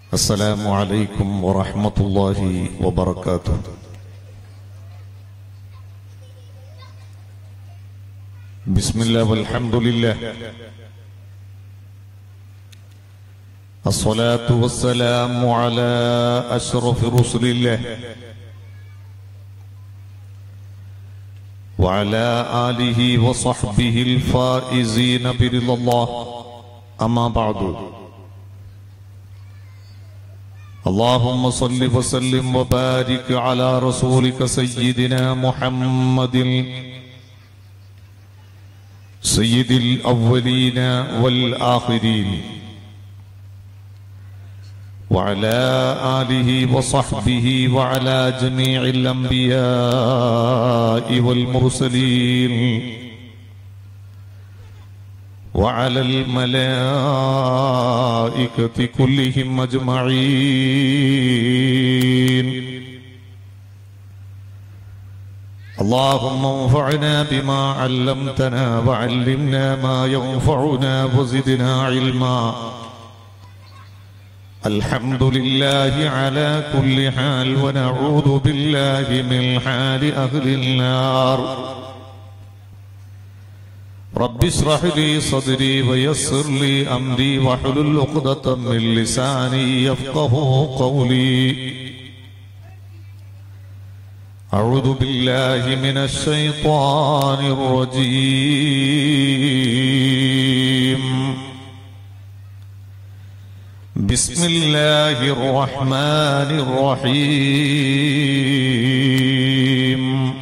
السلام عليكم ورحمة الله وبركاته بسم الله والحمد لله الصلاة والسلام على أشرف رسل الله وعلى آله وصحبه الفائزين برضا الله أما بعد اللهم صل وسلم وبارك على رسولك سيدنا محمد سيد الأولين والآخرين وعلى آله وصحبه وعلى جميع الأنبياء والمرسلين وعلى الملائكة كلهم أجمعين اللهم انفعنا بما علمتنا وعلمنا ما ينفعنا وزدنا علما الحمد لله على كل حال ونعوذ بالله من حال أهل النار رب اشرح لي صدري ويسر لي أمري واحلل عقدة من لساني يفقه قولي أعوذ بالله من الشيطان الرجيم بسم الله الرحمن الرحيم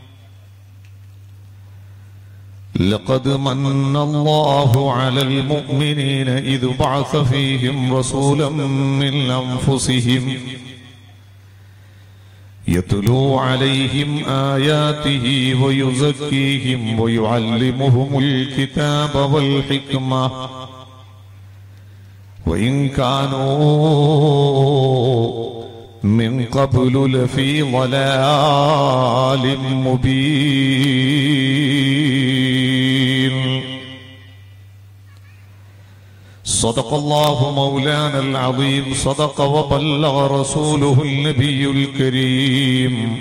لقد من الله على المؤمنين إذ بعث فيهم رسولا من أنفسهم يتلو عليهم آياته ويزكيهم ويعلمهم الكتاب والحكمة وإن كانوا من قبل لفي ضلال مبين صدق الله مولانا العظيم صدق وبلغ رسوله النبي الكريم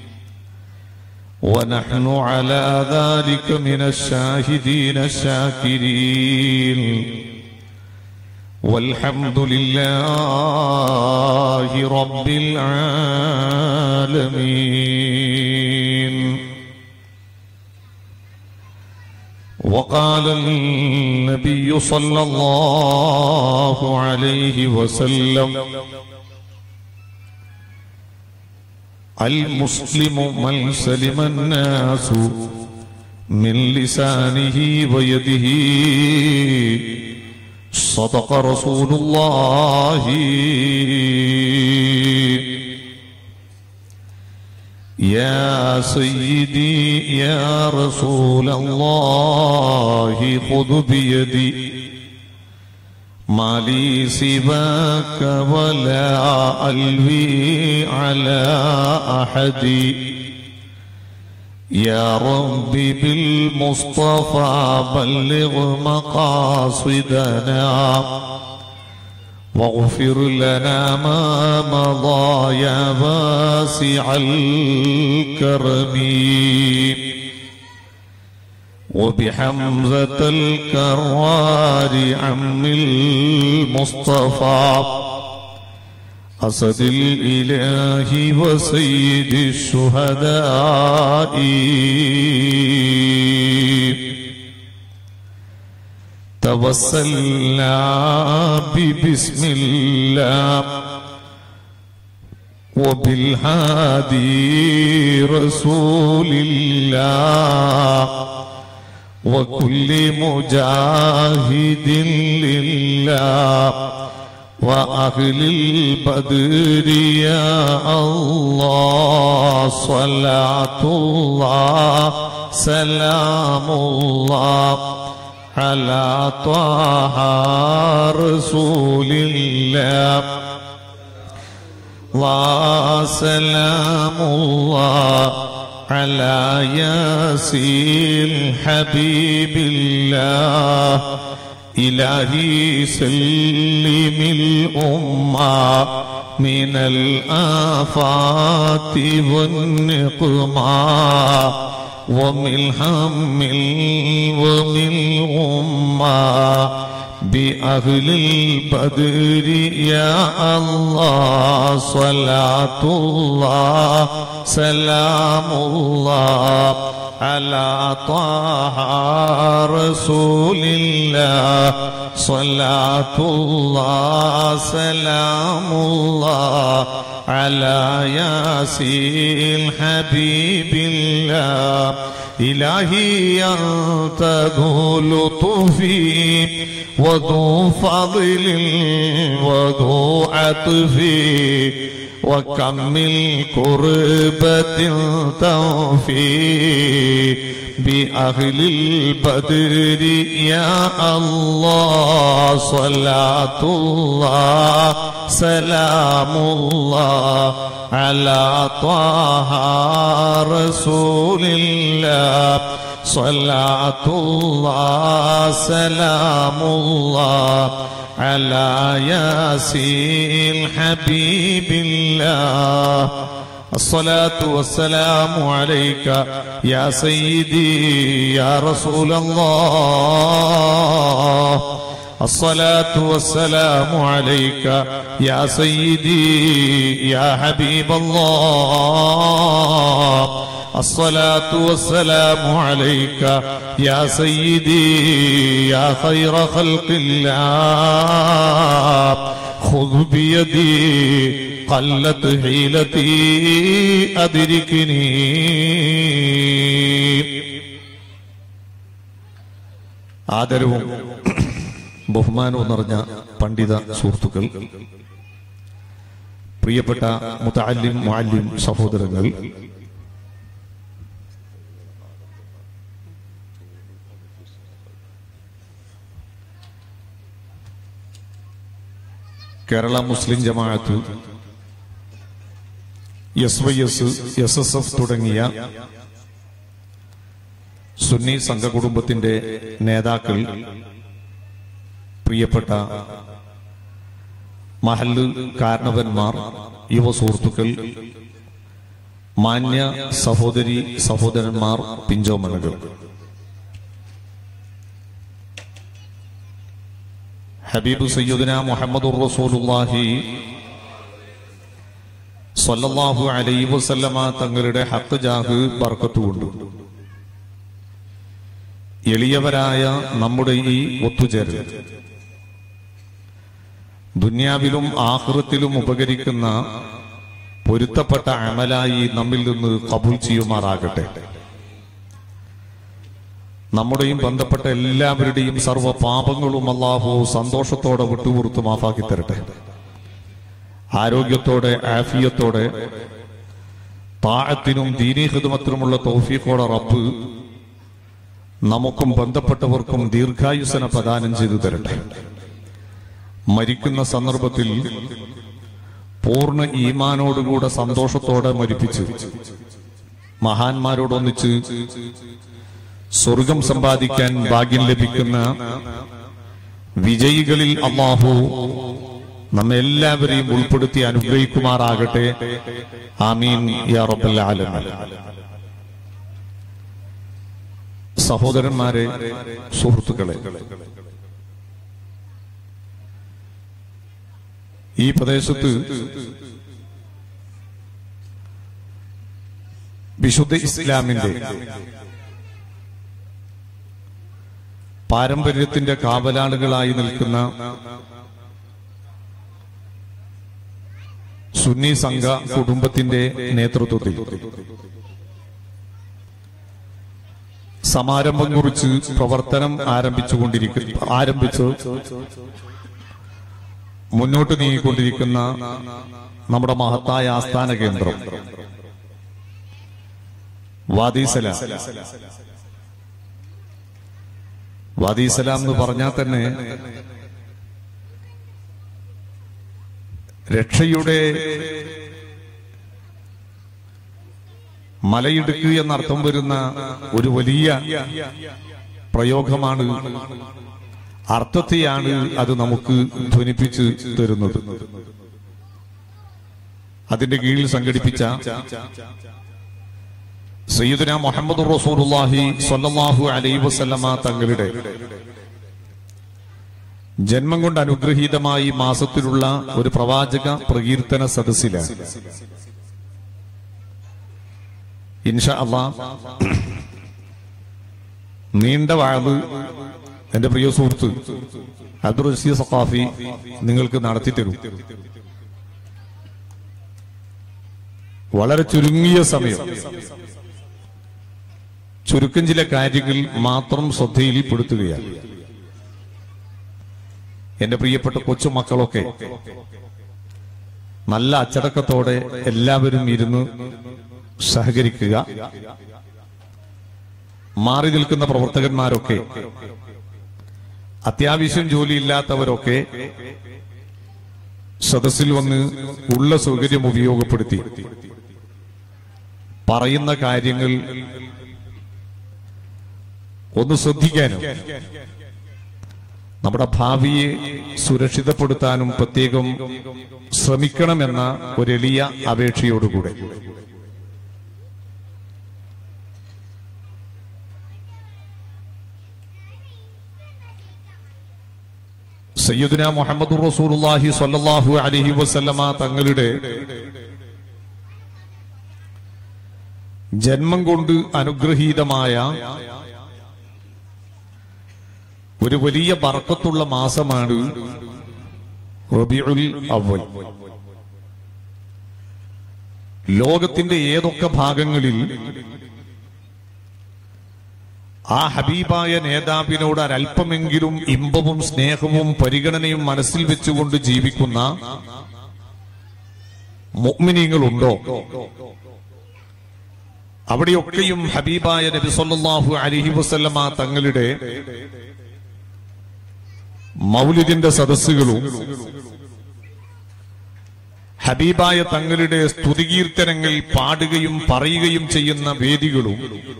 ونحن على ذلك من الشاهدين الشاكرين والحمد لله رب العالمين وقال النبي صلى الله عليه وسلم المسلم من سلم الناس من لسانه ويده صدق رسول الله يا سيدي يا رسول الله خذ بيدي ما لي سواك ولا ألوي على أحد يا رب بالمصطفى بلغ مقاصدنا واغفر لنا ما مضى يا واسع الكرم وبحمزة الكرار عم المصطفى أسد الإله وسيد الشهداء توسلنا ببسم الله وبالهادي رسول الله وكل مجاهد لله وأهل البدر يا الله صلاة الله سلام الله على طه رسول الله وسلام الله على ياسين حبيب الله إلهي سلم الأمة من الآفات والنقمة ومن هم ومن غمة بأهل البدر يا الله صلاة الله سلام الله على طه رسول الله صلاة الله سلام الله على ياسين حبيب الله إلهي أنت ذو لطف وذو فضل وذو عطف وكم من كربة توفي بأهل البدر يا الله صلاة الله سلام الله على طه رسول الله صلاة الله سلام الله على ياسين حبيب الله الصلاة والسلام عليك يا سيدي يا رسول الله الصلاة والسلام عليك يا سيدي يا حبيب الله الصلاة والسلام عليك يا سيدي يا خير خلق الله خذ بيدي قلت حيلتي أدركني ആദരവും ബഹുമാനവും നിറഞ്ഞ പണ്ഡിത സുഹൃത്തുക്കൾ പ്രിയപ്പെട്ട മുത്തല്ലിം മുഅല്ലിം സഹോദരങ്ങൾ Kerala Muslim Jamaath S Y S S S F തുടങ്ങിയ സുന്നി സംഘകുടുംബത്തിന്റെ നേതാക്കൾ പ്രിയപ്പെട്ട മഹല്ല് കാരണവന്മാർ യുവ സുഹൃത്തുക്കൾ മാന്യ സഹോദരി സഹോദരന്മാർ പിഞ്ചോമണകൾ ഹബീബ് സയ്യുദന മുഹമ്മദുർ റസൂലുള്ളാഹി സ്വല്ലല്ലാഹു അലൈഹി വസല്ലമ തങ്ങളുടെ ഹക്ക് ജാഹ് ബർക്കത്തുകൊണ്ട് എളിയവരായ നമ്മുടെ ഈ ഒത്തുചേരൽ ദുന്യാവിലും ആഹൃത്തിലും ഉപകരിക്കുന്ന പൊരുത്തപ്പെട്ട അമലായി നമ്മിൽ നിന്ന് കബൂൽ ചെയ്യുമാറാകട്ടെ നമ്മുടെയും ബന്ധപ്പെട്ട എല്ലാവരുടെയും സർവ്വ പാപങ്ങളും അള്ളാഹു സന്തോഷത്തോടെ വിട്ടുപുറത്ത് മാഫാക്കി തരട്ടെ ആരോഗ്യത്തോടെ ആഫിയത്തോടെ താഴത്തിനും ദീനീ ഹിദമത്തിനുമുള്ള തൗഫീഖോടെ റബ്ബ് നമുക്കും ബന്ധപ്പെട്ടവർക്കും ദീർഘായുസന പ്രദാനം ചെയ്തു തരട്ടെ മരിക്കുന്ന സന്ദർഭത്തിൽ പൂർണ്ണ ഈമാനോടുകൂടെ സന്തോഷത്തോടെ മരിപ്പിച്ച് മഹാന്മാരോടൊന്നിച്ച് സ്വർഗം സമ്പാദിക്കാൻ ഭാഗ്യം ലഭിക്കുന്ന വിജയികളിൽ അള്ളാഹു നമ്മെ എല്ലാവരെയും ഉൾപ്പെടുത്തി അനുഗ്രഹിക്കുമാറാകട്ടെ ആമീൻ യാ റബ്ബൽ ആലമീൻ സഹോദരന്മാരെ സുഹൃത്തുക്കളെ ഈ പ്രദേശത്ത് വിശുദ്ധ ഇസ്ലാമിന്റെ പാരമ്പര്യത്തിന്റെ കാവലാളുകളായി നിൽക്കുന്ന സുന്നി സംഘ കുടുംബത്തിന്റെ നേതൃത്വത്തിൽ സമാരംഭം കുറിച്ച് പ്രവർത്തനം ആരംഭിച്ചുകൊണ്ടിരിക്കുന്ന ആരംഭിച്ച് മുന്നോട്ട് നീങ്ങിക്കൊണ്ടിരിക്കുന്ന നമ്മുടെ മഹത്തായ ആസ്ഥാന കേന്ദ്രം വാദീസലാം വാദീസലാം എന്ന് പറഞ്ഞാൽ തന്നെ രക്ഷയുടെ മലയിടുക്ക് എന്നർത്ഥം വരുന്ന ഒരു വലിയ പ്രയോഗമാണ് അർത്ഥത്തെയാണ് അത് നമുക്ക് ധ്വനിപ്പിച്ച് തരുന്നത് അതിന്റെ കീഴിൽ സംഘടിപ്പിച്ച സയ്യിദുന മുഹമ്മദ് റസൂലുള്ളാഹി സ്വല്ലല്ലാഹു അലൈഹി വസല്ലമ തങ്ങളുടെ ജന്മം കൊണ്ട് അനുഗ്രഹീതമായി മാസത്തിലുള്ള ഒരു പ്രവാചക പ്രകീർത്തന സദസ്സിലാണ് ഇൻഷാ അള്ളാ നീണ്ട വാഴ് എന്റെ പ്രിയ സുഹൃത്ത് അബ്ദുൾ റസീദ് സഖാഫി നിങ്ങൾക്ക് നടത്തി തരും വളരെ ചുരുങ്ങിയ സമയം ചുരുക്കം ചില കാര്യങ്ങൾ മാത്രം ശ്രദ്ധയിൽ പെടുത്തുകയാണ് എന്റെ പ്രിയപ്പെട്ട കൊച്ചുമക്കളൊക്കെ നല്ല അച്ചടക്കത്തോടെ എല്ലാവരും ഇരുന്ന് സഹകരിക്കുക മാറി നിൽക്കുന്ന പ്രവർത്തകന്മാരൊക്കെ അത്യാവശ്യം ജോലിയില്ലാത്തവരൊക്കെ സദസ്സിൽ വന്ന് ഉള്ള സൗകര്യം ഉപയോഗപ്പെടുത്തി പറയുന്ന കാര്യങ്ങൾ ഒന്ന് ശ്രദ്ധിക്കാനും നമ്മുടെ ഭാവിയെ സുരക്ഷിതപ്പെടുത്താനും പ്രത്യേകം ശ്രമിക്കണമെന്ന ഒരു എളിയ അപേക്ഷയോടുകൂടെ സയ്യിദുന മുഹമ്മദ് റസൂലുള്ളാഹി സ്വല്ലല്ലാഹു അലൈഹി വസല്ലമ തങ്ങളുടെ ജന്മം കൊണ്ട് അനുഗ്രഹീതമായ ഒരു വലിയ ബർക്കത്തുള്ള മാസമാണ് റബിഉൽ അവൽ ലോകത്തിന്റെ ഏതൊക്കെ ഭാഗങ്ങളിൽ ആ ഹബീബായ നേതാവിനോട് ഒരല്പമെങ്കിലും ഇമ്പവും സ്നേഹവും പരിഗണനയും മനസ്സിൽ വെച്ചുകൊണ്ട് ജീവിക്കുന്ന മുഅ്മിനീങ്ങളുണ്ടോ അവിടെയൊക്കെയും ഹബീബായ നബി സല്ലല്ലാഹു അലൈഹി വസല്ലമ തങ്ങളുടെ മൗലിദിന്റെ സദസ്സുകളും ഹബീബായ തങ്ങളുടെ സ്തുതികീർത്തനങ്ങൾ പാടുകയും പറയുകയും ചെയ്യുന്ന വേദികളും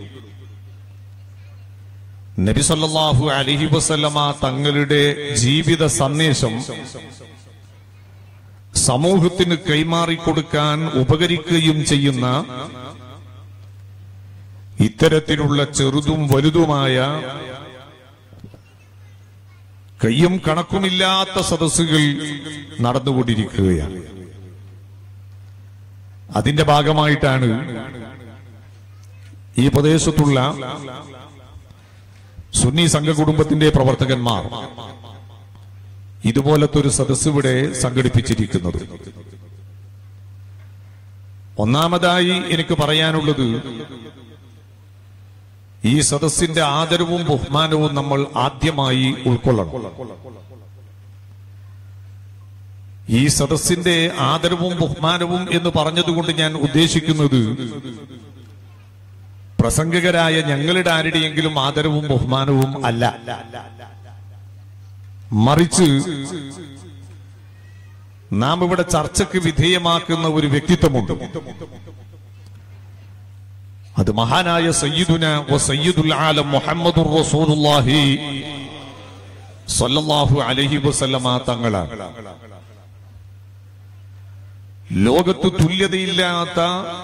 നബി സല്ലല്ലാഹു അലൈഹി വസല്ലമ തങ്ങളുടെ ജീവിത സന്ദേശം സമൂഹത്തിന് കൈമാറി കൊടുക്കാൻ ഉപകരിക്കുകയും ചെയ്യുന്ന ഇത്തരത്തിലുള്ള ചെറുതും വലുതുമായ കയ്യും കണക്കുമില്ലാത്ത സദസ്സുകൾ നടന്നുകൊണ്ടിരിക്കുകയാണ് അതിന്റെ ഭാഗമായിട്ടാണ് ഈ പ്രദേശത്തുള്ള സുന്നി സംഘ കുടുംബത്തിന്റെ പ്രവർത്തകന്മാർ ഇതുപോലത്തെ ഒരു സദസ്സ് ഇവിടെ സംഘടിപ്പിച്ചിരിക്കുന്നത് ഒന്നാമതായി എനിക്ക് പറയാനുള്ളത് ഈ സദസ്സിന്റെ ആദരവും ബഹുമാനവും നമ്മൾ ആദ്യമായി ഉൾക്കൊള്ളണം ഈ സദസ്സിന്റെ ആദരവും ബഹുമാനവും എന്ന് പറഞ്ഞതുകൊണ്ട് ഞാൻ ഉദ്ദേശിക്കുന്നത് പ്രസംഗകരായ ഞങ്ങളുടെ ആരുടെയെങ്കിലും ആദരവും ബഹുമാനവും അല്ല മറിച്ച് നാം ഇവിടെ ചർച്ചയ്ക്ക് വിധേയമാക്കുന്ന ഒരു വ്യക്തിത്വമുണ്ട് അത് മഹാനായ സയ്യിദുന വ സയ്യിദുൽ ആലം മുഹമ്മദുർ റസൂലുള്ളാഹി സ്വല്ലല്ലാഹു അലൈഹി വസല്ലമ തങ്ങളാണ് ലോകത്ത് തുല്യതയില്ലാത്ത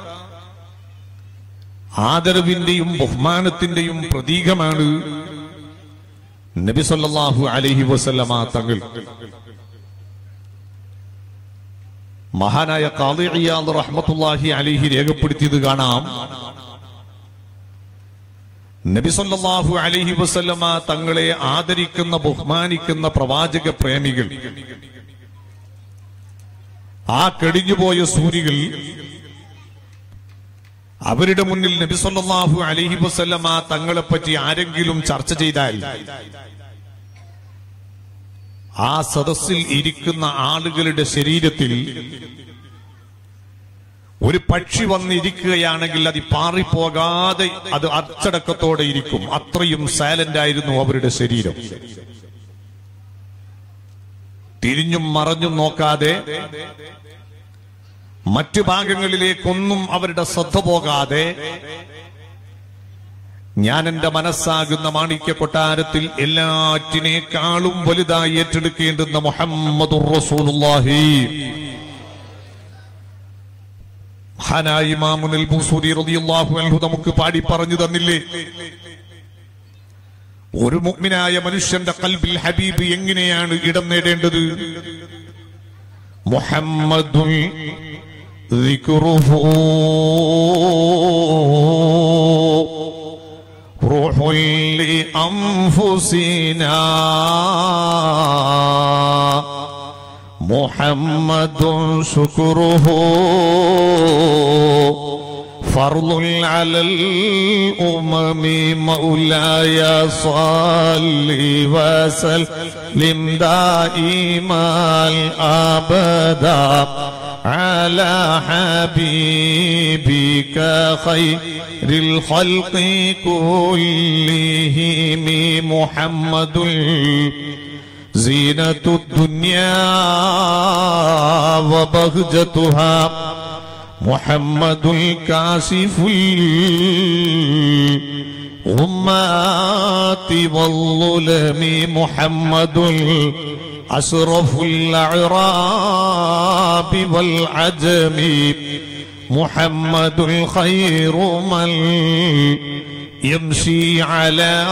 ആദരവിന്റെയും ബഹുമാനത്തിന്റെയും പ്രതീകമാണ് നബി സല്ലല്ലാഹു അലൈഹി വസല്ലമ തങ്ങൾ മഹാനായ ഖാദി ഇയാദ് റഹ്മത്തുള്ളാഹി അലൈഹി രേഖപ്പെടുത്തിയത് കാണാം നബി സല്ലല്ലാഹു അലൈഹി വസല്ലമ തങ്ങളെ ആദരിക്കുന്ന ബഹുമാനിക്കുന്ന പ്രവാചക പ്രേമികൾ ആ കടിഞ്ഞുപോയ സൂര്യകൾ അവരുടെ മുന്നിൽ നബി സല്ലല്ലാഹു അലൈഹി വസല്ലമ തങ്ങളെ പറ്റി ആരെങ്കിലും ചർച്ച ചെയ്താൽ ആ സദസ്സിൽ ഇരിക്കുന്ന ആളുകളുടെ ശരീരത്തിൽ ഒരു പക്ഷി വന്നിരിക്കുകയാണെങ്കിൽ അത് പാറിപ്പോകാതെ അത് അച്ചടക്കത്തോടെ ഇരിക്കും അത്രയും സൈലന്റ് ആയിരുന്നു അവരുടെ ശരീരം തിരിഞ്ഞും മറഞ്ഞും നോക്കാതെ മറ്റു ഭാഗങ്ങളിലേക്കൊന്നും അവരുടെ ശ്രദ്ധ പോകാതെ ഞാൻ എന്റെ മനസ്സാകുന്ന മാണിക്യ കൊട്ടാരത്തിൽ എല്ലാറ്റിനേക്കാളും വലുതായി ഏറ്റെടുക്കേണ്ടുന്ന മുഹമ്മദുർ റസൂലുള്ളാഹി മഹാനായ ഇമാമുൽ ബുസൂരി റളിയല്ലാഹു അൻഹു നമുക്ക് പാടി പറഞ്ഞു തന്നില്ലേ ഒരു മുഅ്മിനായ മനുഷ്യന്റെ കൽബിൽ ഹബീബ് എങ്ങനെയാണ് ഇടം നേടേണ്ടത് മുഹമ്മദുൽ ذكره روح لأنفسنا محمد شكره فرض على الأمم مولاي صل وسلم دائما أبدا على حبيبك خير الخلق كلهم محمد زينة الدنيا وبهجتها محمد الكاشف الأمات والظلم محمد أشرف الأعراب والعجم محمد الخير من يمشي على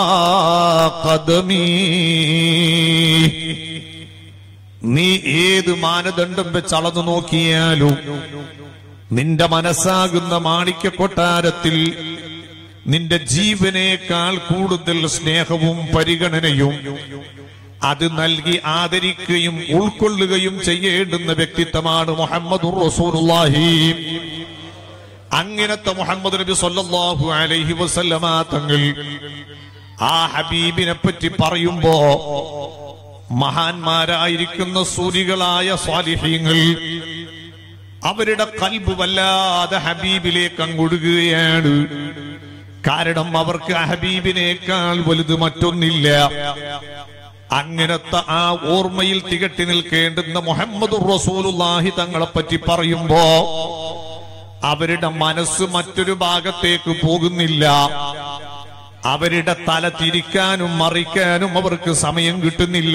قدمه നീ ഏത് മാനദണ്ഡം വെച്ച് അളന്നു നോക്കിയാലും നിന്റെ മനസ്സാകുന്ന മാണിക്യ കൊട്ടാരത്തിൽ നിന്റെ ജീവനേക്കാൾ കൂടുതൽ സ്നേഹവും പരിഗണനയും അത് നൽകി ആദരിക്കുകയും ഉൾക്കൊള്ളുകയും ചെയ്യേണ്ടുന്ന വ്യക്തിത്വമാണ് മുഹമ്മദ് റസൂലുള്ളാഹി അങ്ങനത്തെ മുഹമ്മദ് നബി സല്ലല്ലാഹു അലൈഹി വസല്ലമ തങ്ങൾ ആ ഹബീബിനെ പറ്റി പറയുമ്പോ മഹാന്മാരായിരിക്കുന്ന സൂരികളായ സ്വാലിഹ്യങ്ങൾ അവരുടെ കൽബ് വല്ലാതെ ഹബീബിലേക്ക് അങ്ങൊടുകയാണ് കാരണം അവർക്ക് ആ ഹബീബിനേക്കാൾ വലുത് മറ്റൊന്നില്ല അങ്ങനത്തെ ആ ഓർമ്മയിൽ തികട്ടി നിൽക്കേണ്ടുന്ന മുഹമ്മദ് റസൂലുള്ളാഹി തങ്ങളെ പറ്റി പറയുമ്പോ അവരുടെ മനസ്സ് മറ്റൊരു ഭാഗത്തേക്ക് പോകുന്നില്ല അവരുടെ തല തിരിക്കാനും മറിക്കാനും അവർക്ക് സമയം കിട്ടുന്നില്ല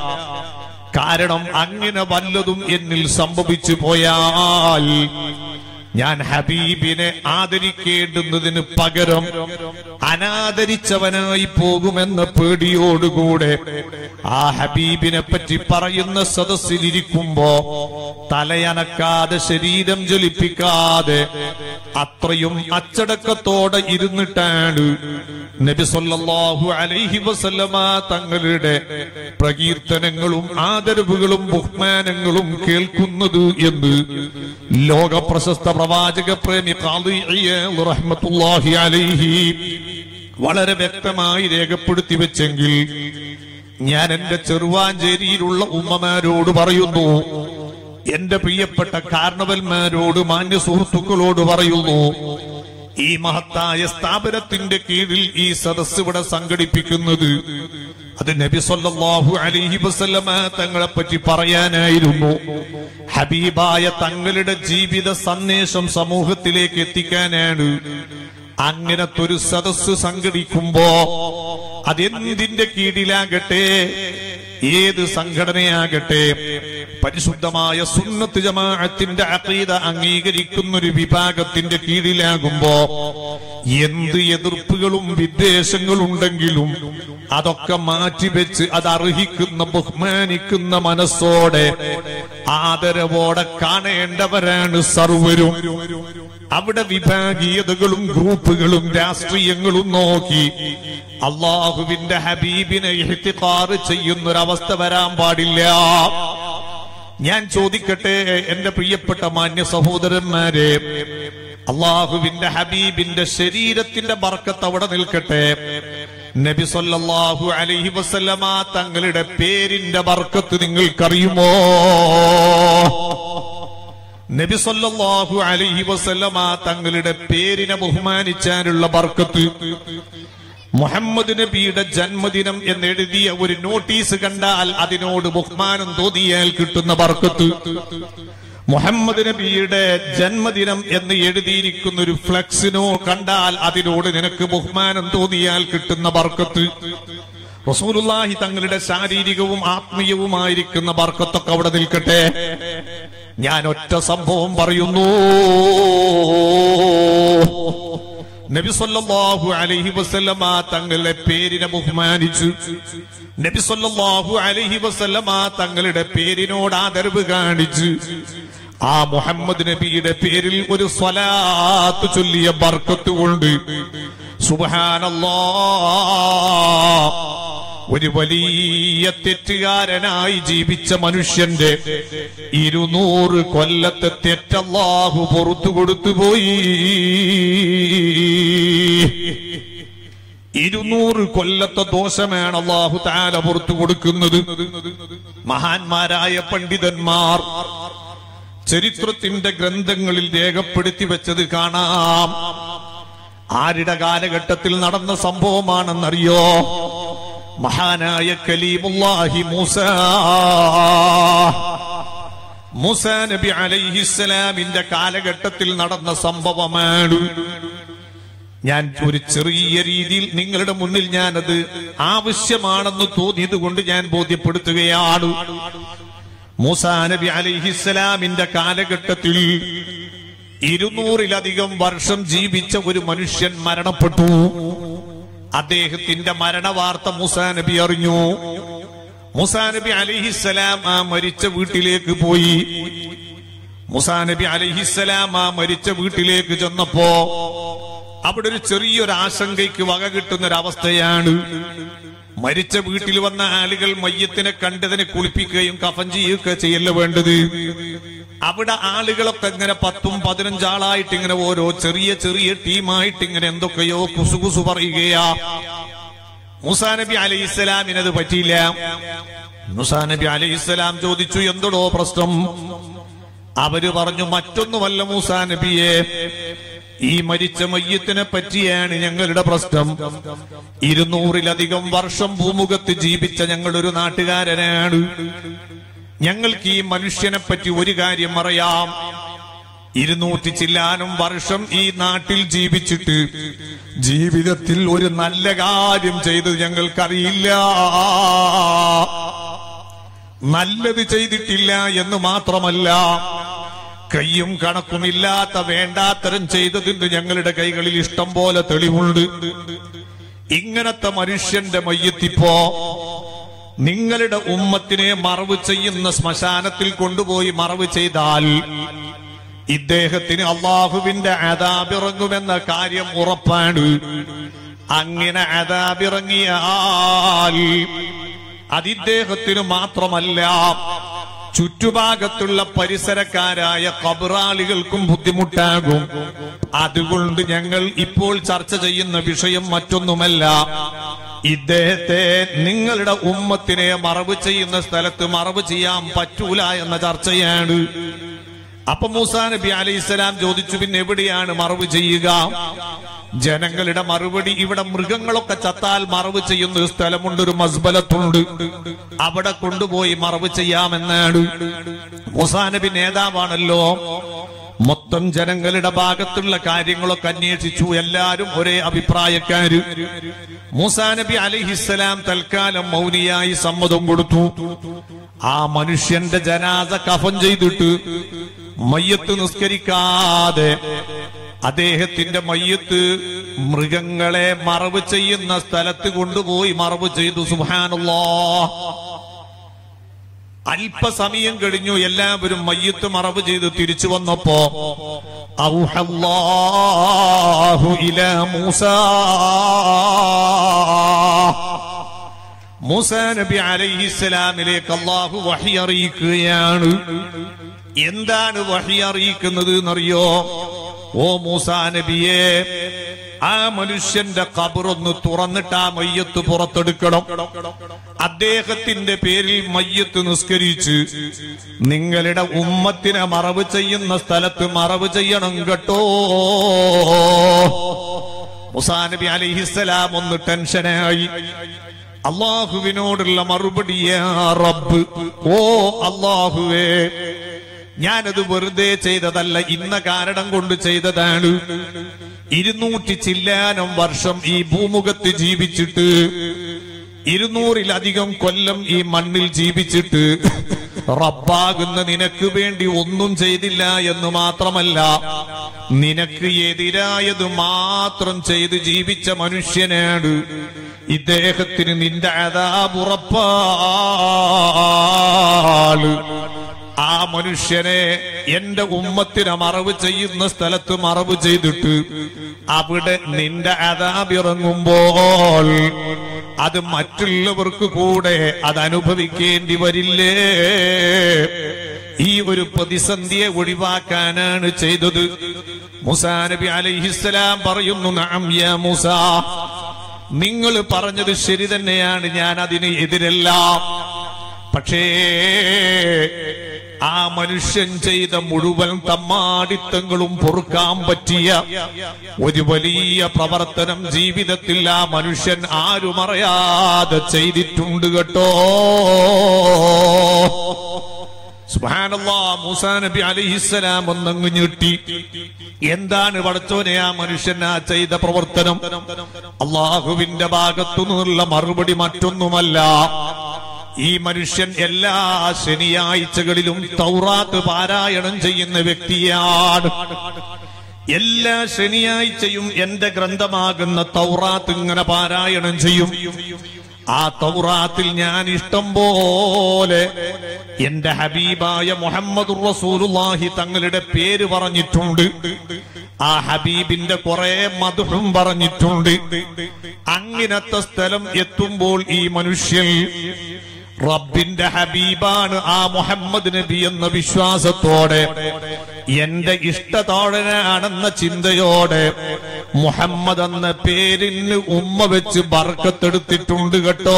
കാരണം അങ്ങനെ വല്ലതും എന്നിൽ സംഭവിച്ചു പോയാൽ ഞാൻ ഹബീബിനെ ആദരിക്കേണ്ടുന്നതിന് പകരം അനാദരിച്ചവനായി പോകുമെന്ന പേടിയോടുകൂടെ ആ ഹബീബിനെ പറ്റി പറയുന്ന സദസ്സിലിരിക്കുമ്പോ തലയനക്കാതെ ശരീരം ജ്വലിപ്പിക്കാതെ അത്രയും അച്ചടക്കത്തോടെ ഇരുന്നിട്ടാണ് നബി സല്ലല്ലാഹു അലൈഹി വസല്ലമ തങ്ങളുടെ പ്രകീർത്തനങ്ങളും ആദരവുകളും ബഹുമാനങ്ങളും കേൾക്കുന്നത് എന്ന് ലോക പ്രശസ്ത പ്രവാചക പ്രേമി ഖാദി ഇയാദ് റഹ്മത്തുള്ളാഹി അലൈഹി വളരെ വ്യക്തമായി രേഖപ്പെടുത്തി വെച്ചെങ്കിൽ ഞാൻ എന്റെ ചെറുവാഞ്ചേരിയിലുള്ള ഉമ്മമാരോട് പറയുന്നു എന്റെ പ്രിയപ്പെട്ട കാരണവന്മാരോട് മാന്യ സുഹൃത്തുക്കളോട് പറയുന്നു ഈ മഹത്തായ സ്ഥാപനത്തിന്റെ കീഴിൽ ഈ സദസ് ഇവിടെ സംഘടിപ്പിക്കുന്നത് അത് നബി സല്ലല്ലാഹു അലൈഹി വസല്ലമ തങ്ങളെ പറ്റി പറയാനായിരുന്നു ഹബീബായ തങ്ങളുടെ ജീവിത സന്ദേശം സമൂഹത്തിലേക്ക് എത്തിക്കാനാണ് അങ്ങനത്തെ ഒരു സദസ് സംഘടിക്കുമ്പോ അതെന്തിന്റെ കീഴിലാകട്ടെ ഏത് സംഘടനയാകട്ടെ പരിശുദ്ധമായ സുന്നത്ത് ജമാഅത്തിന്റെ അഖീദ അംഗീകരിക്കുന്ന ഒരു വിഭാഗത്തിന്റെ കീഴിലാകുമ്പോ എന്ത് എതിർപ്പുകളും വിദ്വേഷങ്ങളും ഉണ്ടെങ്കിലും അതൊക്കെ മാറ്റിവെച്ച് അത് അർഹിക്കുന്ന ബഹുമാനിക്കുന്ന മനസ്സോടെ ആദരവോടെ കാണേണ്ടവരാണ് സർവരും അവിടെ വിഭാഗീയതകളും ഗ്രൂപ്പുകളും രാഷ്ട്രീയങ്ങളും നോക്കി അള്ളാഹുവിന്റെ ഹബീബിനെ ഇഹ്തിഖാറ് ചെയ്യുന്നൊരവസ്ഥ വരാൻ പാടില്ല ഞാൻ ചോദിക്കട്ടെ എന്റെ പ്രിയപ്പെട്ട മാന്യ സഹോദരന്മാരെ അള്ളാഹുവിന്റെ ഹബീബിന്റെ ശരീരത്തിന്റെ ബർക്കത്ത് അവിടെ നിൽക്കട്ടെ നബി സല്ലല്ലാഹു അലൈഹി വസല്ലമ തങ്ങളുടെ പേരിന്റെ ബർക്കത്ത് നിങ്ങൾക്കറിയുമോ നബി സല്ലല്ലാഹു അലൈഹി വസല്ലമ തങ്ങളുടെ പേരിനെ ബഹുമാനിച്ചാനുള്ള ബർക്കത്ത് മുഹമ്മദ് നബിയുടെ ജന്മദിനം എന്നെഴുതിയ ഒരു നോട്ടീസ് കണ്ടാൽ അതിനോട് ബഹുമാനം തോന്നിയാൽ കിട്ടുന്ന ബർക്കത്ത് മുഹമ്മദ് നബിയുടെ ജന്മദിനം എന്ന് എഴുതിയിരിക്കുന്ന ഒരു ഫ്ലെക്സിനോ കണ്ടാൽ അതിനോട് നിനക്ക് ബഹുമാനം തോന്നിയാൽ കിട്ടുന്ന ബർക്കത്ത് റസൂലുള്ളാഹി തങ്ങളുടെ ശാരീരികവും ആത്മീയവുമായിരിക്കുന്ന ബർക്കത്തൊക്കെ അവിടെ നിൽക്കട്ടെ ഞാൻ ഒറ്റ സംഭവം പറയുന്നു നബി സല്ലല്ലാഹു അലൈഹി വസല്ലമ തങ്ങളുടെ പേരിനെ ബഹുമാനിച്ചു നബി സല്ലല്ലാഹു അലൈഹി വസല്ലമ തങ്ങളുടെ പേരിനോട് ആദരവ് കാണിച്ചു ആ മുഹമ്മദ് നബിയുടെ പേരിൽ ഒരു സ്വലാത്ത് ചൊല്ലിയ ബർക്കത്ത് കൊണ്ട് സുബ്ഹാനല്ലാ ഒരു വലിയ തെറ്റുകാരനായി ജീവിച്ച മനുഷ്യന്റെ ഇരുന്നൂറ് കൊല്ലത്തെ തെറ്റല്ലാഹു പുറത്തു കൊടുത്തുപോയി ഇരുന്നൂറ് കൊല്ലത്തെ ദോഷമാണ് അള്ളാഹു താല പുറത്തു കൊടുക്കുന്നത് മഹാന്മാരായ പണ്ഡിതന്മാർ ചരിത്രത്തിന്റെ ഗ്രന്ഥങ്ങളിൽ രേഖപ്പെടുത്തി വെച്ചത് കാണാം ആരുടെ കാലഘട്ടത്തിൽ നടന്ന സംഭവമാണെന്നറിയോ മഹാനായ കലീമുല്ലാഹി മൂസ മൂസ നബി അലൈഹിസ്സലാമിന്റെ കാലഘട്ടത്തിൽ നടന്ന സംഭവമാണ് ഞാൻ ഒരു ചെറിയ രീതിയിൽ നിങ്ങളുടെ മുന്നിൽ ഞാനത് ആവശ്യമാണെന്ന് തോന്നിയത് കൊണ്ട് ഞാൻ ബോധ്യപ്പെടുത്തുകയാണ് മൂസാ നബി അലൈഹിസ്സലാമിന്റെ കാലഘട്ടത്തിൽ ഇരുന്നൂറിലധികം വർഷം ജീവിച്ച ഒരു മനുഷ്യൻ മരണപ്പെട്ടു അദ്ദേഹത്തിന്റെ മരണവാർത്ത മൂസാ നബി അറിഞ്ഞു മൂസാ നബി അലിഹിസലാം ആ മരിച്ച വീട്ടിലേക്ക് പോയി മൂസാ നബി അലിഹിസലാം ആ മരിച്ച വീട്ടിലേക്ക് ചെന്നപ്പോ അവിടെ ഒരു ചെറിയൊരു ആശങ്കയ്ക്ക് വക കിട്ടുന്ന ഒരു അവസ്ഥയാണ് മരിച്ച വീട്ടിൽ വന്ന ആളുകൾ മയ്യത്തിനെ കണ്ടതിനെ കുളിപ്പിക്കുകയും കഫൻ ചെയ്യുകയൊക്കെ ചെയ്യല്ല വേണ്ടത് അവിടെ ആളുകളൊക്കെ ഇങ്ങനെ പത്തും പതിനഞ്ചാളായിട്ട് ഇങ്ങനെ ഓരോ ചെറിയ ചെറിയ ടീമായിട്ട് ഇങ്ങനെ എന്തൊക്കെയോ കുസുകുസു പറയുകയാ മൂസാ നബി അലൈഹി ഇസ്ലാമിനത് പറ്റിയില്ല മൂസാ നബി അലൈഹി ഇസ്ലാം ചോദിച്ചു എന്തോടോ പ്രശ്നം അവര് പറഞ്ഞു മറ്റൊന്നുമല്ല മൂസാ നബിയെ ഈ മരിച്ച മയ്യത്തിനെ പറ്റിയാണ് ഞങ്ങളുടെ പ്രശ്നം ഇരുന്നൂറിലധികം വർഷം ഭൂമുഖത്ത് ജീവിച്ച ഞങ്ങളൊരു നാട്ടുകാരനാണ് ഞങ്ങൾക്ക് ഈ മനുഷ്യനെ പറ്റി ഒരു കാര്യം അറിയാം ഇരുന്നൂറ്റി ചില്ലാനും വർഷം ഈ നാട്ടിൽ ജീവിച്ചിട്ട് ജീവിതത്തിൽ ഒരു നല്ല കാര്യം ചെയ്തത് ഞങ്ങൾക്കറിയില്ല നല്ലത് ചെയ്തിട്ടില്ല എന്ന് മാത്രമല്ല കയ്യും കണക്കുമില്ലാത്ത വേണ്ടാത്തരം ചെയ്തതിന് ഞങ്ങളുടെ കൈകളിൽ ഇഷ്ടം പോലെ തെളിവുണ്ട് ഇങ്ങനത്തെ മനുഷ്യന്റെ മയ്യത്തിപ്പോ നിങ്ങളുടെ ഉമ്മത്തിനെ മറവ് ചെയ്യുന്ന ശ്മശാനത്തിൽ കൊണ്ടുപോയി മറവ് ചെയ്താൽ ഇദ്ദേഹത്തിന് അള്ളാഹുവിന്റെ അതാബിറങ്ങുമെന്ന കാര്യം ഉറപ്പാണ് അങ്ങനെ അതാബിറങ്ങിയാൽ അതിദ്ദേഹത്തിന് മാത്രമല്ല ചുറ്റുഭാഗത്തുള്ള പരിസരക്കാരായ കബറാളികൾക്കും ബുദ്ധിമുട്ടാകും അതുകൊണ്ട് ഞങ്ങൾ ഇപ്പോൾ ചർച്ച ചെയ്യുന്ന വിഷയം മറ്റൊന്നുമല്ല ഇദ്ദേഹത്തെ നിങ്ങളുടെ ഉമ്മത്തിനെ മറവ് ചെയ്യുന്ന സ്ഥലത്ത് മറവ് ചെയ്യാൻ പറ്റൂല എന്ന ചർച്ചയാണ് അപ്പൊ മൂസാ നബി അലൈഹി സ്വലാം ചോദിച്ചു പിന്നെ എവിടെയാണ് മറവ് ചെയ്യുക ജനങ്ങളുടെ മറുപടി ഇവിടെ മൃഗങ്ങളൊക്കെ ചത്താൽ മറവ് ചെയ്യുന്ന ഒരു സ്ഥലമുണ്ട് ഒരു മസ്ബലത്തുണ്ട് അവിടെ കൊണ്ടുപോയി മറവ് ചെയ്യാമെന്നാണ് മൂസാ നബി നേതാവാണല്ലോ മൊത്തം ജനങ്ങളുടെ ഭാഗത്തുള്ള കാര്യങ്ങളൊക്കെ അന്വേഷിച്ചു എല്ലാരും ഒരേ അഭിപ്രായക്കാര് മൂസാ നബി അലിഹിസ്സലാം തൽക്കാലം മൗനിയായി സമ്മതം കൊടുത്തു ആ മനുഷ്യന്റെ ജനാസ കഫൻ ചെയ്തിട്ട് മയ്യത്ത് നിസ്കരിക്കാതെ അദ്ദേഹത്തിന്റെ മയ്യത്ത് മൃഗങ്ങളെ മറവ് ചെയ്യുന്ന സ്ഥലത്ത് കൊണ്ടുപോയി മറവ് ചെയ്തു സുഹാനുള്ള അല്പസമയം കഴിഞ്ഞു എല്ലാവരും മയ്യത്ത് മറവ് ചെയ്ത് തിരിച്ചു വന്നപ്പോ ഔഹല്ലാഹു ഇലാ മൂസാ മൂസ നബി അലൈഹിസ്സലാമിലേക്ക് അള്ളാഹു വഹി അറിയിക്കുകയാണ് എന്താണ് വഹി അറിയിക്കുന്നത് എന്നറിയോ ഓ മൂസാ നബിയെ ആ മനുഷ്യന്റെ കബറൊന്ന് തുറന്നിട്ട് ആ മയ്യത്ത് പുറത്തെടുക്കണം അദ്ദേഹത്തിന്റെ പേരിൽ മയ്യത്ത് നിസ്കരിച്ച് നിങ്ങളുടെ ഉമ്മത്തിനെ മറവ് ചെയ്യുന്ന സ്ഥലത്ത് മറവ് ചെയ്യണം കേട്ടോ മുസാ നബി അലിഹിസ്സലാം ഒന്ന് ടെൻഷനായി അള്ളാഹുവിനോടുള്ള മറുപടി യാ റബ്ബ് ഓ അള്ളാഹുവേ ഞാനത് വെറുതെ ചെയ്തതല്ല ഇന്ന കാരണം കൊണ്ട് ചെയ്തതാണ് ഇരുന്നൂറ്റി ചില്ലാനം വർഷം ഈ ഭൂമുഖത്ത് ജീവിച്ചിട്ട് ഇരുന്നൂറിലധികം കൊല്ലം ഈ മണ്ണിൽ ജീവിച്ചിട്ട് റബ്ബാകുന്ന നിനക്ക് വേണ്ടി ഒന്നും ചെയ്തില്ല എന്ന് മാത്രമല്ല നിനക്ക് എതിരായത് മാത്രം ചെയ്ത് ജീവിച്ച മനുഷ്യനാണ് ഇദ്ദേഹത്തിന് നിന്റെ അതാപുറപ്പാള് ആ മനുഷ്യനെ എന്റെ ഉമ്മത്തിനെ മറവ് ചെയ്യുന്ന സ്ഥലത്ത് മറവ് ചെയ്തിട്ട് അവിടെ നിന്റെ അതാപിറങ്ങുമ്പോൾ അത് മറ്റുള്ളവർക്ക് കൂടെ അത് അനുഭവിക്കേണ്ടി വരില്ലേ ഈ ഒരു പ്രതിസന്ധിയെ ഒഴിവാക്കാനാണ് ചെയ്തത് മുസാ നബി അലൈഹിസ്സലാം പറയുന്നു നഅം യാ മൂസ നിങ്ങൾ പറഞ്ഞത് ശരി തന്നെയാണ് ഞാൻ അതിന് എതിരല്ല പക്ഷേ ആ മനുഷ്യൻ ചെയ്ത മുഴുവൻ തമ്മാടിത്തങ്ങളും പൊറുക്കാൻ പറ്റിയ ഒരു വലിയ പ്രവർത്തനം ജീവിതത്തിൽ ആ മനുഷ്യൻ ആരും അറിയാതെ ചെയ്തിട്ടുണ്ട് കേട്ടോ സുബ്ഹാനല്ലാ മൂസാ നബി അലൈഹിസ്സലാം ഒന്നങ്ങ് ഞെട്ടി എന്താണ് പടച്ചോനെ ആ മനുഷ്യൻ ആ ചെയ്ത പ്രവർത്തനം അള്ളാഹുവിന്റെ ഭാഗത്തു നിന്നുള്ള മറുപടി മറ്റൊന്നുമല്ല ഈ മനുഷ്യൻ എല്ലാ ശനിയാഴ്ചകളിലും തൗറാത്ത് പാരായണം ചെയ്യുന്ന വ്യക്തിയാണ് എല്ലാ ശനിയാഴ്ചയും എന്റെ ഗ്രന്ഥമാകുന്ന തൗറാത്ത് ഇങ്ങനെ പാരായണം ചെയ്യും ആ തൗറാത്തിൽ ഞാൻ ഇഷ്ടം പോലെ എന്റെ ഹബീബായ മുഹമ്മദ് റസൂലുള്ളാഹി തങ്ങളുടെ പേര് പറഞ്ഞിട്ടുണ്ട് ആ ഹബീബിന്റെ കുറെ മധുഹും പറഞ്ഞിട്ടുണ്ട് അങ്ങനത്തെ സ്ഥലം എത്തുമ്പോൾ ഈ മനുഷ്യൻ റബ്ബിന്റെ ഹബീബാണ് ആ മുഹമ്മദ് നബി എന്ന വിശ്വാസത്തോടെ എന്റെ ഇഷ്ടതോഴനാണെന്ന ചിന്തയോടെ മുഹമ്മദ് എന്ന പേരിന് ഉമ്മ വെച്ച് ബർക്കത്തെടുത്തിട്ടുണ്ട് കേട്ടോ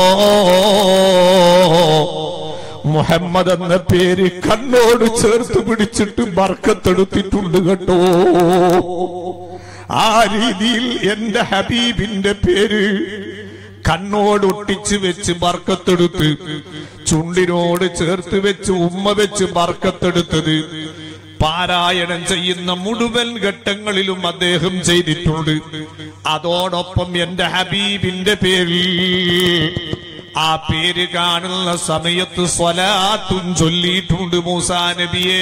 മുഹമ്മദ് എന്ന പേര് കണ്ണോട് ചേർത്ത് പിടിച്ചിട്ട് ബർക്കത്തെടുത്തിട്ടുണ്ട് കേട്ടോ ആ രീതിയിൽ എന്റെ ഹബീബിന്റെ പേര് കണ്ണോട് ഒട്ടിച്ച് വെച്ച് ബർക്കത്തെടുത്ത് ചുണ്ടിനോട് ചേർത്ത് വെച്ച് ഉമ്മ വെച്ച് ബർക്കത്തെടുത്തത് പാരായണം ചെയ്യുന്ന മുഴുവൻ ഘട്ടങ്ങളിലും അദ്ദേഹം ചെയ്തിട്ടുണ്ട് അതോടൊപ്പം എന്റെ ഹബീബിന്റെ പേരിൽ ആ പേര് കാണുന്ന സമയത്ത് സ്വലാത്തും ചൊല്ലിയിട്ടുണ്ട് മൂസാ നബിയേ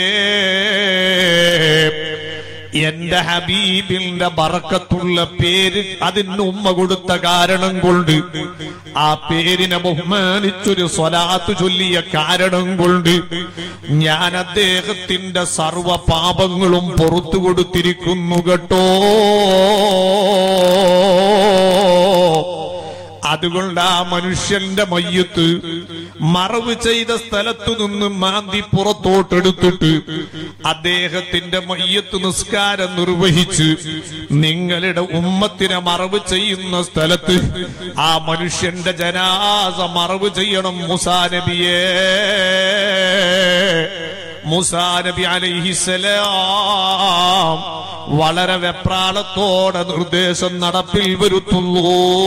എന്റെ ഹബീബിന്റെ ബറക്കത്തുള്ള പേര് അതിന് ഉമ്മ കൊടുത്ത കാരണം കൊണ്ട് ആ പേരിനെ ബഹുമാനിച്ചൊരു സ്വലാത്ത് ചൊല്ലിയ കാരണം കൊണ്ട് ഞാൻ അദ്ദേഹത്തിന്റെ സർവ പാപങ്ങളും പുറത്തു കൊടുത്തിരിക്കുന്നു കേട്ടോ അതുകൊണ്ട് ആ മനുഷ്യന്റെ മയ്യത്ത് മറവ് ചെയ്ത സ്ഥലത്തു നിന്ന് മാന്തി പുറത്തോട്ടെടുത്തിട്ട് അദ്ദേഹത്തിന്റെ മയ്യത്ത് നിസ്കാരം നിർവഹിച്ച് നിങ്ങളുടെ ഉമ്മത്തിനെ മറവ് ചെയ്യുന്ന സ്ഥലത്ത് ആ മനുഷ്യന്റെ ജനാസ മറവ് ചെയ്യണം മുസാ നബിയേ മുസാ നബി അലൈഹിസലാം വളരെ വെപ്രാളത്തോടെ നിർദ്ദേശം നടപ്പിൽ വരുത്തുന്നു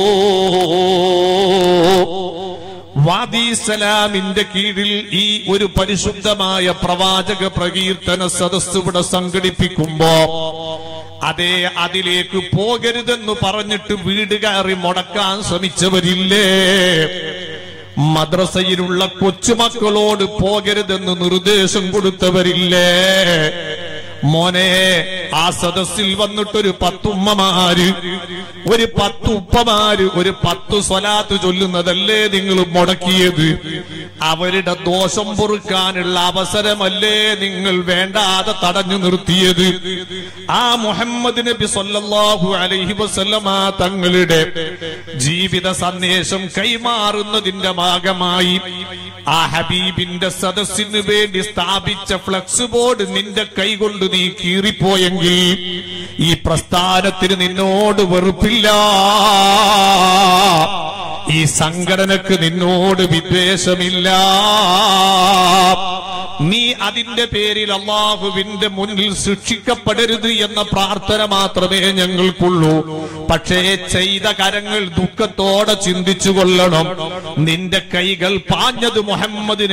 വാദി സലാമിന്റെ കീഴിൽ ഈ ഒരു പരിശുദ്ധമായ പ്രവാചക പ്രകീർത്തന സദസ് ഇവിടെ സംഘടിപ്പിക്കുമ്പോ അതേ അതിലേക്ക് പോകരുതെന്ന് പറഞ്ഞിട്ട് വീട് കയറി മുടക്കാൻ ശ്രമിച്ചവരില്ലേ മദ്രസയിലുള്ള കൊച്ചുമക്കളോട് പോകരുതെന്ന് നിർദ്ദേശം കൊടുത്തവരില്ലേ മോനെ ആ സദസ്സിൽ വന്നിട്ടൊരു പത്തുമ്മമാര് ഒരു പത്ത് ഉപ്പമാര് ഒരു പത്ത് സ്വലാത്ത് ചൊല്ലുന്നതല്ലേ നിങ്ങൾ മുടക്കിയത് അവരുടെ ദോഷം പൊറുക്കാനുള്ള അവസരമല്ലേ നിങ്ങൾ വേണ്ടാതെ തടഞ്ഞു നിർത്തിയത് ആ മുഹമ്മദ് നബി സല്ലല്ലാഹു അലൈഹി വസല്ലമ തങ്ങളുടെ ജീവിത സന്ദേശം കൈമാറുന്നതിന്റെ ഭാഗമായി ആ ഹബീബിന്റെ സദസ്സിന് വേണ്ടി സ്ഥാപിച്ച ഫ്ലക്സ് ബോർഡ് നിന്റെ കൈകൊണ്ട് നീ കീറിപ്പോയെങ്കിൽ ഈ പ്രസ്ഥാനത്തിന് നിന്നോട് വെറുപ്പില്ല ഈ സംഘടനക്ക് നിന്നോട് വിദ്വേഷമില്ല നീ അതിന്റെ പേരിൽ അള്ളാഹുവിന്റെ മുന്നിൽ ശിക്ഷിക്കപ്പെടരുത് എന്ന പ്രാർത്ഥന മാത്രമേ ഞങ്ങൾക്കുള്ളൂ പക്ഷേ ചെയ്ത കരങ്ങൾ ദുഃഖത്തോടെ ചിന്തിച്ചു കൊള്ളണം നിന്റെ കൈകൾ പാഞ്ഞത് മുഹമ്മദ്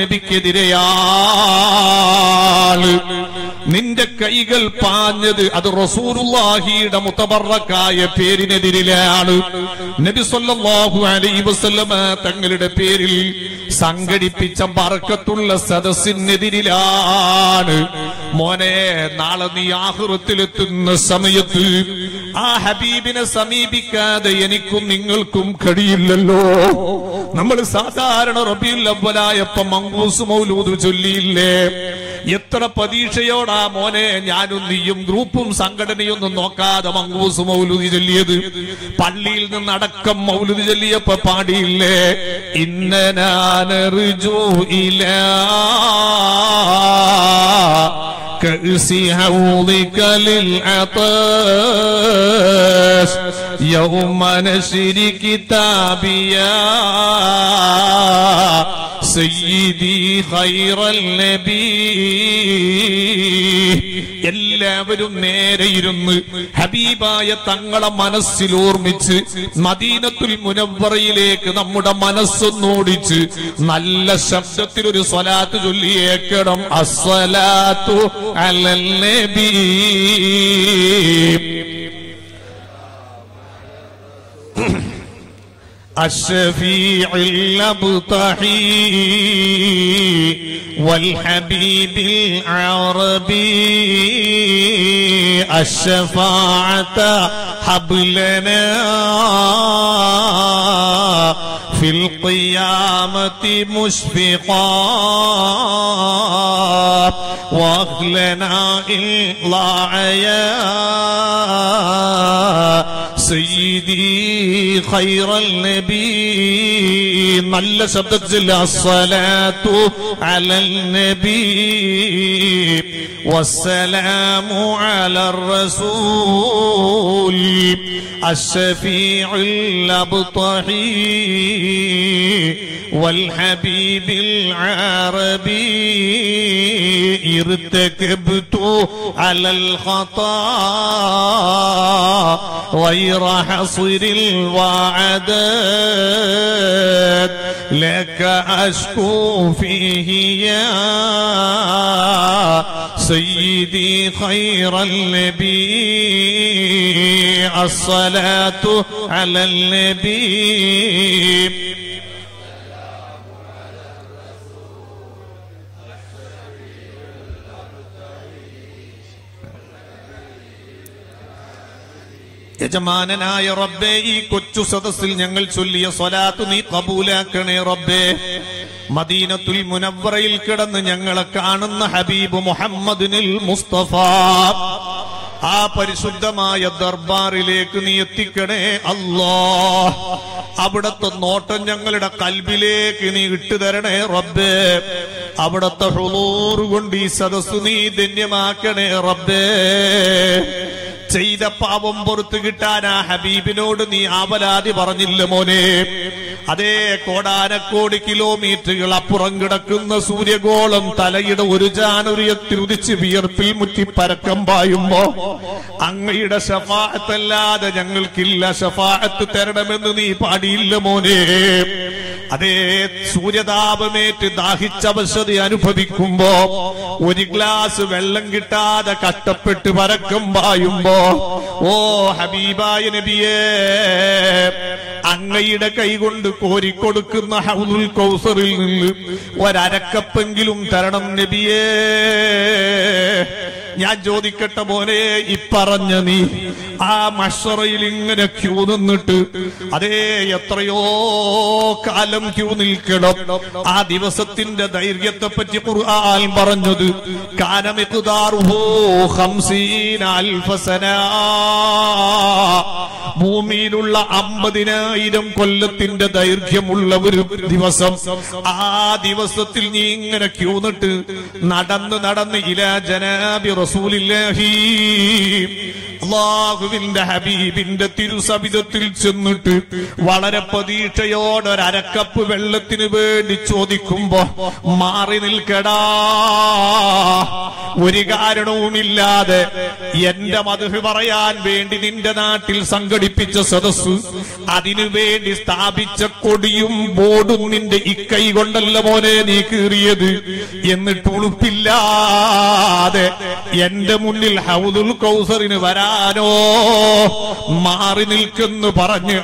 നബിക്കെതിരെയാണ് നിന്റെ കൈകൾ പാഞ്ഞത് അത് റസൂറുല്ലാഹിയുടെ മുത്തബറക്കായ പേരിനെതിരിലാണ് നബി സല്ലല്ലാഹു അലൈഹി വസല്ലമ തങ്ങളുടെ പേരിൽ സംഘടിപ്പിച്ച ബർക്കത്തുള്ള സദസ്സിനെതിരിലാണ് മോനെ നാളെ നീ ആഹൃത്തിലെത്തുന്ന സമയത്ത് ആ ഹബീബിനെ സമീപിക്കാതെ എനിക്കും നിങ്ങൾക്കും കഴിയില്ലല്ലോ നമ്മൾ സാധാരണ റബിയുൽ അവലായപ്പ മങ്കൂസ് മൗലൂദ് ചൊല്ലിയില്ലേ എത്ര പ്രതീക്ഷയോടാ മോനെ ഞാനും നീയും ഗ്രൂപ്പും സംഘടനയൊന്നും നോക്കാതെ മങ്കൂസ് മൗലൂദ് ചൊല്ലിയത് പള്ളിയിൽ നിന്നടക്കം മൗലൂദ് ചൊല്ലിയപ്പോ പാടിയില്ലേ ഇന്നനാനറിജു ഇല كأس حوضك للعطاش يوم نشر كتابيا سيدي خير النبي എല്ലാവരും നേരെ ഇരുന്ന് ഹബീബായ തങ്ങളെ മനസ്സിൽ ഓർമ്മിച്ച് മദീനത്തുൽ മുനവറയിലേക്ക് നമ്മുടെ മനസ്സൊന്നോടിച്ച് നല്ല ശബ്ദത്തിൽ ഒരു സ്വലാത്ത് ചൊല്ലിയേക്കണം അസ്വലാത്തു അലൽ നബി الشفيع الأبطحي والحبيب العربي الشفاعة حبلنا في القيامة مشفقا واهلنا إلا يا سيدي خير النبي നല്ല ശബ്ദത്തിൽ അസ്സലാത്തു അലൽ നബി والسلام على الرسول الشفيع الأبطحي والحبيب العربي ارتكبت على الخطا غير حصر الوعدات لك أشكو فيه يا سيدي خير النبي الصلاة على النبي യജമാനനായ റബ്ബേ ഈ കൊച്ചു സദസ്സിൽ ഞങ്ങൾ ചൊല്ലിയ സ്വലാത്ത് നീ കബൂലാക്കണേ റബ്ബേ മദീനത്തുൽ മുനവറയിൽ കിടന്ന് ഞങ്ങളെ കാണുന്ന ഹബീബ് മുഹമ്മദിനിൽ മുസ്തഫ ആ പരിശുദ്ധമായ ദർബാറിലേക്ക് നീ എത്തിക്കണേ അല്ലാ അവിടത്തെ നോട്ടം ഞങ്ങളുടെ കൽബിലേക്ക് നീ ഇട്ടുതരണേ റബ്ബേ അവിടത്തെ ഹുളൂറ് കൊണ്ട് ഈ സദസ് നീ ധന്യമാക്കണേ റബ്ബേ ചെയ്ത പാപം പുറത്തു കിട്ടാൻ ആ ഹബീബിനോട് നീ ആവലാതി പറഞ്ഞില്ല മോനെ അതേ കോടാനക്കോടി കിലോമീറ്ററുകൾ അപ്പുറം കിടക്കുന്ന സൂര്യഗോളം തലയുടെ ഒരു ജാനുര്യത്തിൽ ഉദിച്ച് വിയർപ്പിൽ മുറ്റി പരക്കം പായുമ്പോ അങ്ങയുടെ ഷഫാഅത്തല്ലാതെ ഞങ്ങൾക്കില്ല ഷഫാഅത്ത് തരണമെന്ന് നീ പാടിയില്ല മോനെ അതേ സൂര്യതാപമേറ്റ് ദാഹിച്ചവശത അനുഭവിക്കുമ്പോ ഒരു ഗ്ലാസ് വെള്ളം കിട്ടാതെ കഷ്ടപ്പെട്ട് പരക്കം പായുമ്പോ ഓ ഹബീബായ നബിയേ അങ്ങയുടെ കൈകൊണ്ട് കോരിക്കൊടുക്കുന്ന ഹൗലുൽ കൗസറിൽ നിന്ന് ഒരരക്കപ്പെങ്കിലും തരണം നബിയേ ഞാൻ ചോദിക്കട്ടെ മോനെ ഇപ്പറഞ്ഞ നീ ആ മഷറയിൽ ഇങ്ങനെ ക്യൂ നിന്നിട്ട് അതേ എത്രയോ കാലം ക്യൂ നിൽക്കണം ആ ദിവസത്തിന്റെ ദൈർഘ്യത്തെ പറ്റി ഖുർആൻ പറഞ്ഞത് കാനമിഖ്ദാറുഹു ഖംസീന അൽഫസന ഭൂമിയിലുള്ള അമ്പതിനായിരം കൊല്ലത്തിന്റെ ദൈർഘ്യമുള്ള ഒരു ദിവസം ആ ദിവസത്തിൽ നീ ഇങ്ങനെ ക്യൂ നിട്ട് നടന്ന് നടന്ന് ഇല ജനാബി റസൂലില്ലാഹി അള്ളാഹുവിന്റെ ഹബീബിന്റെ തിരുസവിധത്തിൽ ചെന്നിട്ട് വളരെ പ്രതീക്ഷയോടെ ഒരു അരക്കപ്പ് വെള്ളത്തിന് വേണ്ടി ചോദിക്കുമ്പോ മാറി നിൽക്കടാ ഒരു കാരണവുമില്ലാതെ എന്റെ മധു പറയാൻ വേണ്ടി നിന്റെ നാട്ടിൽ സംഘടിപ്പിച്ച സദസ് അതിനു വേണ്ടി സ്ഥാപിച്ച കൊടിയും ബോർഡും നിന്റെ ഇക്കൈ കൊണ്ടല്ല മോനെ നീ കീറിയത് എന്നിട്ട് ഉളുപ്പില്ലാതെ എന്റെ മുന്നിൽ ഹൗദുൽ കൗസറിന് വരാനോ മാറി നിൽക്കുന്നു പറഞ്ഞ്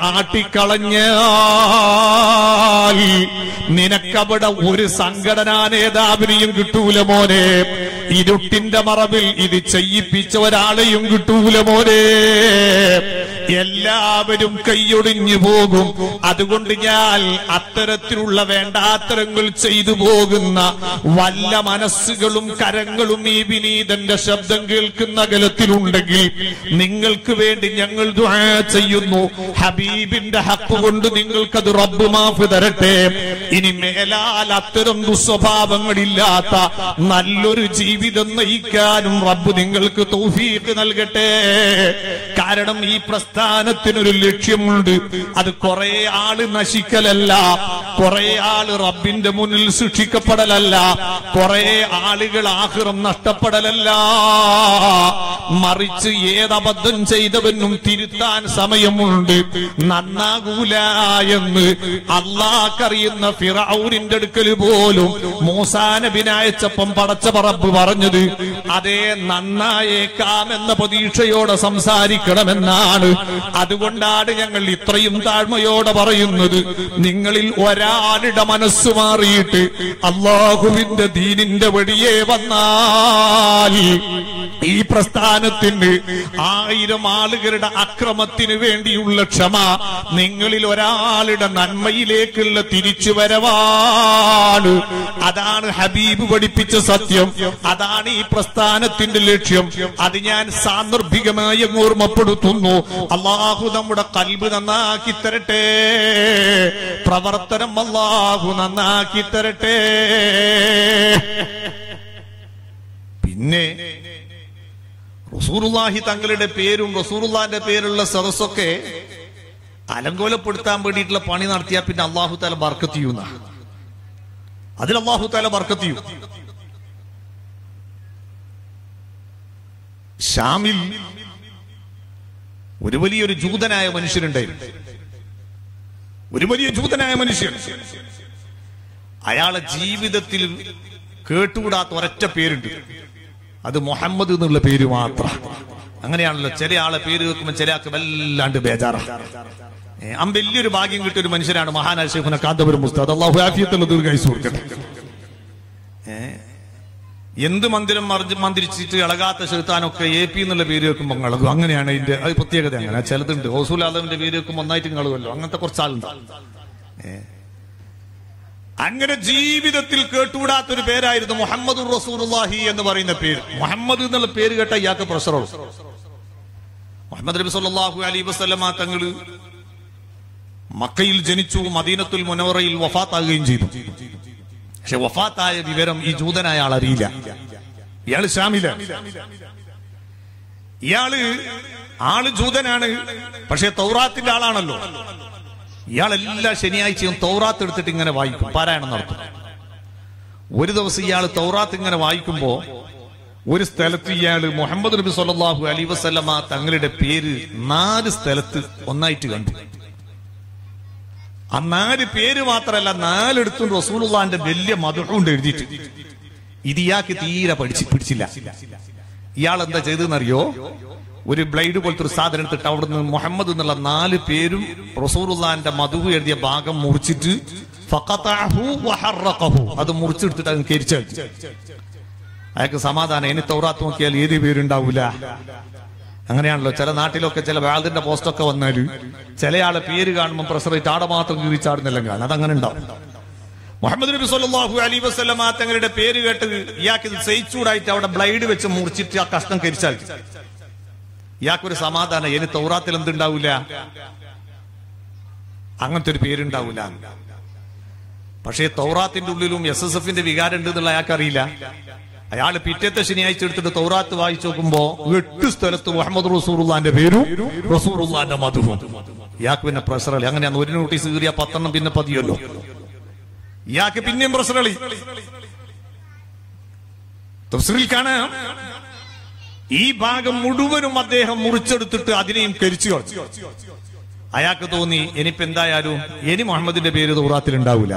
ആട്ടിക്കളഞ്ഞാൽ നിനക്കവിടെ ഒരു സംഘടനാ നേതാവിനെയും കിട്ടൂല മോനെ ഇരുട്ടിന്റെ മറവിൽ ഇത് ചെയ്യിപ്പിച്ച ഒരാളെയും കിട്ടൂല മോനെ എല്ലാവരും കൈയൊടിഞ്ഞു പോകും അതുകൊണ്ട് ഞാൻ അത്തരത്തിലുള്ള വേണ്ടാത്തരങ്ങൾ ചെയ്തു പോകുന്ന വല്ല മനസ്സുകളും കരങ്ങളും ഈ വിനീതന്റെ ശബ്ദം കേൾക്കുന്ന അകലത്തിലുണ്ടെങ്കിൽ നിങ്ങൾക്ക് വേണ്ടി ഞങ്ങൾ ദുആ ചെയ്യുന്നു ഹബീബിന്റെ ഹക്ക് കൊണ്ട് നിങ്ങൾക്കത് റബ്ബ് മാഫ് തരട്ടെ ഇനി മേലാൽ അത്തരം ദുസ്വഭാവങ്ങളില്ലാത്ത നല്ലൊരു ജീവിതം നയിക്കാനും റബ്ബ് നിങ്ങൾക്ക് തൗഫീഖ് നൽകട്ടെ കാരണം ഈ പ്രസ്ഥാനത്തിനൊരു ലക്ഷ്യമുണ്ട് അത് കുറെ ആള് നശിക്കലല്ല കുറെ ആള് റബ്ബിന്റെ മുന്നിൽ സൂക്ഷിക്കപ്പെടലല്ല കുറെ ആളുകൾ ആഹ്റം നഷ്ടപ്പെടലല്ല മറിച്ച് ഏതബദ്ധം ചെയ്തവനും തിരുത്താൻ സമയമുണ്ട് നന്നാകൂല എന്ന് അള്ളാഹ്ക്കറിയുന്ന ഫിറൌരിന്റെ അടുക്കൽ പോലും മൂസാനബിനയച്ചപ്പം പടച്ച പറമ്പ് പറഞ്ഞത് അതേ നന്നായേക്കാം എന്ന പ്രതീക്ഷയോടെ സംസാരിക്കണമെന്നാണ് അതുകൊണ്ടാണ് ഞങ്ങൾ ഇത്രയും താഴ്മയോടെ പറയുന്നത് നിങ്ങളിൽ ഒരാളുടെ മനസ്സ് മാറിയിട്ട് അള്ളാഹുവിന്റെ ദീനിന്റെ വഴിയെ വന്നാൽ ഈ പ്രസ്ഥാനത്തിന് ആയിരം ആളുകളുടെ അക്രമത്തിന് വേണ്ടിയുള്ള ക്ഷമ നിങ്ങളിൽ ഒരാളുടെ നന്മയിലേക്കുള്ള തിരിച്ചുവരവാണ് അതാണ് ഹബീബ് പഠിപ്പിച്ച സത്യം അതാണ് ഈ പ്രസ്ഥാനത്തിന്റെ ലക്ഷ്യം അത് ഞാൻ സാന്ദർഭികമായി അങ്ങ് ഓർമ്മപ്പെടുത്തുന്നു അള്ളാഹു നമ്മുടെ കൽബ് നന്നാക്കി തരട്ടെ പ്രവർത്തനം അള്ളാഹു നന്നാക്കി തരട്ടെ പിന്നെ റസൂറുല്ലാഹി തങ്ങളുടെ പേരും റസൂറുല്ലാന്റെ പേരുള്ള സദസ്സൊക്കെ അലങ്കോലപ്പെടുത്താൻ വേണ്ടിയിട്ടുള്ള പണി നടത്തിയാൽ പിന്നെ അള്ളാഹു താല ബർക്കത്ത് ചെയ്യുന്ന അതിൽ അള്ളാഹു താല ബർക്കത്ത് ചെയ്യും ഷാമിൽ ഒരു വലിയൊരു ജൂതനായ മനുഷ്യനുണ്ടായിരുന്നു ഒരു വലിയ ജൂതനായ മനുഷ്യൻ അയാളെ ജീവിതത്തിൽ കേട്ടുകൂടാത്ത ഒരൊറ്റ പേരുണ്ട് അത് മുഹമ്മദ് എന്നുള്ള പേര് മാത്രം അങ്ങനെയാണല്ലോ ചില ആളെ പേര് വെക്കുമ്പോൾ ചില ആൾക്ക് വല്ലാണ്ട് ബേജാറാ ഏ, അം വലിയൊരു ഭാഗ്യം കിട്ടിയ ഒരു മനുഷ്യനാണ് മഹാനായ ഷെയ്ഖുന കാന്തപുരം മുസ്താദ് അള്ളാഹു ആഫിയത്തുള്ള ദീർഘായുസ് കൊടുക്കട്ടെ ഏ, എന്ത് മന്ദിരം മറിഞ്ഞ് മന്ദിരിച്ചിട്ട് ഇളകാത്ത ചെറുത്താനൊക്കെ എ പി എന്നുള്ള പേര് വെക്കുമ്പോൾ ഇളകും അങ്ങനെയാണ് ഇതിന്റെ അത് പ്രത്യേകത അങ്ങനെ ചിലതുണ്ട് ഹോസൂൽ ആദമിന്റെ പേര് വെക്കുമ്പോൾ ഒന്നായിട്ട് ഇളകുമല്ലോ അങ്ങനത്തെ കുറച്ച് ആളുണ്ടാവും അങ്ങനെ ജീവിതത്തിൽ കേട്ടുകൂടാത്തൊരു പേരായിരുന്നു മുഹമ്മദ് റസൂലുള്ളാഹി എന്ന് പറയുന്ന പേര് മുഹമ്മദ് എന്നുള്ള പേര് കേട്ട ഇയാൾക്ക് പ്രഷറുള്ളൂ മുഹമ്മദ് നബി സല്ലല്ലാഹു അലൈഹി വസല്ലമ തങ്ങള് മക്കയിൽ ജനിച്ചു മദീനത്തുൽ മുനവറയിൽ വഫാത്താകുകയും ചെയ്തു പക്ഷെ വഫാത്തായ വിവരം ഈ ജൂതനായ ആൾ അറിയില്ല ഇയാള് ഷാമില ഇയാള് ആള് ജൂതനാണ് പക്ഷെ തൗറാത്തിന്റെ ആളാണല്ലോ ഇയാൾ എല്ലാ ശനിയാഴ്ചയും തൗറാത്ത് എടുത്തിട്ട് ഇങ്ങനെ വായിക്കും പാരായണം നടത്തും ഒരു ദിവസം ഇയാൾ തൗറാത്ത് ഇങ്ങനെ വായിക്കുമ്പോ ഒരു സ്ഥലത്ത് ഇയാള് മുഹമ്മദ് നബി സല്ലല്ലാഹു അലൈഹി വസല്ലമ തങ്ങളുടെ പേര് നാല് സ്ഥലത്ത് ഒന്നായിട്ട് കണ്ടു ആ നാല് പേര് മാത്രമല്ല നാലെടുത്തും റസൂലുള്ളാന്റെ വലിയ മധുണ്ട് എഴുതിയിട്ട് ഇത് ഇയാൾക്ക് തീരെ പഠിച്ച് പിടിച്ചില്ല ഇയാൾ എന്താ ചെയ്തെന്നറിയോ ഒരു ബ്ലൈഡ് പോലത്തെ ഒരു സാധനം എടുത്തിട്ട് അവിടുന്ന് മുഹമ്മദ് എന്നുള്ള നാല് പേരും റസൂറുല്ലാന്റെ മധു എഴുതിയ ഭാഗം മുറിച്ചിട്ട് ഫഖതഅഹു വഹറഖഹു. അത് മുറിച്ചെടുത്തിട്ട് അത് കരിച്ചു അയാൾക്ക് സമാധാനം ഇനി തൗറാത്ത് നോക്കിയാൽ ഏത് പേരുണ്ടാവൂല അങ്ങനെയാണല്ലോ ചില നാട്ടിലൊക്കെ ചില വാതിന്റെ പോസ്റ്റൊക്കെ വന്നാല് ചില ആളെ പേര് കാണുമ്പോൾ പ്രസറിച്ച് ആടെ മാത്രം കീറിച്ചാടുന്നെല്ലാം കാണും അതങ്ങനെ ഉണ്ടാവും മുഹമ്മദ് നബി സല്ലല്ലാഹു അലൈഹി വസല്ലമ തങ്ങളുടെ പേര് കേട്ട് ഇയാൾക്ക് ഇത് സഹിച്ചൂടായിട്ട് അവിടെ ബ്ലൈഡ് വെച്ച് മുറിച്ചിട്ട് ആ കഷ്ണം കരിച്ചാൽ ഇയാൾക്കൊരു സമാധാനം ഇനി തൗറാത്തിൽ എന്തുണ്ടാവൂല അങ്ങനത്തെ ഒരു പേരുണ്ടാവൂല പക്ഷേ തൗറാത്തിന്റെ ഉള്ളിലും എസ് എസ് എഫിന്റെ വികാരം ഉണ്ട് എന്നുള്ള അയാൾക്ക് അറിയില്ല അയാൾ പിറ്റേത്തെ ശനിയാഴ്ച എടുത്തിട്ട് തൗറാത്ത് വായിച്ചു നോക്കുമ്പോ എട്ട് സ്ഥലത്ത് മുഹമ്മദ് റസൂറുല്ലാന്റെ പേരും റസൂറുല്ലാന്റെ മധുവും ഇയാൾക്ക് പിന്നെ പ്രഷറളി അങ്ങനെയാണ് ഒരു നോട്ടീസ് കീറിയ പത്തെണ്ണം പിന്നെ പതിയല്ലോ ഇയാൾക്ക് പിന്നെയും പ്രഷറളി തഫ്സീറിൽ കാണാം ഈ ഭാഗം മുഴുവനും അദ്ദേഹം മുറിച്ചെടുത്തിട്ട് അതിനെയും കരിച്ചു കളഞ്ഞു അയാൾക്ക് തോന്നി ഇനിയിപ്പോ എന്തായാലും ഇനി മുഹമ്മദിന്റെ പേര് തൗറാത്തിൽ ഉണ്ടാവില്ല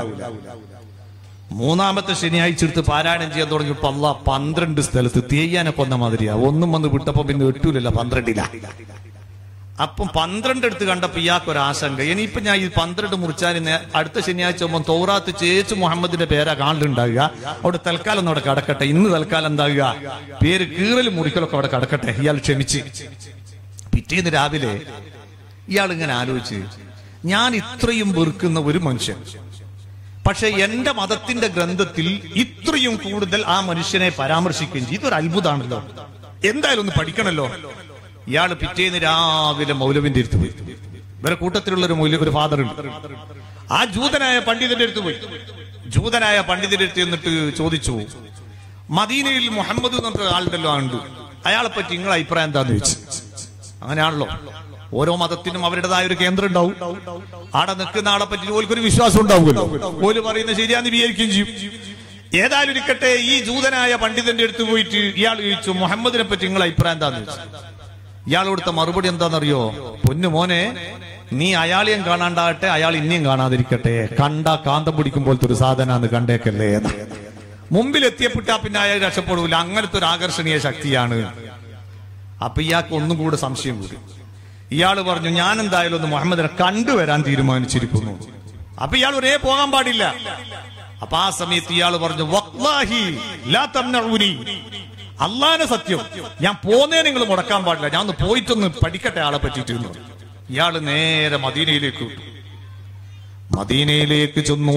മൂന്നാമത്തെ ശനിയാഴ്ച എടുത്ത് പാരായണം ചെയ്യാൻ തുടങ്ങിയപ്പോ അല്ല പന്ത്രണ്ട് സ്ഥലത്ത് തേയ്യാനെ കൊന്ന മാതിരിയാ ഒന്നും വന്ന് വിട്ടപ്പോ പിന്നെ എട്ടൂലല്ല പന്ത്രണ്ടില്ല അപ്പം പന്ത്രണ്ട് എടുത്ത് കണ്ടപ്പോ ഇയാൾക്ക് ഒരു ആശങ്ക ഇനിയിപ്പോ ഞാൻ ഈ പന്ത്രണ്ട് മുറിച്ചാൽ ഇന്ന് അടുത്ത ശനിയാഴ്ച ആകുമ്പോൾ തോറാത്ത് ചേച്ചു മുഹമ്മദിന്റെ പേരാ കാണലുണ്ടാകുക അവിടെ തൽക്കാലം ഒന്ന് അവിടെ കടക്കട്ടെ ഇന്ന് തൽക്കാലം എന്താകുക പേര് കീറലും മുറിക്കലൊക്കെ അവിടെ കടക്കട്ടെ ഇയാൾ ക്ഷമിച്ച് പിറ്റേന്ന് രാവിലെ ഇയാൾ ഇങ്ങനെ ആലോചിച്ച് ഞാൻ ഇത്രയും വെറുക്കുന്ന ഒരു മനുഷ്യൻ പക്ഷെ എന്റെ മതത്തിന്റെ ഗ്രന്ഥത്തിൽ ഇത്രയും കൂടുതൽ ആ മനുഷ്യനെ പരാമർശിക്കുകയും ചെയ്തു ഇതൊരു അത്ഭുതമാണല്ലോ എന്തായാലും ഒന്ന് പഠിക്കണല്ലോ ഇയാള് പിറ്റേന്ന് രാവിലെ മൗലവിന്റെ അടുത്ത് പോയി ഇവരെ കൂട്ടത്തിലുള്ള ഒരു മൗല ഒരു ഫാദർ ഉണ്ട് ആ ജൂതനായ പണ്ഡിതന്റെ അടുത്ത് പോയി ജൂതനായ പണ്ഡിതന്റെ അടുത്ത് എന്നിട്ട് ചോദിച്ചു മദീനയിൽ മുഹമ്മദ് എന്ന് പറഞ്ഞ ആളുണ്ടല്ലോ ഉണ്ട് അയാളെ പറ്റി നിങ്ങളെ അഭിപ്രായം എന്താന്ന് ചോദിച്ചു അങ്ങനെയാണല്ലോ ഓരോ മതത്തിനും അവരുടേതായ ഒരു കേന്ദ്രം ഉണ്ടാവും ആടെ നിൽക്കുന്ന ആളെ പറ്റി ഓൽക്കൊരു വിശ്വാസം ഉണ്ടാവുമല്ലോ ഓല് പറയുന്നത് ശരിയാന്ന് വിചാരിക്കുകയും ചെയ്യും ഏതായാലും ഇരിക്കട്ടെ ഈ ജൂതനായ പണ്ഡിതന്റെ അടുത്ത് പോയിട്ട് ഇയാൾ ചോദിച്ചു മുഹമ്മദിനെ പറ്റി നിങ്ങളെ അഭിപ്രായം എന്താന്ന് ചോദിച്ചു ഇയാൾ കൊടുത്ത മറുപടി എന്താണെന്നറിയോ പൊന്നു മോനെ നീ അയാളെയും കാണാണ്ടാകട്ടെ അയാൾ ഇനിയും കാണാതിരിക്കട്ടെ കണ്ട കാന്തം പിടിക്കും പോലത്തെ ഒരു സാധനാന്ന് കണ്ടേക്കല്ലേ എന്ന് മുമ്പിൽ എത്തിയപ്പെട്ടാ പിന്നെ അയാൾ രക്ഷപ്പെടൂല അങ്ങനത്തെ ഒരു ആകർഷണീയ ശക്തിയാണ് അപ്പൊ ഇയാൾക്ക് ഒന്നും കൂടെ സംശയം കൂടി ഇയാള് പറഞ്ഞു ഞാൻ എന്തായാലും ഒന്ന് മുഹമ്മദിനെ കണ്ടുവരാൻ തീരുമാനിച്ചിരിക്കുന്നു അപ്പൊ ഇയാൾ ഒരേ പോകാൻ പാടില്ല അപ്പൊ ആ സമയത്ത് ഇയാൾ പറഞ്ഞു വല്ലാഹി ലാ തംനഊനി അള്ളാനെ സത്യം ഞാൻ പോന്നേ നിങ്ങൾ മുടക്കാൻ പാടില്ല ഞാൻ ഒന്ന് പോയിട്ടൊന്ന് പഠിക്കട്ടെ ആളെ പറ്റിയിട്ട് എന്ന് പറഞ്ഞു. ഇയാള് നേരെ മദീനയിലേക്ക് വിട്ടു മദീനയിലേക്ക് ചെന്നു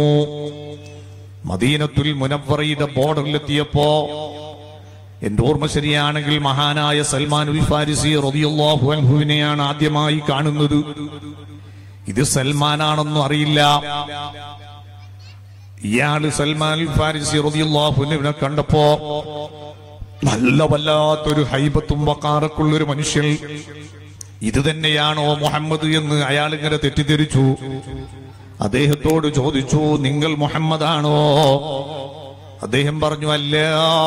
മദീനത്തുൽ മുനവറയുടെ ബോർഡറിലെത്തിയപ്പോ എന്റെ ഓർമ്മ ശരിയാണെങ്കിൽ മഹാനായ സൽമാനുൽ ഫാരിസി റളിയല്ലാഹു അൻഹുവിനെയാണ് ആദ്യമായി കാണുന്നത് ഇത് സൽമാനാണെന്നും അറിയില്ല ഇയാള് സൽമാൻ ഫാരിസി റളിയല്ലാഹുവിനെ കണ്ടപ്പോ നല്ല വല്ലാത്തൊരു ഹൈബത്തും വക്കാറക്കുള്ള ഒരു മനുഷ്യൻ ഇത് തന്നെയാണോ മുഹമ്മദ് എന്ന് അയാൾ ഇങ്ങനെ തെറ്റിദ്ധരിച്ചു അദ്ദേഹത്തോട് ചോദിച്ചു നിങ്ങൾ മുഹമ്മദാണോ അദ്ദേഹം പറഞ്ഞു അല്ല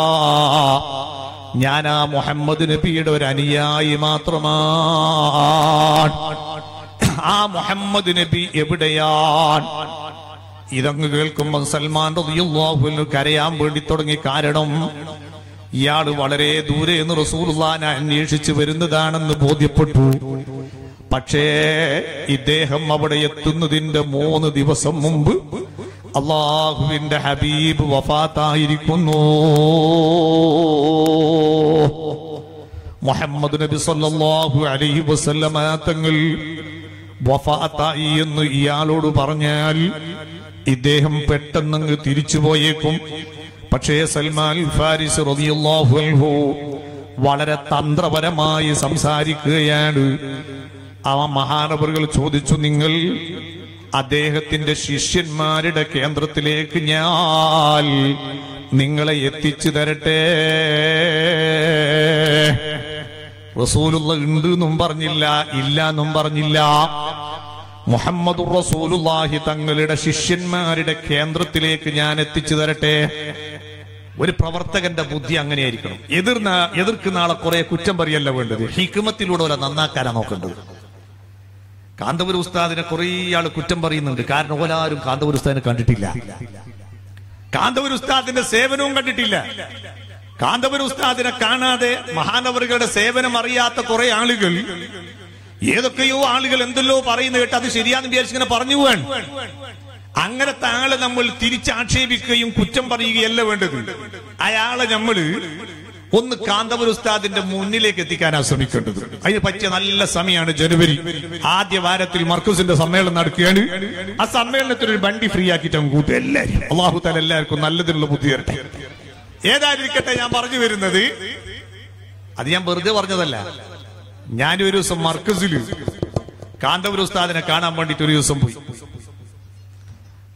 ഞാൻ ആ മുഹമ്മദ് നബിയുടെ ഒരു അനുയായി മാത്രമാണ് ആ മുഹമ്മദ് നബി എവിടെയാണ് ഇതങ്ങ് കേൾക്കുമ്പോൾ സൽമാൻ റളിയല്ലാഹു അൻഹു കരയാൻ വേണ്ടി തുടങ്ങി കാരണം ഇയാള് വളരെ ദൂരെ നിന്ന് റസൂലുള്ളാനെ അന്വേഷിച്ച് വരുന്നതാണെന്ന് ബോധ്യപ്പെട്ടു പക്ഷേ ഇദ്ദേഹം അവിടെ എത്തുന്നതിന്റെ മൂന്ന് ദിവസം മുമ്പ് അള്ളാഹുവിന്റെ ഹബീബ് വഫാത്തായിരിക്കുന്നു മുഹമ്മദ് നബി സല്ലല്ലാഹു അലൈഹി വസല്ലമ തങ്ങൾ വഫാത്തായി എന്ന് ഇയാളോട് പറഞ്ഞാൽ ഇദ്ദേഹം പെട്ടെന്നങ്ങ് തിരിച്ചു പോയേക്കും പക്ഷേ സൽമാൻ ഫാരിസ് റളിയല്ലാഹു അൻഹു വളരെ തന്ത്രപരമായി സംസാരിക്കുകയാണ് ആ മഹാനവറുകൾ ചോദിച്ചു നിങ്ങൾ അദ്ദേഹത്തിന്റെ ശിഷ്യന്മാരുടെ കേന്ദ്രത്തിലേക്ക് ഞാൻ നിങ്ങളെ എത്തിച്ചു തരട്ടെ റസൂലുള്ള ഉണ്ട് എന്നും പറഞ്ഞില്ല ഇല്ല എന്നും പറഞ്ഞില്ല മുഹമ്മദ് റസൂലുള്ളാഹി തങ്ങളുടെ ശിഷ്യന്മാരുടെ കേന്ദ്രത്തിലേക്ക് ഞാൻ എത്തിച്ചു തരട്ടെ ഒരു പ്രവർത്തകന്റെ ബുദ്ധി അങ്ങനെയായിരിക്കണം എതിർന്ന എതിർക്കുന്ന ആളെ കുറെ കുറ്റം പറയല്ല വേണ്ടത് ഹിക്കുമത്തിലൂടെ ഒരു നന്നാക്കാനാ നോക്കേണ്ടത് കാന്തപുര ഉസ്താദിനെ കുറെ ആള് കുറ്റം പറയുന്നുണ്ട് കാരണം ഓലാരും കാന്തപുര ഉസ്താദിനെ കണ്ടിട്ടില്ല കാന്തപുര ഉസ്താദിന്റെ സേവനവും കണ്ടിട്ടില്ല കാന്തപുര ഉസ്താദിനെ കാണാതെ മഹാനവറുകളുടെ സേവനം അറിയാത്ത കുറെ ആളുകൾ ഏതൊക്കെയോ ആളുകൾ എന്തെല്ലോ പറയുന്ന കേട്ട് അത് ശരിയാന്ന് വിചാരിച്ചിങ്ങനെ പറഞ്ഞു പോവാൻ അങ്ങനത്തെ ആളെ നമ്മൾ തിരിച്ചാക്ഷേപിക്കുകയും കുറ്റം പറയുകയല്ല വേണ്ടത് അയാളെ നമ്മള് ഒന്ന് കാന്തപുര ഉസ്താദിന്റെ മുന്നിലേക്ക് എത്തിക്കാനാണ് ശ്രമിക്കേണ്ടത് അതിന് പറ്റിയ നല്ല സമയമാണ് ജനുവരി ആദ്യ വാരത്തിൽ മർക്കൂസിന്റെ സമ്മേളനം നടക്കുകയാണ് ആ സമ്മേളനത്തിൽ ഒരു വണ്ടി ഫ്രീ ആക്കിയിട്ട് അങ്ങ് കൂട്ടും എല്ലാവരും അള്ളാഹു താല എല്ലാവർക്കും നല്ലതിനുള്ള ബുദ്ധി തരട്ടെ ഏതായിരിക്കട്ടെ ഞാൻ പറഞ്ഞു വരുന്നത് അത് ഞാൻ വെറുതെ പറഞ്ഞതല്ല ഞാനൊരു ദിവസം മർക്കസിൽ കാന്തപുര ഉസ്താദിനെ കാണാൻ വേണ്ടിട്ട് ഒരു ദിവസം പോയി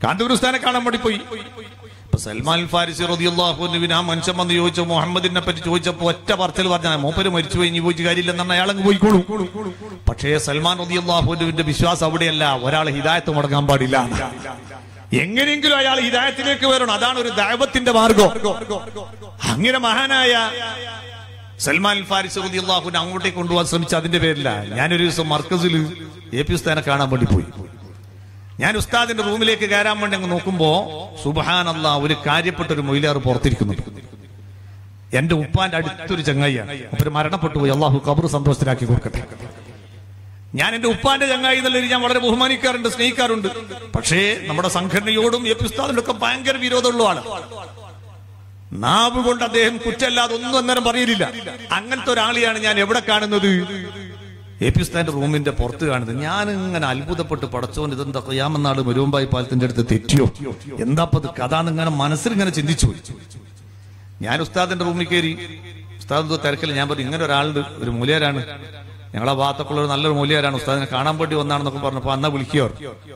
കാന്തപുരം ഉസ്താനെ കാണാൻ വേണ്ടി പോയി ഇപ്പൊ സൽമാൻ ഫാരിസി റതിയുള്ളാഹുവിന് ആ മനുഷ്യൻ വന്ന് ചോദിച്ചു മുഹമ്മദിനെ പറ്റി ചോദിച്ചപ്പോ ഒറ്റ പറച്ചിൽ പറഞ്ഞാൽ മൂപ്പര് മരിച്ചു പോയി ഇനി പോയിട്ട് കാര്യമില്ലെന്നാണ് അയാൾ അങ്ങ് പോയിക്കോളൂ പക്ഷേ സൽമാൻ റതിയുള്ളാഹുവിന്റെ വിശ്വാസം അവിടെയല്ല ഒരാൾ ഹിദായത്ത് മുടങ്ങാൻ പാടില്ല എങ്ങനെയെങ്കിലും അയാൾ ഹിദായത്തിലേക്ക് വരണം അതാണ് ഒരു ദൈവത്തിന്റെ മാർഗം അങ്ങനെ മഹാനായ സൽമാൻ ഫാരിസ് റളിയല്ലാഹുവിനെ അങ്ങോട്ടേക്ക് കൊണ്ടുപോകാൻ ശ്രമിച്ച അതിന്റെ പേരില്ല ഞാനൊരു ദിവസം മർക്കസിൽ എ പി ഉസ്താനെ കാണാൻ വേണ്ടി പോയി ഞാൻ ഉസ്താദിന്റെ റൂമിലേക്ക് കയറാൻ വേണ്ടി അങ്ങ് നോക്കുമ്പോ സുബഹാനല്ല ഒരു കാര്യപ്പെട്ട ഒരു മൊയിലാറ് പുറത്തിരിക്കുന്നുണ്ട് എന്റെ ഉപ്പാന്റെ അടുത്തൊരു ചങ്ങായിയാണ് അപ്പൊ മരണപ്പെട്ടു പോയി അള്ളാഹു കബർ സന്തോഷത്തിലാക്കി കൊടുക്കട്ടെ ഞാൻ എന്റെ ഉപ്പാന്റെ ചങ്ങായി എന്നുള്ള രീതി ഞാൻ വളരെ ബഹുമാനിക്കാറുണ്ട് സ്നേഹിക്കാറുണ്ട് പക്ഷേ നമ്മുടെ സംഘടനയോടും എ പി ഉസ്താദിന്റെ ഒക്കെ ഭയങ്കര വിരോധമുള്ള ആള് നാവ് കൊണ്ട് അദ്ദേഹം കുറ്റല്ലാതെ ഒന്നും അന്നേരം പറയലില്ല അങ്ങനത്തെ ഒരാളെയാണ് ഞാൻ എവിടെ കാണുന്നത് എ പി ഉസ്താന്റെ റൂമിന്റെ പുറത്ത് കാണുന്നത് ഞാൻ ഇങ്ങനെ അത്ഭുതപ്പെട്ട് പടച്ചോൻ ഇതെന്താ കൊയ്യാമെന്നാള് മരുവമ്പായി പാലത്തിന്റെ അടുത്ത് തെറ്റിയോ എന്താപ്പത് കഥ എന്നിങ്ങനെ മനസ്സിൽ ഇങ്ങനെ ചിന്തിച്ചു പോയി ഞാൻ ഉസ്താദിന്റെ റൂമിൽ കയറി ഉസ്താദ് എന്തോ തിരക്കില്ല ഞാൻ പറഞ്ഞു ഇങ്ങനെ ഒരാളുണ്ട് ഒരു മൂല്യരാണ് ഞങ്ങളെ ഭാഗത്തൊക്കെ ഉള്ള ഒരു നല്ലൊരു മൂല്യരാണ് ഉസ്താദിനെ കാണാൻ വേണ്ടി വന്നാണെന്നൊക്കെ പറഞ്ഞപ്പോ അന്നാ വിളിക്കുകയോ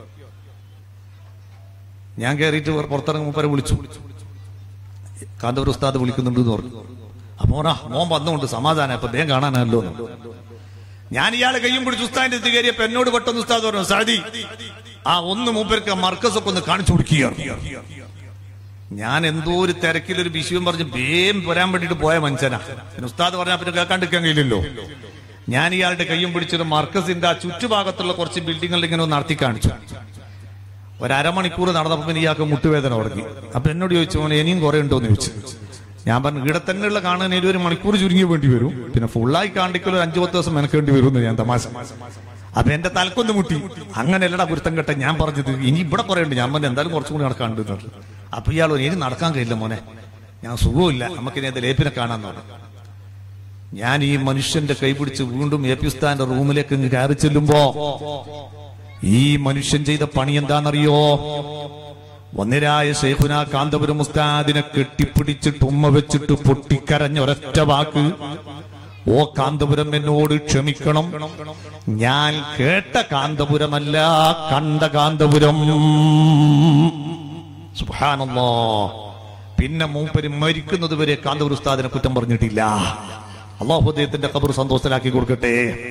ഞാൻ കയറിയിട്ട് പുറത്തിറങ്ങുമ്പോൾ വരെ വിളിച്ചു കാന്തപുരം ഉസ്താദ് വിളിക്കുന്നുണ്ട് എന്ന് പറഞ്ഞു അപ്പൊ മോനാ മോൻ വന്നുകൊണ്ട് സമാധാനം അപ്പൊ അദ്ദേഹം കാണാനല്ലോ എന്ന്. ഞാൻ ഇയാളെ കയ്യും പിടിച്ച് ഉസ്താദിന്റെ അടുത്ത് കയറിയപ്പോ എന്നോട് പെട്ടെന്ന് ഉസ്താദ് പറഞ്ഞു സാദി ആ ഒന്ന് മൂപ്പർക്ക് മർക്കസൊക്കെ ഒന്ന് കാണിച്ചു കൊടുക്കുക ഞാൻ എന്തോ ഒരു തിരക്കിലൊരു വിഷയം പറഞ്ഞ് വേം വരാൻ വേണ്ടിട്ട് പോയ മനുഷ്യനാ പിന്നെ ഉസ്താദ് പറഞ്ഞാൽ പിന്നെ കേൾക്കാണ്ടിരിക്കാൻ കഴിയില്ലല്ലോ ഞാൻ ഇയാളുടെ കയ്യും പിടിച്ചൊരു മർക്കസിന്റെ ആ ചുറ്റുഭാഗത്തുള്ള കുറച്ച് ബിൽഡിങ്ങുകൾ ഇങ്ങനെ ഒന്ന് നടത്തി കാണിച്ചു ഒരു അരമണിക്കൂർ നടന്നപ്പോ പിന്നെ ഇയാൾക്ക് മുട്ടുവേദന തുടങ്ങി അപ്പൊ എന്നോട് ചോദിച്ചു മോനെ ഇനിയും കുറെ ഉണ്ടോ എന്ന് ചോദിച്ചു ഞാൻ പറഞ്ഞു ഇവിടെ തന്നെയുള്ള കാണാൻ ഇനി ഒരു മണിക്കൂർ ചുരുങ്ങി വേണ്ടി വരും പിന്നെ ഫുള്ളായി കാണിക്കൽ ഒരു അഞ്ചു പത്ത് ദിവസം മെനക്കേണ്ടി വരും എന്ന് ഞാൻ തമാശ അപ്പൊ എന്റെ തലക്കൊന്ന് മുട്ടി അങ്ങനെ അല്ലടാ ഗുരുത്തം കെട്ട ഞാൻ പറഞ്ഞത് ഇനി ഇവിടെ കുറെ ഉണ്ട് ഞാൻ പറഞ്ഞു എന്തായാലും കുറച്ചും കൂടി നടക്കാണ്ട് എന്ന് പറഞ്ഞു. അപ്പൊ ഇയാൾ പറഞ്ഞു, ഇനി നടക്കാൻ കഴിയില്ല മോനെ ഞാൻ സുഖമില്ല നമുക്കിനി അത് ലേപ്പിനെ കാണാൻ പറഞ്ഞു ഞാൻ ഈ മനുഷ്യന്റെ കൈപിടിച്ച് വീണ്ടും എ പി ഉസ്താന്റെ റൂമിലേക്ക് ഇങ്ങ് കയറി ചെല്ലുമ്പോ ഈ മനുഷ്യൻ ചെയ്ത പണി എന്താണെന്നറിയോ ഒന്നിരായ ശൈഖുന കാന്തപുരം ഉസ്താദിനെ കെട്ടിപ്പിടിച്ചിട്ട് ഉമ്മ വെച്ചിട്ട് പൊട്ടിക്കരഞ്ഞ ഒരൊറ്റ വാക്ക് ഓ കാന്തപുരം എന്നോട് ക്ഷമിക്കണം ഞാൻ കേട്ട കാന്തപുരമല്ല കണ്ട കാന്തപുരം സുബ്ഹാനല്ലാ പിന്നെ മൂപ്പര് മരിക്കുന്നത് വരെ കാന്തപുര ഉസ്താദിനെ കുറ്റം പറഞ്ഞിട്ടില്ല അള്ളാഹു അദ്ദേഹത്തിന്റെ കബർ സന്തോഷത്തിലാക്കി കൊടുക്കട്ടെ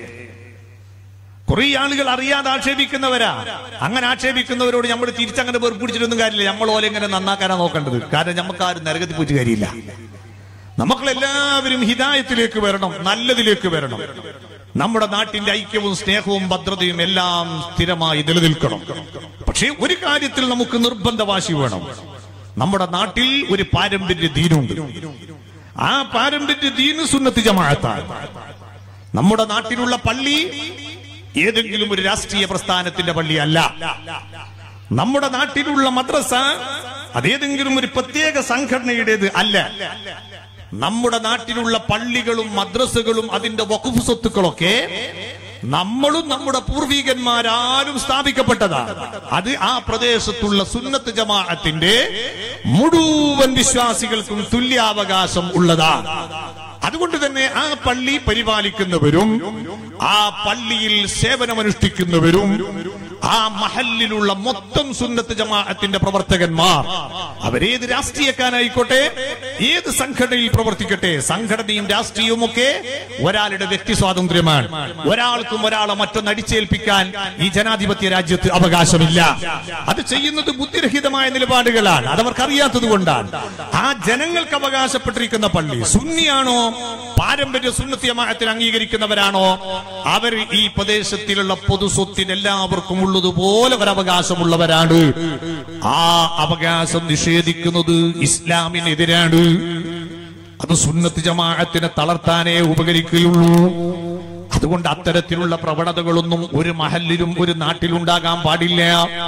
കുറെ ആളുകൾ അറിയാതെ ആക്ഷേപിക്കുന്നവരാ അങ്ങനെ ആക്ഷേപിക്കുന്നവരോട് നമ്മൾ തിരിച്ചങ്ങനെ വെറുപ്പിടിച്ചിട്ടൊന്നും കാര്യമില്ല നമ്മൾ ഓലെ ഇങ്ങനെ നന്നാക്കാനാ നോക്കേണ്ടത് കാരണം നമുക്ക് ആരും നരകത്തിൽ പോയിട്ട് കാര്യമില്ല നമ്മളെല്ലാവരും ഹിതായത്തിലേക്ക് വരണം നല്ലതിലേക്ക് വരണം നമ്മുടെ നാട്ടിന്റെ ഐക്യവും സ്നേഹവും ഭദ്രതയും എല്ലാം സ്ഥിരമായി നിലനിൽക്കണം പക്ഷേ ഒരു കാര്യത്തിൽ നമുക്ക് നിർബന്ധവാശി വേണം നമ്മുടെ നാട്ടിൽ ഒരു പാരമ്പര്യ ദീനുണ്ട് ആ പാരമ്പര്യ ദീന് സുന്നത്ത് ജമാഅത്താണ് നമ്മുടെ നാട്ടിലുള്ള പള്ളി ഏതെങ്കിലും ഒരു രാഷ്ട്രീയ പ്രസ്ഥാനത്തിന്റെ പള്ളിയല്ല നമ്മുടെ നാട്ടിലുള്ള മദ്രസ അതേതെങ്കിലും ഒരു പ്രത്യേക സംഘടനയുടേത് അല്ല നമ്മുടെ നാട്ടിലുള്ള പള്ളികളും മദ്രസകളും അതിന്റെ വകുഫ് സ്വത്തുക്കളൊക്കെ നമ്മളും നമ്മുടെ പൂർവികന്മാരാരും സ്ഥാപിക്കപ്പെട്ടതാണ് അത് ആ പ്രദേശത്തുള്ള സുന്നത്ത് ജമാഅത്തിന്റെ മുഴുവൻ വിശ്വാസികൾക്കും തുല്യാവകാശം ഉള്ളതാണ് അതുകൊണ്ട് തന്നെ ആ പള്ളി പരിപാലിക്കുന്നവരും ആ പള്ളിയിൽ സേവനമനുഷ്ഠിക്കുന്നവരും ആ മഹലിലുള്ള മൊത്തം സുന്നത്ത് ജമാഅത്തിന്റെ പ്രവർത്തകന്മാർ അവരേത് രാഷ്ട്രീയക്കാരായിക്കോട്ടെ ഏത് സംഘടനയിൽ പ്രവർത്തിക്കട്ടെ സംഘടനയും രാഷ്ട്രീയവും ഒക്കെ ഒരാളുടെ വ്യക്തി സ്വാതന്ത്ര്യമാണ് ഒരാൾക്കും ഒരാളെ മറ്റൊന്ന് അടിച്ചേൽപ്പിക്കാൻ ഈ ജനാധിപത്യ രാജ്യത്ത് അവകാശമില്ല അത് ചെയ്യുന്നത് ബുദ്ധിരഹിതമായ നിലപാടുകളാണ് അതവർക്ക് അറിയാത്തത് കൊണ്ടാണ് ആ ജനങ്ങൾക്ക് അവകാശപ്പെട്ടിരിക്കുന്ന പള്ളി സുന്നിയാണോ പാരമ്പര്യ സുന്നത്തിയമായത്തിൽ അംഗീകരിക്കുന്നവരാണോ അവർ ഈ പ്രദേശത്തിലുള്ള പൊതുസ്വത്തിന് എല്ലാവർക്കും ഉള്ളതുപോലെ ഒരു അവകാശമുള്ളവരാണ് ആ അവകാശം നിഷേധിക്കുന്നത് ഇസ്ലാമിനെതിരാണ് അത് സുന്നത്ത് ജമാഅത്തിനെ തളർത്താനേ ഉപകരിക്കുകയുള്ളൂ അതുകൊണ്ട് അത്തരത്തിലുള്ള പ്രവണതകളൊന്നും ഒരു മഹലിലും ഒരു നാട്ടിലുണ്ടാകാൻ പാടില്ല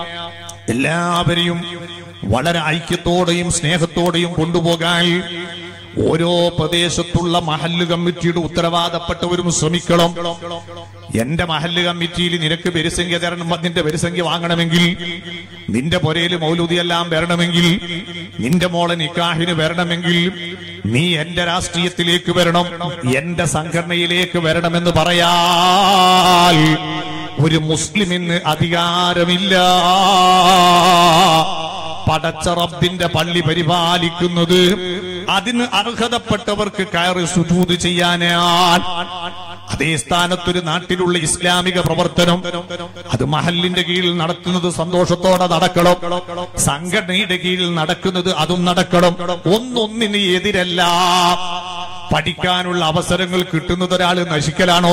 എല്ലാവരെയും വളരെ ഐക്യത്തോടെയും സ്നേഹത്തോടെയും കൊണ്ടുപോകാൻ ഓരോ പ്രദേശത്തുള്ള മഹല്ല് കമ്മിറ്റിയുടെ ഉത്തരവാദപ്പെട്ടവരും ശ്രമിക്കണം എന്റെ മഹല്ല് കമ്മിറ്റിയിൽ നിനക്ക് വരിസംഖ്യ തരണം നിന്റെ വരിസംഖ്യ വാങ്ങണമെങ്കിൽ നിന്റെ പൊരയിൽ മൗലൂദിയെല്ലാം വരണമെങ്കിൽ നിന്റെ മോളെ നിക്കാഹിന് വരണമെങ്കിൽ നീ എന്റെ രാഷ്ട്രീയത്തിലേക്ക് വരണം എന്റെ സംഘടനയിലേക്ക് വരണമെന്ന് പറയാൽ ഒരു മുസ്ലിമിന് അധികാരമില്ല പടച്ച റബ്ബിന്റെ പള്ളി പരിപാലിക്കുന്നത് അതിന് അർഹതപ്പെട്ടവർക്ക് കയറി സുജൂത് ചെയ്യാനാണ് അതേ സ്ഥാനത്തൊരു നാട്ടിലുള്ള ഇസ്ലാമിക പ്രവർത്തനം അത് മഹലിന്റെ കീഴിൽ നടത്തുന്നത് സന്തോഷത്തോടെ നടക്കണം സംഘടനയുടെ കീഴിൽ നടക്കുന്നത് അതും നടക്കണം ഒന്നൊന്നിന് എതിരല്ല പഠിക്കാനുള്ള അവസരങ്ങൾ കിട്ടുന്നത് ഒരാൾ നശിക്കലാണോ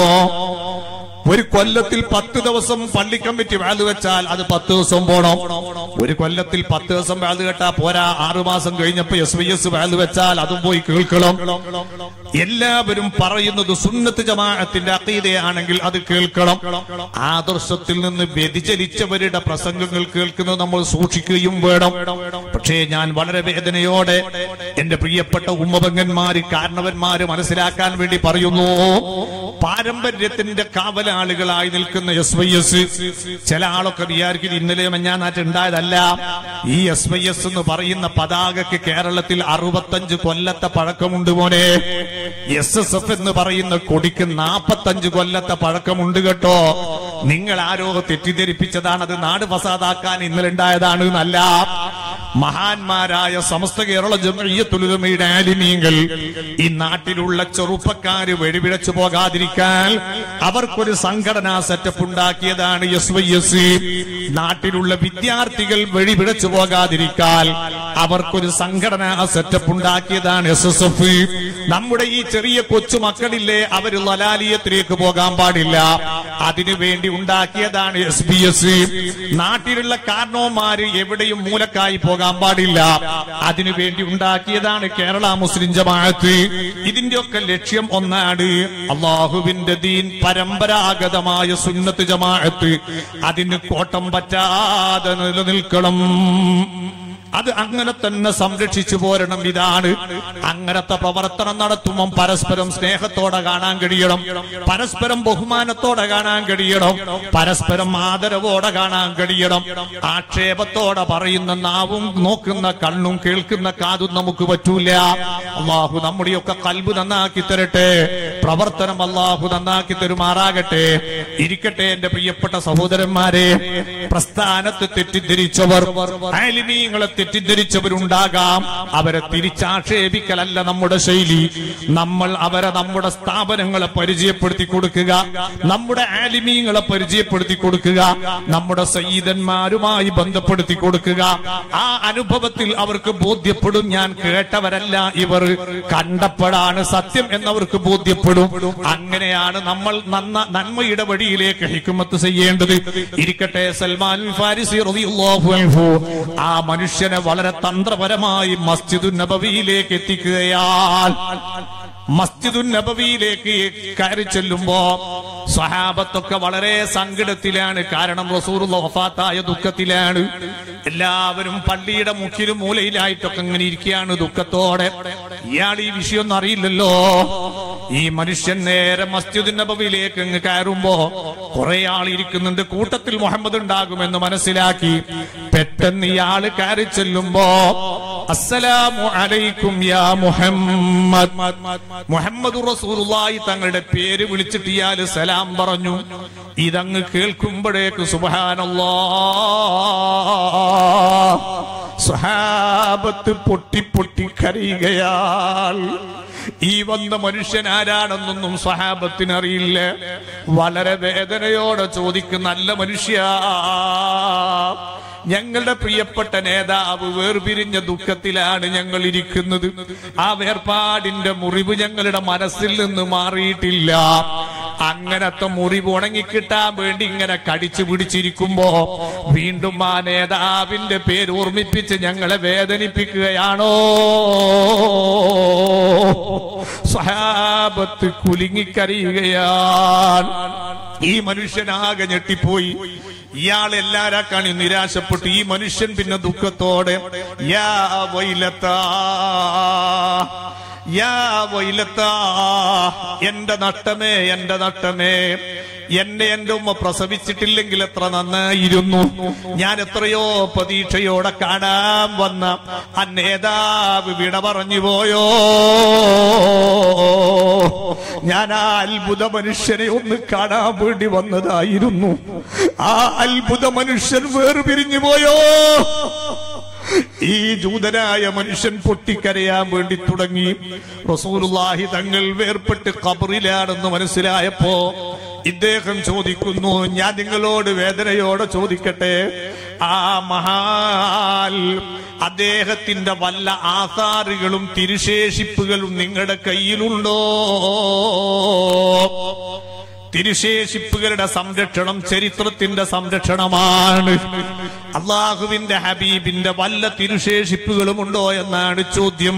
ഒരു കൊല്ലത്തിൽ പത്ത് ദിവസം പള്ളി കമ്മിറ്റി വാത് വെച്ചാൽ അത് പത്ത് ദിവസം പോണം ഒരു കൊല്ലത്തിൽ പത്ത് ദിവസം വാത് കേട്ടാ പോരാ ആറുമാസം കഴിഞ്ഞപ്പോ എസ് വൈ എസ് വാത് വെച്ചാൽ അതും പോയി കേൾക്കണം എല്ലാവരും പറയുന്നത് സുന്നത്ത് ജമാഅത്തിന്റെ അക്കീതയാണെങ്കിൽ അത് കേൾക്കണം ആദർശത്തിൽ നിന്ന് വ്യതിചലിച്ചവരുടെ പ്രസംഗങ്ങൾ കേൾക്കുന്നത് നമ്മൾ സൂക്ഷിക്കുകയും വേണം പക്ഷേ ഞാൻ വളരെ വേദനയോടെ എന്റെ പ്രിയപ്പെട്ട ഉമ്മപങ്ങന്മാര് കാരണവന്മാര് മനസ്സിലാക്കാൻ വേണ്ടി പറയുന്നു പാരമ്പര്യത്തിന്റെ കാവലാളുകളായി നിൽക്കുന്ന എസ് വൈ എസ് ചില ആളൊക്കെ വിചാരിക്കും ഇന്നലെ മഞ്ഞാനാറ്റ് ഉണ്ടായതല്ല ഈ എസ് വൈ എസ് എന്ന് പറയുന്ന പതാകയ്ക്ക് കേരളത്തിൽ അറുപത്തഞ്ച് കൊല്ലത്തെ പഴക്കമുണ്ട് മോനെ എസ് എസ് എഫ് എന്ന് പറയുന്ന കൊടിക്ക് നാപ്പത്തഞ്ച് കൊല്ലത്തെ പഴക്കമുണ്ട് കേട്ടോ നിങ്ങൾ ആരോ തെറ്റിദ്ധരിപ്പിച്ചതാണ് അത് നാട് ഫസാദാക്കാൻ ഇന്നലെ ഉണ്ടായതാണ് എന്നല്ല മഹാന്മാരായ സമസ്ത കേരള ജമീയത്തുലുമയുടെ ആലിമീങ്ങൾ ഈ നാട്ടിലുള്ള ചെറുപ്പക്കാര് വെടിപിഴച്ചു പോകാതിരിക്കാൻ അവർക്കൊരു സംഘടനാ സെറ്റപ്പ് ഉണ്ടാക്കിയതാണ് എസ് വൈ എസ് നാട്ടിലുള്ള വിദ്യാർത്ഥികൾ വെടിപിഴച്ചു പോകാതിരിക്കാൻ അവർക്കൊരു സംഘടനാ സെറ്റപ്പ് ഉണ്ടാക്കിയതാണ് എസ് എസ് എഫ് നമ്മുടെ ഈ ചെറിയ കൊച്ചു മക്കളില്ലേ അവര് ലലാലിയത്തിലേക്ക് പോകാൻ പാടില്ല അതിനുവേണ്ടി ഉണ്ടാക്കിയതാണ് എസ് ബി എസ് നാട്ടിലുള്ള കാരണവന്മാര് എവിടെയും മൂലക്കായി പോകാൻ പാടില്ല അതിനുവേണ്ടി ഉണ്ടാക്കിയതാണ് കേരള മുസ്ലിം ജമാഅത്ത് ഇതിന്റെ ഒക്കെ ലക്ഷ്യം ഒന്നാണ് അള്ളാഹുവിന്റെ ദീൻ പരമ്പരാഗതമായ സുന്നത്ത് ജമാഅത്ത് അതിന് കോട്ടം പറ്റാതെ നിലനിൽക്കണം അത് അങ്ങനെ തന്നെ സംരക്ഷിച്ചു പോരണം ഇതാണ് അങ്ങനത്തെ പ്രവർത്തനം നടത്തുമ്പോൾ പരസ്പരം സ്നേഹത്തോടെ കാണാൻ കഴിയണം പരസ്പരം ബഹുമാനത്തോടെ കാണാൻ കഴിയണം പരസ്പരം ആദരവോടെ കാണാൻ കഴിയണം ആക്ഷേപത്തോടെ പറയുന്ന നാവും നോക്കുന്ന കണ്ണും കേൾക്കുന്ന കാതും നമുക്ക് പറ്റൂല അള്ളാഹു നമ്മുടെയൊക്കെ കൽബ് നന്നാക്കി തരട്ടെ പ്രവർത്തനം അള്ളാഹു നന്നാക്കി തരുമാറാകട്ടെ ഇരിക്കട്ടെ എന്റെ പ്രിയപ്പെട്ട സഹോദരന്മാരെ പ്രസ്ഥാനത്ത് തെറ്റിദ്ധരിച്ചവർ ആലിമീങ്ങളെ തെറ്റിദ്ധരിച്ചവരുണ്ടാകാം അവരെ തിരിച്ചാക്ഷേപിക്കലല്ല നമ്മുടെ ശൈലി നമ്മൾ അവരെ നമ്മുടെ സ്ഥാപനങ്ങളെ പരിചയപ്പെടുത്തി കൊടുക്കുക നമ്മുടെ ആലിമീങ്ങളെ പരിചയപ്പെടുത്തി കൊടുക്കുക നമ്മുടെ സയ്യിദന്മാരുമായി ബന്ധപ്പെടുത്തി കൊടുക്കുക ആ അനുഭവത്തിൽ അവർക്ക് ബോധ്യപ്പെടും ഞാൻ കേട്ടവരല്ല ഇവർ കണ്ടപ്പോഴാണ് സത്യം എന്നവർക്ക് ബോധ്യപ്പെടും അങ്ങനെയാണ് നമ്മൾ നന്ന നന്മയുടെ വഴിയിലേക്ക് ഹിക്കുമത്ത് ചെയ്യേണ്ടത് ഇരിക്കട്ടെ സൽമാൻ ഫാരിസി റളിയല്ലാഹു അൻഹു ആ മനുഷ്യനെ വളരെ തന്ത്രപരമായി മസ്ജിദുൻ നബവിയിലേക്ക് എത്തിക്കുകയാണ് മസ്ജിദുൻ നബവിയിലേക്ക് കയറി ചെല്ലുമ്പോ സ്വഹാബത്തൊക്കെ വളരെ സങ്കടത്തിലാണ് കാരണം റസൂർ വഫാത്തായ ദുഃഖത്തിലാണ് എല്ലാവരും പള്ളിയുടെ മുക്കിലും മൂലയിലായിട്ടൊക്കെ ഇങ്ങനെ ഇരിക്കുകയാണ് ദുഃഖത്തോടെ ഇയാൾ ഈ വിഷയമൊന്നും അറിയില്ലല്ലോ ഈ മനുഷ്യൻ നേരെ മസ്ജിദുൻ നബവിയിലേക്ക് അങ്ങ് കയറുമ്പോ കുറെ ആൾ ഇരിക്കുന്നുണ്ട് കൂട്ടത്തിൽ മുഹമ്മദ് ഉണ്ടാകുമെന്ന് മനസ്സിലാക്കി പെട്ടെന്ന് ഇയാള് കയറി ചെല്ലുമ്പോ അസ്സലാമു അലൈക്കും യാ മുഹമ്മദ് മുഹമ്മദ് റസൂലുള്ളാഹി തങ്ങളുടെ പേര് വിളിച്ചിട്ട് ഇയാള് സലാം പറഞ്ഞു ഇതങ്ങ് കേൾക്കുമ്പോഴേക്ക് സുബ്ഹാനല്ലാ സ്വഹാബത്ത് പൊട്ടി പൊട്ടി കരയുകയാൽ ഈ വന്ന മനുഷ്യൻ ആരാണെന്നൊന്നും സ്വഹാബത്തിന് അറിയില്ല വളരെ വേദനയോടെ ചോദിക്കും നല്ല മനുഷ്യ ഞങ്ങളുടെ പ്രിയപ്പെട്ട നേതാവ് വേർപിരിഞ്ഞ ദുഃഖത്തിലാണ് ഞങ്ങൾ ഇരിക്കുന്നത് ആ വേർപാടിന്റെ മുറിവ് ഞങ്ങളുടെ മനസ്സിൽ നിന്ന് മാറിയിട്ടില്ല അങ്ങനത്തെ മുറിവ് ഉണങ്ങിക്കിട്ടാൻ വേണ്ടി ഇങ്ങനെ കടിച്ചു പിടിച്ചിരിക്കുമ്പോ വീണ്ടും ആ നേതാവിന്റെ പേര് ഓർമ്മിപ്പിച്ച് ഞങ്ങളെ വേദനിപ്പിക്കുകയാണോ സ്വഹാബത്ത് കുലുങ്ങിക്കറിയുകയാണ് ഈ മനുഷ്യനാകെ ഞെട്ടിപ്പോയി ഇയാൾ എല്ലാരാക്കാണ് നിരാശപ്പെട്ടു ഈ മനുഷ്യൻ പിന്നെ ദുഃഖത്തോടെ യാ വൈലത്താ യാ വൈലത്താ എന്റെ നട്ടമേ എന്റെ നട്ടമേ എന്നെ എന്റെ ഉമ്മ പ്രസവിച്ചിട്ടില്ലെങ്കിൽ എത്ര നന്നായിരുന്നു ഞാൻ എത്രയോ പ്രതീക്ഷയോടെ കാണാൻ വന്ന ആ നേതാവ് വിട പറഞ്ഞു പോയോ ഞാൻ ആ അത്ഭുത മനുഷ്യനെ ഒന്ന് കാണാൻ വേണ്ടി വന്നതായിരുന്നു ആ അത്ഭുത മനുഷ്യൻ വേർപിരിഞ്ഞു പോയോ ഈ ജൂതനായ മനുഷ്യൻ പൊട്ടിക്കരയാൻ വേണ്ടി തുടങ്ങി റസൂലുള്ളാഹി തങ്ങൾ വേർപെട്ട് ഖബറിലാണെന്ന് മനസ്സിലായപ്പോ ഇദ്ദേഹം ചോദിക്കുന്നു ഞാൻ നിങ്ങളോട് വേദനയോടെ ചോദിക്കട്ടെ ആ മഹാൽ അദ്ദേഹത്തിന്റെ വല്ല ആധാറുകളും തിരുശേഷിപ്പുകളും നിങ്ങളുടെ കയ്യിലുണ്ടോ തിരുശേഷിപ്പുകളുടെ സംരക്ഷണം ചരിത്രത്തിന്റെ സംരക്ഷണമാണ് അള്ളാഹുവിന്റെ ഹബീബിന്റെ വല്ല തിരുശേഷിപ്പുകളും ഉണ്ടോ എന്നാണ് ചോദ്യം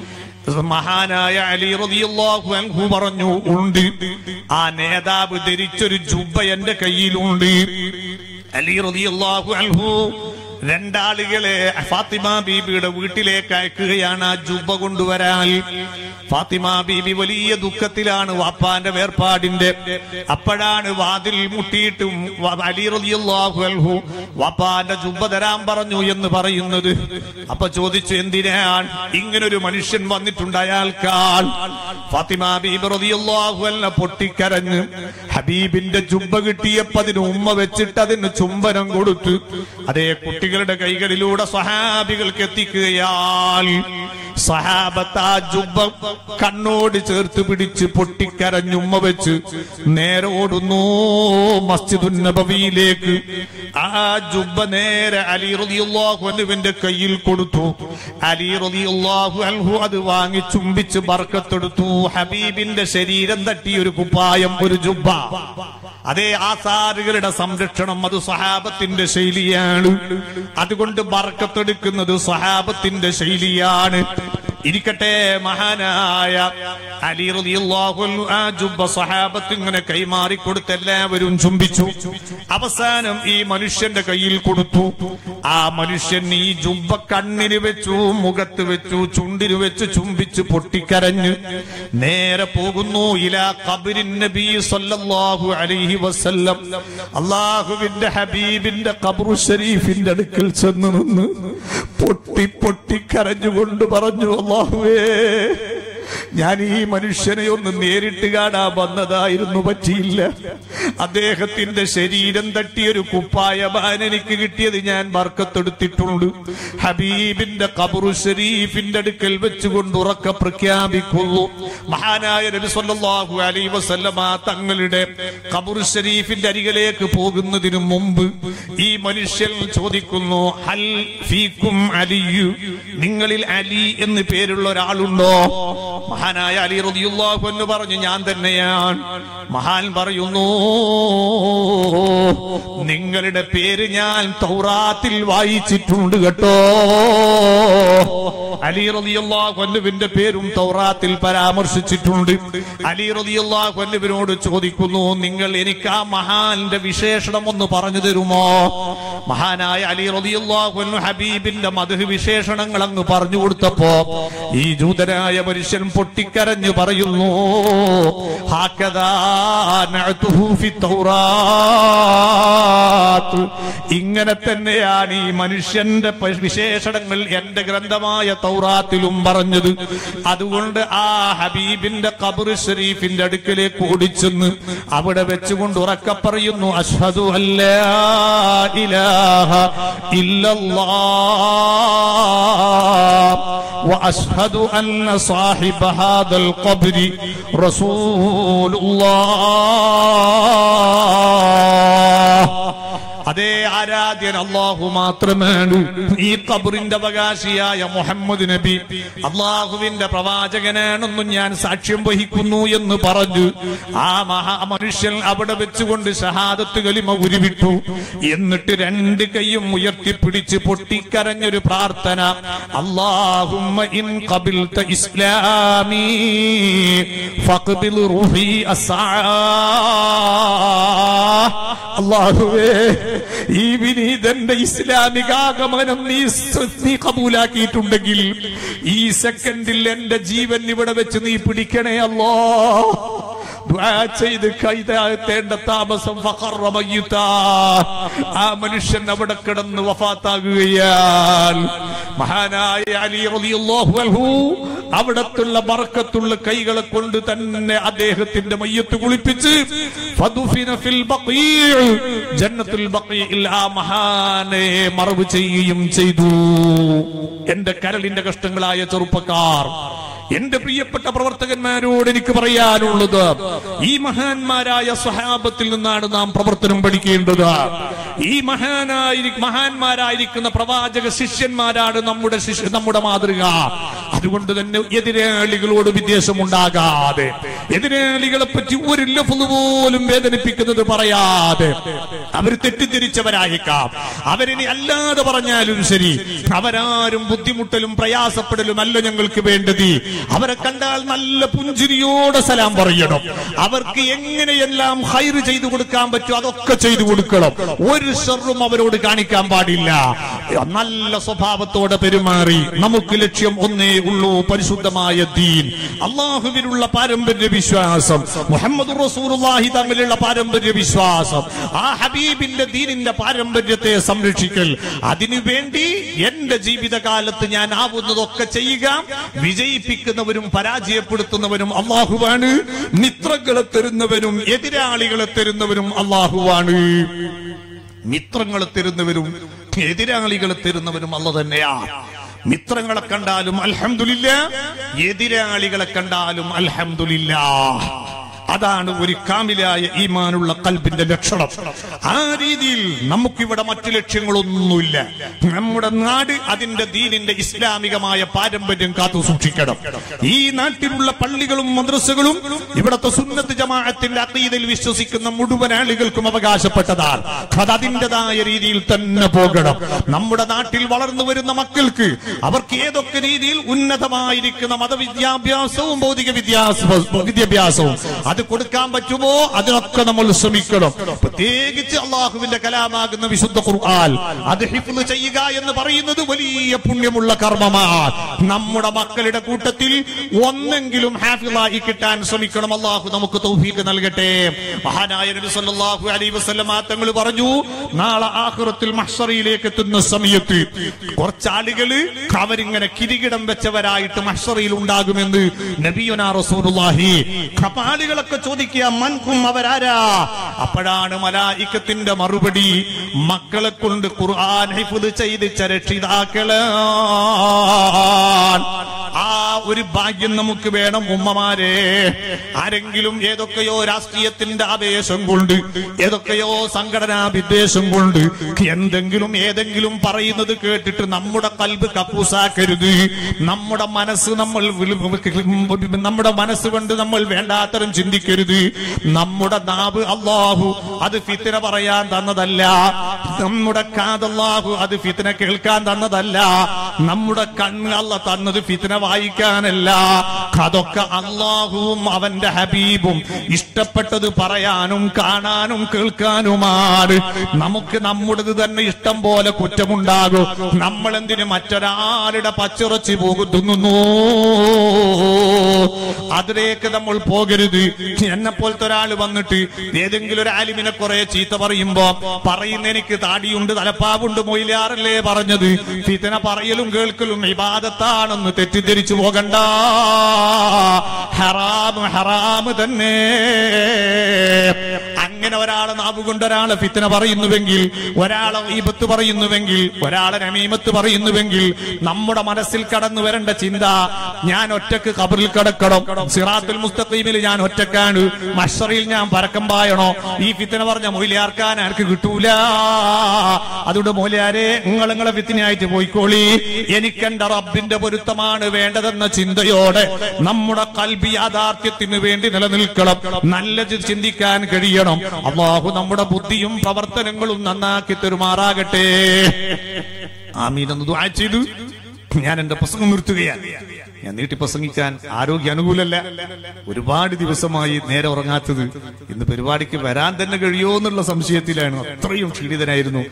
മഹാനായ അലി റളിയല്ലാഹു അൻഹു പറഞ്ഞു ഉണ്ട് ആ നേതാവ് ധരിച്ചൊരു ജുബ്ബ എന്റെ കയ്യിലുണ്ട് അലി റളിയല്ലാഹു അൻഹു രണ്ടാളുകളെ ഫാത്തിമ ബീബിയുടെ വീട്ടിലേക്ക് അയക്കുകയാണ് ആ ജുബ്ബ കൊണ്ടുവരാൻ ഫാത്തിമ ബീബി വലിയ ദുഃഖത്തിലാണ് വാപ്പാന്റെ വേർപാടിന്റെ അപ്പോഴാണ് വാതിൽ മുട്ടിയിട്ടും വ- അലി റളിയല്ലാഹു അൻഹു വാപ്പാന്റെ ജുബ്ബ തരാൻ പറഞ്ഞു എന്ന് പറയുന്നത് അപ്പൊ ചോദിച്ചു എന്തിനാണ് ഇങ്ങനൊരു മനുഷ്യൻ വന്നിട്ടുണ്ട് അയാൾക്കാൾ ഫാത്തിമ ബീബി റളിയല്ലാഹു അൻഹ പൊട്ടിക്കരഞ്ഞ് ഹബീബിന്റെ ജുബ്ബ കിട്ടിയപ്പോ അതിന് ഉമ്മ വെച്ചിട്ട് അതിന് ചുംബനം കൊടുത്തു അതേ കുട്ടികളുടെ കൈകളിലൂടെ സ്വഹാബികൾക്ക് എത്തിക്കുകയാൽ സഹാബത്ത് ആ ജുബ്ബ കണ്ണോട് ചേർത്ത് പിടിച്ച് പൊട്ടിക്കരഞ്ഞുമ്മ വെച്ച് നേരെ ഓടുന്നു മസ്ജിദുൻ നബവിയിലേക്ക് ആ ജുബ്ബ നേരെ അലി റളിയല്ലാഹു അൻഹുവിന്റെ കയ്യിൽ കൊടുത്തു അലി റളിയല്ലാഹു അൻഹു അത് വാങ്ങി ചുംബിച്ച് ബർക്കത്തെടുത്തു ഹബീബിന്റെ ശരീരം തട്ടിയ ഒരു കുപ്പായം ഒരു ജുബ്ബ അതേ ആസാറുകളുടെ സംരക്ഷണം അത് സഹാബത്തിന്റെ ശൈലിയാണ് അതുകൊണ്ട് ബർക്കത്തെടുക്കുന്നത് സഹാബത്തിന്റെ ശൈലിയാണ് ഇരിക്കട്ടെ മഹാനായ അലി റളിയല്ലാഹു അൻഹു ആ ജുബ്ബ സഹാബത്ത് ഇങ്ങനെ കൈമാറി കൊടുത്ത് എല്ലാവരും ചുംബിച്ചു അവസാനം ഈ മനുഷ്യന്റെ കയ്യിൽ കൊടുത്തു ആ മനുഷ്യൻ ഈ ജുബ്ബ കണ്ണിന് വെച്ചു മുഖത്ത് വെച്ചു ചുണ്ടിന് വെച്ച് ചുംബിച്ച് പൊട്ടിക്കരഞ്ഞ് നേരെ പോകുന്നു ഇലാ ഖബറിൻ നബി സല്ലല്ലാഹു അലൈഹി വസല്ലം അള്ളാഹുവിന്റെ ഹബീബിന്റെ ഖബറു ഷരീഫിന്റെ അടുക്കൽ ചെന്ന് നിന്ന് പൊട്ടി പൊട്ടി കരഞ്ഞുകൊണ്ട് പറഞ്ഞു അള്ളാഹുവേ ഞാൻ ഈ മനുഷ്യനെ ഒന്ന് നേരിട്ട് കാണാൻ വന്നതായിരുന്നു പറ്റിയില്ല അദ്ദേഹത്തിന്റെ ശരീരം തട്ടിയൊരു കുപ്പായമാൻ എനിക്ക് കിട്ടിയത് ഞാൻ ബർക്കത്തെടുത്തിട്ടുണ്ട് ഹബീബിന്റെ കബറു ഷരീഫിന്റെ അടുക്കൽ വെച്ചുകൊണ്ട് ഉറക്ക പ്രഖ്യാപിക്കുന്നു മഹാനായ നബി സല്ലല്ലാഹു അലൈഹി വസല്ലമ തങ്ങളുടെ കബറു ഷരീഫിന്റെ അരികിലേക്ക് പോകുന്നതിനു മുമ്പ് ഈ മനുഷ്യൻ ചോദിക്കുന്നു ഹൽ ഫീക്കും അലിയു നിങ്ങളിൽ അലി എന്ന് പേരുള്ള ഒരാളുണ്ടോ മഹാനായ അലി റളിയല്ലാഹു എന്ന് പറഞ്ഞു ഞാൻ തന്നെയാണ് മഹാൻ പറയുന്നു നിങ്ങളുടെ പേര് ഞാൻ തൗറാത്തിൽ വായിച്ചിട്ടുണ്ട് കേട്ടോ അലി റളിയല്ലാഹു അൻഹുവിന്റെ പേരും തൗറാത്തിൽ പരാമർശിച്ചിട്ടുണ്ട് അലി റളിയല്ലാഹു അൻഹുവിനോട് ചോദിക്കുന്നു നിങ്ങൾ എനിക്ക് ആ മഹാന്റെ വിശേഷണം ഒന്ന് പറഞ്ഞു തരുമോ മഹാനായ അലി റളിയല്ലാഹു അൻഹു ഹബീബിന്റെ മധു വിശേഷണങ്ങൾ അങ്ങ് പറഞ്ഞു കൊടുത്തപ്പോ ഈ ജൂതനായ മനുഷ്യൻ പൊട്ടിക്കരഞ്ഞു പറയുന്നു ഹാക്കദാ നഅ്തുഹു ഫി തൗറാത്ത് ഇങ്ങനെ തന്നെയാണ് ഈ മനുഷ്യന്റെ പ- വിശേഷണങ്ങൾ എന്റെ ഗ്രന്ഥമായ തൗറാത്തിലും പറഞ്ഞത് അതുകൊണ്ട് ആ ഹബീബിന്റെ ഖബർ ഷരീഫിന്റെ അടുക്കലേക്ക് ഓടിച്ചെന്ന് അവിടെ വെച്ചുകൊണ്ട് ഉറക്ക പറയുന്നു അഷ്ഹദു അല്ലാ ഇലാഹ ഇല്ലല്ലാഹ് واشهد ان صاحب هذا القبر رسول الله അതേ ആരാധ്യൻ അള്ളാഹു മാത്രമാണ് ഈ ഖബറിന്റെ അവകാശിയായ മുഹമ്മദ് നബി അള്ളാഹുവിന്റെ പ്രവാചകനാണെന്നും ഞാൻ സാക്ഷ്യം വഹിക്കുന്നു എന്ന് പറഞ്ഞു ആ മഹാ മനുഷ്യൻ അവിടെ വെച്ചുകൊണ്ട് ഷഹാദത്ത് കലിമ ഉരുവിട്ടു എന്നിട്ട് രണ്ട് കൈയും ഉയർത്തിപ്പിടിച്ച് പൊട്ടിക്കരഞ്ഞൊരു പ്രാർത്ഥന അള്ളാഹുമ്മ ഇൻ ഖബിൽത ഇസ്ലാമി ഫഖ്ബിൽ റൂഹി അസ്സാ അള്ളാഹുവേ ഈ വിനീതന്റെ ഇസ്ലാമികാഗമനം നീ സ- നീ കബൂലാക്കിയിട്ടുണ്ടെങ്കിൽ ഈ സെക്കൻഡിൽ എന്റെ ജീവൻ ഇവിടെ വെച്ച് നീ പിടിക്കണേ അല്ലോ ദുആ ചെയ്ത് കൈതാഴ്ത്തേണ്ട താമസം ഫഖറ മയ്യിത്താ. ആ മനുഷ്യൻ അവിടെ കിടന്ന് വഫാത്താകുകയാൽ മഹാനായ അലി റളിയല്ലാഹു അൻഹു അവിടത്തുള്ള ബർക്കത്തുള്ള കൈകളെ കൊണ്ട് തന്നെ അദ്ദേഹത്തിന്റെ മയ്യത്ത് കുളിപ്പിച്ച് ഫദുഫിന ഫിൽ ബഖീഅ്. ജന്നത്തുൽ ബഖീഇൽ ആ മഹാനെ മറവ് ചെയ്യുകയും ചെയ്തു എന്റെ കരളിന്റെ കഷ്ടങ്ങളായ ചെറുപ്പക്കാർ എന്റെ പ്രിയപ്പെട്ട പ്രവർത്തകന്മാരോട് എനിക്ക് പറയാനുള്ളത് ഈ മഹാന്മാരായ സ്വഹാബത്തിൽ നിന്നാണ് നാം പ്രവർത്തനം പഠിക്കേണ്ടത് ഈ മഹാനായി മഹാന്മാരായിരിക്കുന്ന പ്രവാചക ശിഷ്യന്മാരാണ് നമ്മുടെ ശിഷ്യ നമ്മുടെ മാതൃക അതുകൊണ്ട് തന്നെ എതിരാളികളോട് വിദ്വേഷമുണ്ടാകാതെ എതിരാളികളെ പറ്റി ഒരു ലഫ്ള് പോലും വേദനിപ്പിക്കുന്നത് പറയാതെ അവർ തെറ്റിദ്ധരിച്ചവരായേക്കാം അവരിനി അല്ലാതെ പറഞ്ഞാലും ശരി അവരാരും ബുദ്ധിമുട്ടലും പ്രയാസപ്പെടലും അല്ല ഞങ്ങൾക്ക് വേണ്ടത് അവരെ കണ്ടാൽ നല്ല പുഞ്ചിരിയോടെ സലാം പറയണം അവർക്ക് എങ്ങനെയെല്ലാം ഹൈറ് ചെയ്തു കൊടുക്കാൻ പറ്റും അതൊക്കെ ചെയ്തു കൊടുക്കണം ഒരു ഷെറും അവരോട് കാണിക്കാൻ പാടില്ല നല്ല സ്വഭാവത്തോടെ പെരുമാറി നമുക്ക് ലക്ഷ്യം ഒന്നേ ഉള്ളൂ പരിശുദ്ധമായ ദീൻ അള്ളാഹുവിനുള്ള പാരമ്പര്യ വിശ്വാസം മുഹമ്മദ് റസൂലുള്ളാഹി തമ്മിലുള്ള പാരമ്പര്യ വിശ്വാസം ആ ഹബീബിന്റെ ദീനിന്റെ പാരമ്പര്യത്തെ സംരക്ഷിക്കൽ അതിനു വേണ്ടി എന്റെ ജീവിതകാലത്ത് ഞാൻ ആവുന്നതൊക്കെ ചെയ്യുക വിജയിപ്പിക്കുന്നവരും പരാജയപ്പെടുത്തുന്നവരും അള്ളാഹുവാണ് മിത്രങ്ങളെ തരുന്നവരും എതിരാളികളെ തരുന്നവരും അള്ളാഹുവാണ് മിത്രങ്ങളെ തരുന്നവരും എതിരാളികളെ തരുന്നവരും അല്ല തന്നെയാ മിത്രങ്ങളെ കണ്ടാലും അൽഹംദുലില്ല എതിരാളികളെ കണ്ടാലും അൽഹംദുലില്ല അതാണ് ഒരു കാമിലായ ഈമാനുള്ള കൽബിന്റെ ലക്ഷണം ആ രീതിയിൽ നമുക്കിവിടെ മറ്റു ലക്ഷ്യങ്ങളൊന്നുമില്ല നമ്മുടെ നാട് അതിന്റെ ദീനിന്റെ ഇസ്ലാമികമായ പാരമ്പര്യം കാത്തു സൂക്ഷിക്കണം ഈ നാട്ടിലുള്ള പള്ളികളും മദ്രസകളും ഇവിടത്തെ സുന്നത്ത് ജമാഅത്തിന്റെ അത്തീതിൽ വിശ്വസിക്കുന്ന മുഴുവൻ ആളുകൾക്കും അവകാശപ്പെട്ടതാണ് അത് അതിൻ്റെതായ രീതിയിൽ തന്നെ പോകണം നമ്മുടെ നാട്ടിൽ വളർന്നു വരുന്ന മക്കൾക്ക് അവർക്ക് ഏതൊക്കെ രീതിയിൽ ഉന്നതമായിരിക്കുന്ന മതവിദ്യാഭ്യാസവും ഭൗതിക വിദ്യാസ- വിദ്യാഭ്യാസവും അത് കൊടുക്കാൻ പറ്റുമോ അതിനൊക്കെ നമ്മൾ ശ്രമിക്കണം പ്രത്യേകിച്ച് അള്ളാഹുവിന്റെ കലാമാകുന്ന വിശുദ്ധ ഖുർആൻ അത് ഹിഫ്ള് ചെയ്യുക എന്ന് പറയുന്നത് വലിയ പുണ്യമുള്ള കർമ്മമാണ് നമ്മുടെ മക്കളുടെ കൂട്ടത്തിൽ ഒന്നെങ്കിലും ഹാഫിളായി കിട്ടാൻ ശ്രമിക്കണം അള്ളാഹു നമുക്ക് തൗഫീഖ് നൽകട്ടെ മഹാനായ നബി സല്ലല്ലാഹു അലൈഹി വസല്ലമ തങ്ങൾ പറഞ്ഞു നാളെ ആഖിറത്തിൽ മഹ്ശറിയിലേക്ക് എത്തുന്ന സമയത്ത് കുറച്ചാളുകള് അവരിങ്ങനെ കിരീടം വെച്ചവരായിട്ട് മഹ്ശറിയിൽ ഉണ്ടാകുമെന്ന് നബിയുനാ റസൂലുള്ളാഹി കപാലികളൊക്കെ ചോദിക്കുക മൻകും അവരാരാ അപ്പോഴാണ് മലായിക്കത്തിന്റെ മറുപടി മക്കളെ കൊണ്ട് ഖുർആൻ ഹിഫ്ള് ചെയ്തിച്ച രക്ഷിതാക്കളാണ് ആ ഒരു ഭാഗ്യം നമുക്ക് വേണം ഉമ്മമാരെ ആരെങ്കിലും ഏതൊക്കെയോ രാഷ്ട്രീയത്തിന്റെ ആവേശം കൊണ്ട് ഏതൊക്കെയോ സംഘടനാ വിദ്വേഷം കൊണ്ട് എന്തെങ്കിലും ഏതെങ്കിലും പറയുന്നത് കേട്ടിട്ട് നമ്മുടെ കൽബ് കക്കൂസാക്കരുത് നമ്മുടെ മനസ്സ് നമ്മൾ വിളി- നമ്മുടെ മനസ്സ് കൊണ്ട് നമ്മൾ വേണ്ടാത്തരം ചിന്തിക്കരുത് നമ്മുടെ നാവ് അള്ളാഹു അത് ഫിത്തിന പറയാൻ തന്നതല്ല നമ്മുടെ കാതല്ലാഹു അത് ഫിത്തിന കേൾക്കാൻ തന്നതല്ല നമ്മുടെ കണ്ണ് അല്ല തന്നത് ഫിത്തിന വായിക്കാനല്ല അതൊക്കെ അള്ളാഹുവും അവന്റെ ഹബീബും ഇഷ്ടപ്പെട്ടത് പറയാനും കാണാനും കേൾക്കാനുമാണ് നമുക്ക് നമ്മുടേത് തന്നെ ഇഷ്ടം പോലെ കുറ്റമുണ്ടാകും നമ്മൾ എന്തിന് മറ്റൊരാളുടെ പച്ചിറച്ചി പോകുന്നു അതിലേക്ക് നമ്മൾ പോകരുത് എന്നെ പോലത്തെ ഒരാൾ വന്നിട്ട് ഏതെങ്കിലും ഒരു ആലിമിനെ കുറെ ചീത്ത പറയുമ്പോ പറയുന്ന എനിക്ക് താടിയുണ്ട് തലപ്പാവുണ്ട് മൊയിലാറല്ലേ പറഞ്ഞത് ഫിതന പറയലും കേൾക്കലും ഇബാദത്താണെന്ന് തെറ്റിദ്ധരിച്ചു പോകണ്ട ഹറാമ് ഹറാമ് തന്നെ അങ്ങനെ ഒരാളെ നാവുകൊണ്ട് ഒരാളെ ഫിത്തന പറയുന്നുവെങ്കിൽ ഒരാളെ ഈപത്ത് പറയുന്നുവെങ്കിൽ ഒരാളെ നമീമത്ത് പറയുന്നുവെങ്കിൽ നമ്മുടെ മനസ്സിൽ കടന്നു വരേണ്ട ചിന്ത ഞാൻ ഒറ്റക്ക് കബറിൽ കിടക്കണം സിറാത്തുൽ മുസ്തഖീമിൽ ഞാൻ ഒറ്റക്കാണ് മഷറിൽ ഞാൻ പരക്കം പായണോ ഈ ഫിത്തന പറഞ്ഞ മൊയിലാർക്കാൻ ആർക്ക് കിട്ടൂല അതുകൊണ്ട് മൊയിലാരെ നിങ്ങൾ നിങ്ങളെ ഫിത്തിനായിട്ട് പോയിക്കോളി എനിക്കെന്റെ റബ്ബിന്റെ പൊരുത്തമാണ് വേണ്ടതെന്ന ചിന്തയോടെ നമ്മുടെ കൽബി യാഥാർത്ഥ്യത്തിന് വേണ്ടി നിലനിൽക്കണം നല്ലത് ചിന്തിക്കാൻ കഴിയണം അള്ളാഹു നമ്മുടെ ബുദ്ധിയും പ്രവർത്തനങ്ങളും നന്നാക്കി തെരുമാറാകട്ടെ ആമീനെന്ന് ദുആ ചെയ്തു ഞാൻ എന്റെ പ്രസംഗം നിർത്തുകയാണ് ഞാൻ നീട്ടി പ്രസംഗിക്കാൻ ആരോഗ്യ അനുകൂലല്ല ഒരുപാട് ദിവസമായി നേരെ ഉറങ്ങാത്തത് ഇന്ന് പരിപാടിക്ക് വരാൻ തന്നെ കഴിയുമോ എന്നുള്ള സംശയത്തിലാണ് അത്രയും ക്ഷീണിതനായിരുന്നു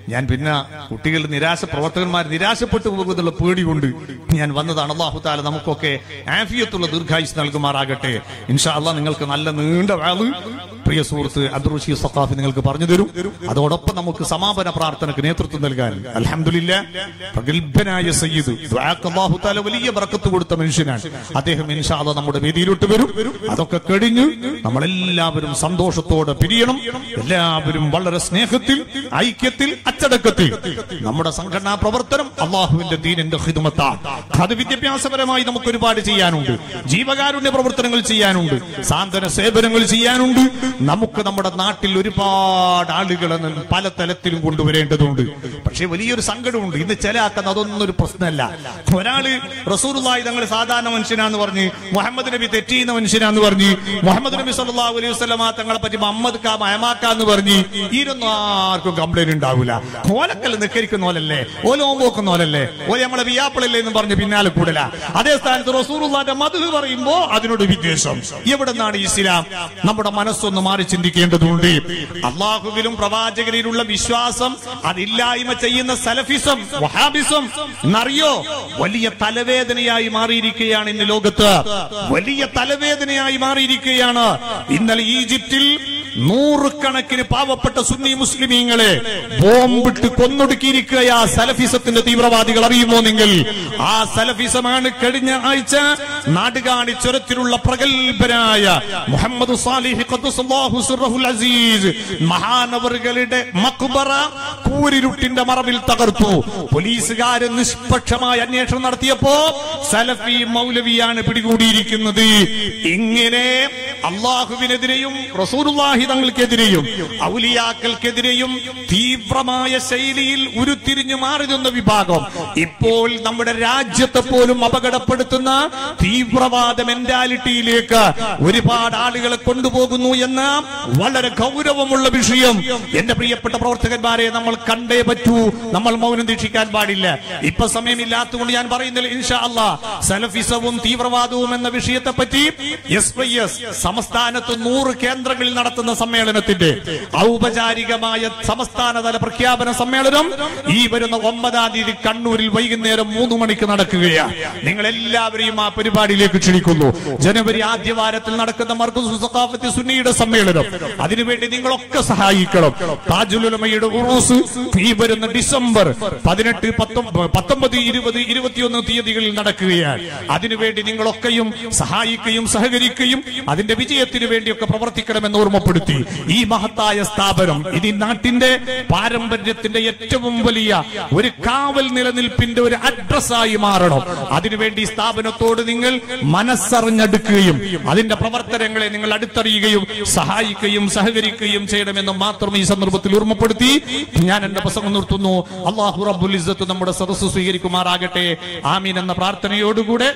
ഞാൻ പിന്നെ കുട്ടികൾ നിരാശ പ്രവർത്തകന്മാർ നിരാശപ്പെട്ടു പോകുന്നുള്ള പേടി കൊണ്ട് ഞാൻ വന്നതാണ് അള്ളാഹു താല നമുക്കൊക്കെ ആഫിയത്തുള്ള ദീർഘായുസ് നൽകുമാറാകട്ടെ ഇൻഷാ അള്ളാഹ് നിങ്ങൾക്ക് നല്ല നീണ്ട വാള് പ്രിയ സുഹൃത്ത് അബ്ദുൾ റഷീദ് സഖാഫി നിങ്ങൾക്ക് പറഞ്ഞു തരും അതോടൊപ്പം നമുക്ക് സമാപന പ്രാർത്ഥനക്ക് നേതൃത്വം നൽകാൻ അലഹമില്ല പ്രഗത്ഭനായ സയ്യിദ് ദുആക്ക് അല്ലാഹു തആല വലിയ ബർക്കത്ത് കൊടുത്ത മനുഷ്യനാണ് അദ്ദേഹം ഇൻഷാ അല്ലാഹ് നമ്മുടെ വേദിയിലോട്ട് വരും അതൊക്കെ കഴിഞ്ഞ് നമ്മളെല്ലാവരും സന്തോഷത്തോടെ പിരിയണം എല്ലാവരും വളരെ സ്നേഹത്തിൽ ഐക്യത്തിൽ അച്ചടക്കത്തിൽ നമ്മുടെ സംഘടനാ പ്രവർത്തനം അള്ളാഹുവിന്റെ ദീനിന്റെ ഹിദമത്താണ് അത് വിദ്യാഭ്യാസപരമായി നമുക്ക് ഒരുപാട് ചെയ്യാനുണ്ട് ജീവകാരുണ്യ പ്രവർത്തനങ്ങൾ ചെയ്യാനുണ്ട് സാന്ത്വന സേവനങ്ങൾ ചെയ്യാനുണ്ട് നമുക്ക് നമ്മുടെ നാട്ടിൽ ഒരുപാട് ആളുകളെ പല തലത്തിലും കൊണ്ടുവരേണ്ടതുണ്ട് പക്ഷേ വലിയൊരു സങ്കടമുണ്ട് ഇന്ന് ചില ആക്കുന്ന അതൊന്നും ഒരു പ്രശ്നമല്ല ഒരാള് റസൂറുള്ളാഹി തങ്ങൾ സാധാരണ മനുഷ്യനാന്ന് പറഞ്ഞ് മുഹമ്മദ് നബി തെറ്റിയുന്ന മനുഷ്യനാന്ന് പറഞ്ഞ് മുഹമ്മദ് നബി സല്ലല്ലാഹു അലൈഹി വസല്ലമ തങ്ങളെ പറ്റി മുഹമ്മദ് കാ മയമാക്കാന്ന് പറഞ്ഞ് ഇരുന്നും ആർക്കും കംപ്ലൈന്റ് ഉണ്ടാവില്ല ഓലക്കല്ല നിക്കരിക്കുന്ന പോലല്ലേ ഓല ഓമ്പോക്കുന്ന പോലല്ലേ ഓല നമ്മളെ വിയാപ്പിളല്ലേ എന്ന് പറഞ്ഞ് പിന്നാലെ കൂടല അതേ സ്ഥാനത്ത് റസൂറുള്ളാന്റെ മധു പറയുമ്പോ അതിനോട് വിദ്വേഷം എവിടെ നിന്നാണ് ഇസ്ലാം നമ്മുടെ മനസ്സൊന്ന് മാറി ചിന്തിക്കേണ്ടതുണ്ട് അള്ളാഹുവിലും പ്രവാചകരിലുള്ള വിശ്വാസം അതില്ലായ്മ ചെയ്യുന്ന സലഫിസം വഹാബിസം എന്നറിയോ വലിയ തലവേദനയായി മാറിയിരിക്കുകയാണ് ഇന്ന് ലോകത്ത് വലിയ തലവേദനയായി മാറിയിരിക്കുകയാണ് ഇന്നലെ ഈജിപ്തിൽ നൂറുകണക്കിന് പാവപ്പെട്ട സുന്നി മുസ്ലിമീങ്ങളെ ബോംബിട്ട് കൊന്നൊടുക്കിയിരിക്കുകയാ സലഫിസത്തിന്റെ തീവ്രവാദികൾ അറിയുമോ നിങ്ങൾ ആ സലഫിസമാണ് കഴിഞ്ഞ ആഴ്ച നാടുകാണി ചുരത്തിലുള്ള പ്രഗത്ഭനായ മുഹമ്മദ് സാലിഹ് ഖദ്ദസല്ലാഹു സിർറഹുൽ അസീസ് മഹാനവറുകളുടെ മക്ബറ കൂരിരുട്ടിന്റെ മറവിൽ തകർത്തു പോലീസുകാര് നിഷ്പക്ഷമായ അന്വേഷണം നടത്തിയപ്പോ സലഫി മൗലവിയാണ് പിടികൂടിയിരിക്കുന്നത് ഇങ്ങനെ അള്ളാഹുവിനെതിരെയും റസൂലുള്ളാഹി തങ്ങൾക്കെതിരെയും ഔലിയാക്കൾക്കെതിരെയും തീവ്രമായ ശൈലിയിൽ ഉരുത്തിരിഞ്ഞു മാറി നിന്ന വിഭാഗം ഇപ്പോൾ നമ്മുടെ രാജ്യത്തെ പോലും അപകടപ്പെടുത്തുന്ന തീവ്രവാദ മെന്റാലിറ്റിയിലേക്ക് ഒരുപാട് ആളുകളെ കൊണ്ടുപോകുന്നു എന്ന വളരെ ഗൗരവമുള്ള വിഷയം എന്റെ പ്രിയപ്പെട്ട പ്രവർത്തകന്മാരെ നമ്മൾ കണ്ടേ പറ്റൂ നമ്മൾ മൗനം ദീക്ഷിക്കാൻ പാടില്ല ഇപ്പൊ സമയമില്ലാത്തതുകൊണ്ട് ഞാൻ പറയുന്നില്ല ഇൻഷാ അല്ലാ സലഫിസവും തീവ്രവാദവും എന്ന വിഷയത്തെ പറ്റി എസ് വൈ എസ് സംസ്ഥാനത്ത് നൂറ് കേന്ദ്രങ്ങളിൽ നടത്തുന്ന സമ്മേളനത്തിന്റെ ഔപചാരികമായ സംസ്ഥാനതല പ്രഖ്യാപന സമ്മേളനം ഈ വരുന്ന ഒമ്പതാം തീയതി കണ്ണൂരിൽ വൈകുന്നേരം മൂന്ന് മണിക്ക് നടക്കുകയാണ് നിങ്ങൾ എല്ലാവരെയും ആ പരിപാടിയിലേക്ക് ക്ഷണിക്കുന്നു ജനുവരി ആദ്യവാരത്തിൽ നടക്കുന്ന മർക്കസ് സഖാഫത്തി സുന്നിയുടെ സമ്മേളനം അതിനുവേണ്ടി നിങ്ങളൊക്കെ സഹായിക്കണം താജുലുലമയുടെ ഉറൂസ് ഈ വരുന്ന ഡിസംബർ പതിനെട്ട് പത്തൊമ്പത് പത്തൊമ്പത് ഇരുപത് ഇരുപത്തിയൊന്ന് തീയതികളിൽ നടക്കുകയാണ് അതിനുവേണ്ടി നിങ്ങളൊക്കെയും സഹായിക്കുകയും സഹകരിക്കുകയും അതിന്റെ വിജയത്തിന് വേണ്ടിയൊക്കെ പ്രവർത്തിക്കണമെന്ന് ഓർമ്മപ്പെടുത്തി ഈ മഹത്തായ സ്ഥാപനം ഇത് ഈ നാട്ടിന്റെ പാരമ്പര്യത്തിന്റെ ഏറ്റവും വലിയ ഒരു കാവൽ നിലനിൽപ്പിന്റെ ഒരു അഡ്രസ്സായി മാറണം അതിനുവേണ്ടി ഈ സ്ഥാപനത്തോട് നിങ്ങൾ മനസ്സറിഞ്ഞെടുക്കുകയും അതിന്റെ പ്രവർത്തനങ്ങളെ നിങ്ങൾ അടുത്തറിയുകയും സഹായിക്കുകയും സഹകരിക്കുകയും ചെയ്യണമെന്ന് മാത്രം ഈ സന്ദർഭത്തിൽ ഓർമ്മപ്പെടുത്തി ഞാൻ എന്റെ പ്രസംഗം നിർത്തുന്നു അള്ളാഹു റബ്ബുൽ ഇസ്സത്ത് നമ്മുടെ സദസ്സ് സ്വീകരിക്കുമാറാകട്ടെ ആമീൻ എന്ന പ്രാർത്ഥനയോടുകൂടെ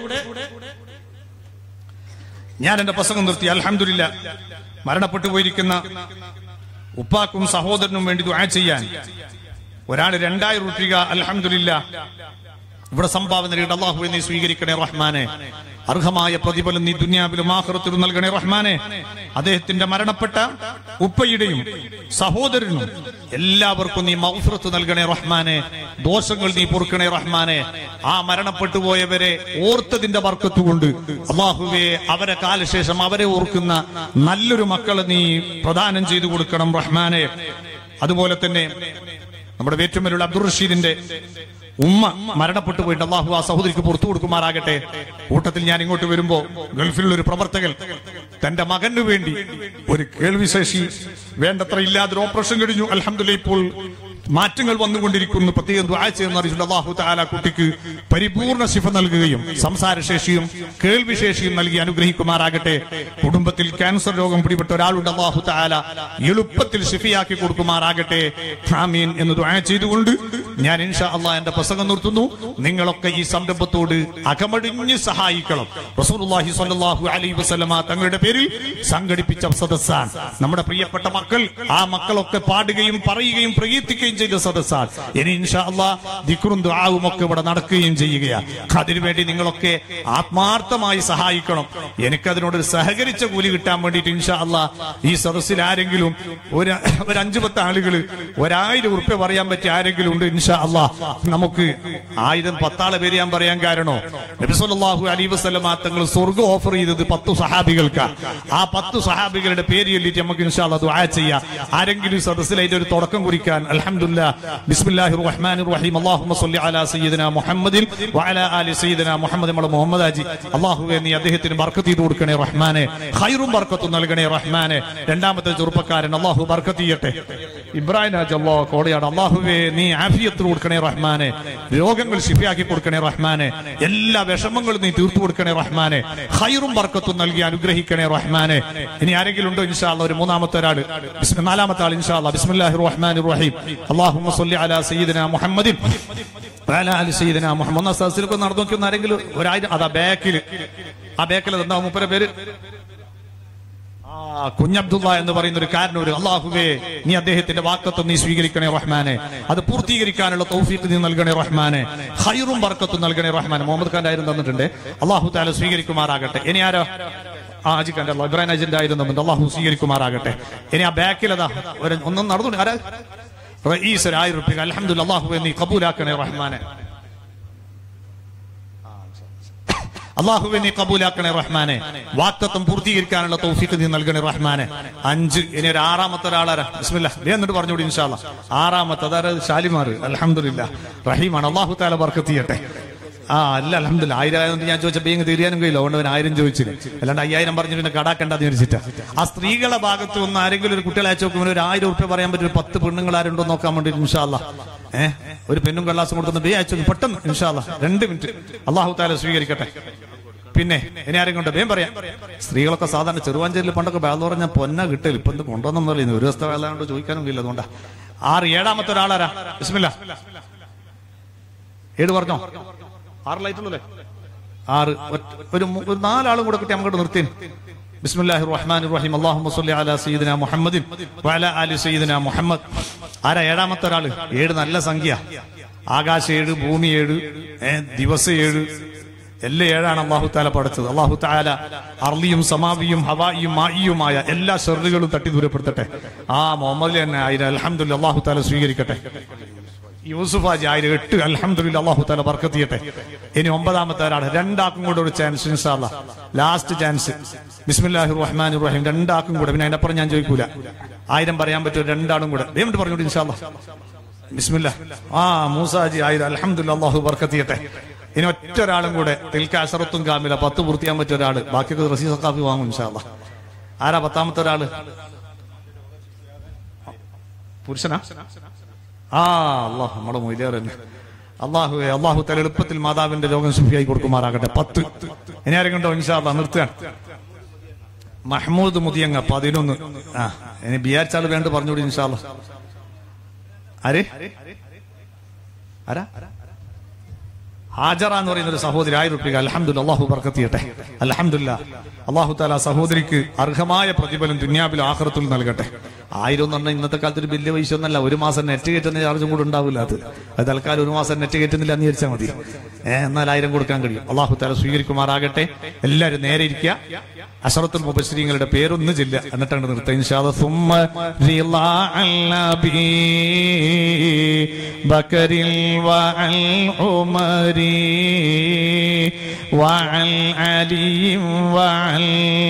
ഞാൻ എന്റെ പ്രസംഗം നിർത്തി അൽഹംദുലില്ല മരണപ്പെട്ടു പോയിരിക്കുന്ന ഉപ്പാക്കും സഹോദരനും വേണ്ടി ദുആ ചെയ്യാൻ ഒരാൾ രണ്ടായിരം റുപ്യ അൽഹംദുലില്ല ഇവിടെ സംഭാവന നൽകിയിട്ട് അള്ളാഹു നീ സ്വീകരിക്കണേ റഹ്മാനെ അർഹമായ പ്രതിഫലം നീ ദുനിയാവിലും ആഹ്റത്തിലും നൽകണേ റഹ്മാനെ അദ്ദേഹത്തിന്റെ മരണപ്പെട്ട ഉപ്പയുടെയും സഹോദരനും എല്ലാവർക്കും നീ മൗഫറത്ത് നൽകണേ റഹ്മാനെ ദോഷങ്ങൾ നീ പൊറുക്കണേ റഹ്മാനെ ആ മരണപ്പെട്ടു പോയവരെ ഓർത്തതിന്റെ വർക്കത്തുകൊണ്ട് അള്ളാഹുവെ അവരെ കാലശേഷം അവരെ ഓർക്കുന്ന നല്ലൊരു മക്കളെ നീ പ്രദാനം ചെയ്തു കൊടുക്കണം റഹ്മാനെ അതുപോലെ തന്നെ നമ്മുടെ വേറ്റുമലുള്ള അബ്ദുൾ റഷീദിന്റെ ഉമ്മ മരണപ്പെട്ടു പോയിട്ട് അള്ളാഹു ആ സഹോദരിക്ക് പുറത്തു കൊടുക്കുമാറാകട്ടെ കൂട്ടത്തിൽ ഞാൻ ഇങ്ങോട്ട് വരുമ്പോ ഗൾഫിലുള്ള ഒരു പ്രവർത്തകൻ തന്റെ മകന് വേണ്ടി ഒരു കേൾവിശേഷി വേണ്ടത്ര ഇല്ലാതൊരു ഓപ്പറേഷൻ കഴിഞ്ഞു അലഹമില്ല ഇപ്പോൾ മാറ്റങ്ങൾ വന്നുകൊണ്ടിരിക്കുന്നു പ്രത്യേകം ദുആ ചെയ്യുന്ന അറിയിച്ചിട്ടുണ്ട് അള്ളാഹു താല കുട്ടിക്ക് പരിപൂർണ ശിഫ നൽകുകയും സംസാരശേഷിയും കേൾവിശേഷിയും നൽകി അനുഗ്രഹിക്കുമാറാകട്ടെ കുടുംബത്തിൽ ക്യാൻസർ രോഗം പിടിപെട്ട ഒരാളുണ്ട് അള്ളാഹു താല എളുപ്പത്തിൽ ശിഫിയാക്കി കൊടുക്കുമാറാകട്ടെ ഹാമീൻ എന്ന് ദുആ ചെയ്തുകൊണ്ട് ഞാൻ ഇൻഷാ അള്ളാഹ് എന്റെ പ്രസംഗം നിർത്തുന്നു നിങ്ങളൊക്കെ ഈ സംരംഭത്തോട് അകമടിഞ്ഞ് സഹായിക്കണം റസൂലുള്ളാഹി സ്വല്ലല്ലാഹു അലൈഹി വസല്ലമ തങ്ങളുടെ പേരിൽ സംഘടിപ്പിച്ച സദസ്സാണ് നമ്മുടെ പ്രിയപ്പെട്ട മക്കൾ ആ മക്കളൊക്കെ പാടുകയും പറയുകയും പ്രകീർത്തിക്കുകയും പിരിയുകയും ചെയ്ത സദസ്സാണ് ഇനി ഇൻഷാ അള്ളാ ദിക്റും ദുആവും ഒക്കെ ഇവിടെ നടക്കുകയും ചെയ്യുകയാണ് അതിനുവേണ്ടി നിങ്ങളൊക്കെ ആത്മാർത്ഥമായി സഹായിക്കണം എനിക്കതിനോട് സഹകരിച്ച കൂലി കിട്ടാൻ വേണ്ടിയിട്ട് ഇൻഷാ അള്ളാ ഈ സദസ്സിൽ ആരെങ്കിലും ഒരു ഒരു അഞ്ചു പത്ത് ആളുകൾ ഒരായിരം ഉറുപ്പ്യ പറയാൻ പറ്റിയ ആരെങ്കിലും ഉണ്ട് ഇൻഷാ അള്ളാ നമുക്ക് ആയിരം പത്താളെ പേര് ഞാൻ പറയാൻ കാരണോ നബിസ്വല്ലാഹു അലൈ വസ്ലമ തങ്ങൾ സ്വർഗ്ഗം ഓഫർ ചെയ്തത് പത്തു സഹാബികൾക്ക് ആ പത്തു സഹാബികളുടെ പേര് ചൊല്ലിയിട്ട് നമുക്ക് ഇൻഷാല്ല ദുആ ചെയ്യാം ആരെങ്കിലും ഈ സദസ്സിൽ അതിന്റെ ഒരു തുടക്കം കുറിക്കാൻ അൽഹംദുലില്ലാ ബിസ്മില്ലാഹിർ റഹ്മാനിർ റഹീം അല്ലാഹുമ്മ സ്വല്ലി അലാ സയ്യിദിന മുഹമ്മദിൻ വഅലാ ആലി സയ്യിദിന മുഹമ്മദ് നമ്മുടെ മുഹമ്മദ് ആജി അല്ലാഹുവേ നീ അദ്ദേഹത്തിന് ബർക്കത്ത് ചെയ്ത് കൊടുക്കണേ റഹ്മാനെ ഖൈറും ബർക്കത്തും നൽകണേ റഹ്മാനെ രണ്ടാമത്തെ ചെറുപ്പക്കാരൻ അല്ലാഹു ബർക്കത്ത് ചെയ്യട്ടെ ഇബ്രാഹിം ഹാജ് അല്ലാഹു കോടയാണ് അല്ലാഹുവേ നീ ആഫിയത്ത് കൊടുക്കണേ റഹ്മാനെ രോഗങ്ങൾ ശിഫിയാക്കി കൊടുക്കണേ റഹ്മാനെ എല്ലാ വിഷമങ്ങളും നീ തീർത്തു കൊടുക്കണേ റഹ്മാനെ ഖൈറും ബർക്കത്തും നൽകി അനുഗ്രഹിക്കണേ റഹ്മാനെ ഇനി ആരെങ്കിലും ഉണ്ടോ ഇൻഷാല്ല ഒരു മൂന്നാമത്തെ ഒരാൾ ബിസ്മി- നാലാമത്തെ ആൾ ഇൻഷാല്ല ബിസ്മില്ലാഹിർ റഹ്മാനിർ റഹീം അല്ലാഹുമ്മ സ്വല്ലി അലാ സയ്യിദിന മുഹമ്മദിൻ വഅലാ ആലി സയ്യിദിന മുഹമ്മദ് ഒന്ന് സദസ്സിലൊക്കെ നടന്നു നോക്കി ഒന്ന് ആരെങ്കിലും ഒരായിരം അതാ ബാക്കിൽ ആ ബാക്കിൽ എന്താ മൂപ്പര പേര് ആ കുഞ്ഞബ്ദുള്ള എന്ന് പറയുന്ന ഒരു കാരണവര് അള്ളാഹുവേ നീ അദ്ദേഹത്തിന്റെ വാക്കത്വം നീ സ്വീകരിക്കണേ റഹ്മാനെ അത് പൂർത്തീകരിക്കാനുള്ള തൗഫീഖ് നീ നൽകണേ റഹ്മാനെ ഹൈറും ബർക്കത്തും നൽകണേ റഹ്മാനെ മുഹമ്മദ് ഖാന്റെ ആയിരുന്നു തന്നിട്ടുണ്ട് അള്ളാഹു താല സ്വീകരിക്കുമാറാകട്ടെ ഇനി ആരോ ആ അജി ഖാന്റെ അള്ളാഹ് ഇബ്രാഹിം അജിന്റെ ആയിരുന്നു തന്നിട്ടുണ്ട് അള്ളാഹു സ്വീകരിക്കുമാറാകട്ടെ ഇനി ആ ബാക്കിൽ അതാ ഒരു ഒന്നും നടന്നു ആരാ റഈസ് ഒരു ആയിരം റുപ്യ അലഹമുല്ല അള്ളാഹുവെ നീ കബൂലാക്കണേ റഹ്മാനെ അള്ളാഹുവെ നീ കബൂലാക്കണേ റഹ്മാനെ വാക്തത്വം പൂർത്തീകരിക്കാനുള്ള തൗഫീഖ് നീ നൽകണേ റഹ്മാനെ അഞ്ച് ഇനി ഒരു ആറാമത്തെ ഒരാളാരാ ബിസ്മില്ല നീ എന്നിട്ട് പറഞ്ഞോടി ഇൻഷാല്ല ആറാമത്തെ അതാര ഷാലിമാർ അലഹമില്ല റഹീമാണ് അള്ളാഹു താല ബർക്കത്ത് ചെയ്യട്ടെ ആ അല്ല അലഹമില്ല ആയിരം ആയതുകൊണ്ട് ഞാൻ ചോദിച്ചപ്പോ ഇങ്ങ് തീരാനും കഴിയില്ല അതുകൊണ്ട് അവൻ ആയിരം ചോദിച്ചില്ല അല്ലാണ്ട് അയ്യായിരം പറഞ്ഞു പിന്നെ കടാക്കണ്ടെന്ന് വിചാരിച്ചിട്ട് ആ സ്ത്രീകളെ ഭാഗത്ത് ഒന്ന് ആരെങ്കിലും ഒരു കുട്ടികളെ അയച്ചു നോക്കുമ്പോൾ ഒരു ആയിരം ഉറുപ്പ്യ പറയാൻ പറ്റും ഒരു പത്ത് പെണ്ണുങ്ങൾ ആരുണ്ടോ നോക്കാൻ വേണ്ടി ഇൻഷാല്ല ഏഹ് ഒരു പെണ്ണും കള്ളാസും കൊടുത്തൊന്ന് ബേ അയച്ചു നോക്ക്. പെട്ടെന്ന് ഇൻഷാല്ല രണ്ട് മിനിറ്റ് അള്ളാഹു താല സ്വീകരിക്കട്ടെ പിന്നെ ഇനി ആരും കൊണ്ട് വേം പറയാം സ്ത്രീകളൊക്കെ സാധാരണ ചെറുവാഞ്ചേരിയിൽ പണ്ടൊക്കെ വേല പറഞ്ഞാൽ പൊന്ന കിട്ടില്ല ഇപ്പൊ എന്ത് കൊണ്ടുവന്നു പറയുന്നു ഒരു ദിവസത്തെ വേല കൊണ്ട് ചോദിക്കാനും ഇല്ല അതുകൊണ്ടാ ആറ് ഏഴാമത്തെ ഒരാളാരാ ബിസ്മില്ല ഏഴ് പറഞ്ഞോ ആറ് ലൈറ്റുള്ളൂല്ലേ ആറ് ഒറ്റ- ഒരു മൂ- ഒരു നാലാളും കൂടെ കിട്ടി അങ്ങോട്ട് നിർത്തി ബിസ്മില്ലാഹിർ റഹ്മാനിർ റഹീം അല്ലാഹുമ്മ സ്വല്ലി അലാ സയ്യിദിന മുഹമ്മദിൻ വഅലാ ആലി സയ്യിദിന മുഹമ്മദ് ആരാ ഏഴാമത്തെ ഒരാള് ഏഴ് നല്ല സംഖ്യ ആകാശ ഏഴ് ഭൂമി ഏഴ് ഏ, ദിവസം ഏഴ് എല്ലാ ഏഴാണ് അള്ളാഹു താല പഠിച്ചത് അള്ളാഹു താല അർലിയും സമാവിയും ഹവായിയും മായിയുമായ എല്ലാ ഷെറുകളും തട്ടി ദൂരപ്പെടുത്തട്ടെ ആ മുഹമ്മദ് തന്നെ ആയിരം അലഹമുല്ല അള്ളാഹു താല സ്വീകരിക്കട്ടെ യൂസുഫ് ഹാജി ആയിരം എട്ട് അലഹമുല്ല അള്ളാഹു താല ബർക്കത്ത് ചെയ്യട്ടെ ഇനി ഒമ്പതാമത്തെ ഒരാൾ രണ്ടാക്കും കൂടെ ഒരു ചാൻസ് ഇൻഷാല്ല ലാസ്റ്റ് ചാൻസ് ബിസ്മില്ലാഹി റഹ്മാൻ റഹീം രണ്ടാക്കും കൂടെ പിന്നെ അതിനപ്പുറം ഞാൻ ചോദിക്കൂല ആയിരം പറയാൻ പറ്റും രണ്ടാളും കൂടെ ദൈവം പറഞ്ഞോട്ട് ഇൻഷാല്ല ബിസ്മില്ല ആ മൂസാജി ആയിരം അലഹമുല്ല അള്ളാഹു ബർക്കത്ത് ചെയ്യട്ടെ ഇനി ഒറ്റ ഒരാളും കൂടെ തിൽക്ക അസറത്തും കാമില പത്ത് പൂർത്തിയാൻ പറ്റിയ ഒരാള് ബാക്കിയൊക്കെ റസീസ കാപ്പി വാങ്ങും ഇൻഷാല്ല ആരാ പത്താമത്തെ ഒരാള് പുരുഷനാ ആ അള്ളാഹ് നമ്മുടെ മൊയ്ലിയാർ തന്നെ അള്ളാഹു അള്ളാഹു തല എളുപ്പത്തിൽ മാതാവിന്റെ രോഗം സുഖിയായി കൊടുക്കുമാറാകട്ടെ പത്ത് ഇനി ആരും കണ്ടോ ഇൻഷാല്ല നിർത്തുകയാണ് മഹ്മൂദ് മുതിയങ്ങ പതിനൊന്ന് ആ ഇനി ബിയാർച്ചാൾ വേണ്ട പറഞ്ഞുകൂടി ഇൻഷാല്ല ആരെ ആരാ ഹാജറ എന്ന് പറയുന്ന ഒരു സഹോദരി ആയിരം റുപ്യ അലഹമുല്ല അള്ളാഹു ബർക്കത്ത് ചെയ്യട്ടെ അലഹമുല്ല അള്ളാഹു താല സഹോദരിക്ക് അർഹമായ പ്രതിഫലം ദുന്യാബിലും ആഹ്റത്തിൽ നൽകട്ടെ ആയിരം എന്ന് പറഞ്ഞാൽ ഇന്നത്തെ കാലത്ത് ഒരു വലിയ പൈസ ഒന്നല്ല ഒരു മാസം നെറ്റ് കയറ്റുന്ന ചാർജും കൂടെ ഉണ്ടാവില്ല അത് അത് തൽക്കാലം ഒരു മാസം നെറ്റ് കയറ്റുന്നില്ല എന്ന് വിചാരിച്ചാൽ മതി ഏഹ് എന്നാൽ ആയിരം കൊടുക്കാൻ കഴിയും അള്ളാഹു താല സ്വീകരിക്കുമാറാകട്ടെ എല്ലാവരും നേരെ ഇരിക്കുക അഷറത്തുൽ മുബശ്രീങ്ങളുടെ പേരൊന്ന് ചെല്ലുക എന്നിട്ടാണ് നിർത്തുക ഇൻഷാദ സുമ്മ റിളാ അൽ നബി ബക്കറിൽ വഅൽ ഉമരി വഅൽ അലിയും വഅൽ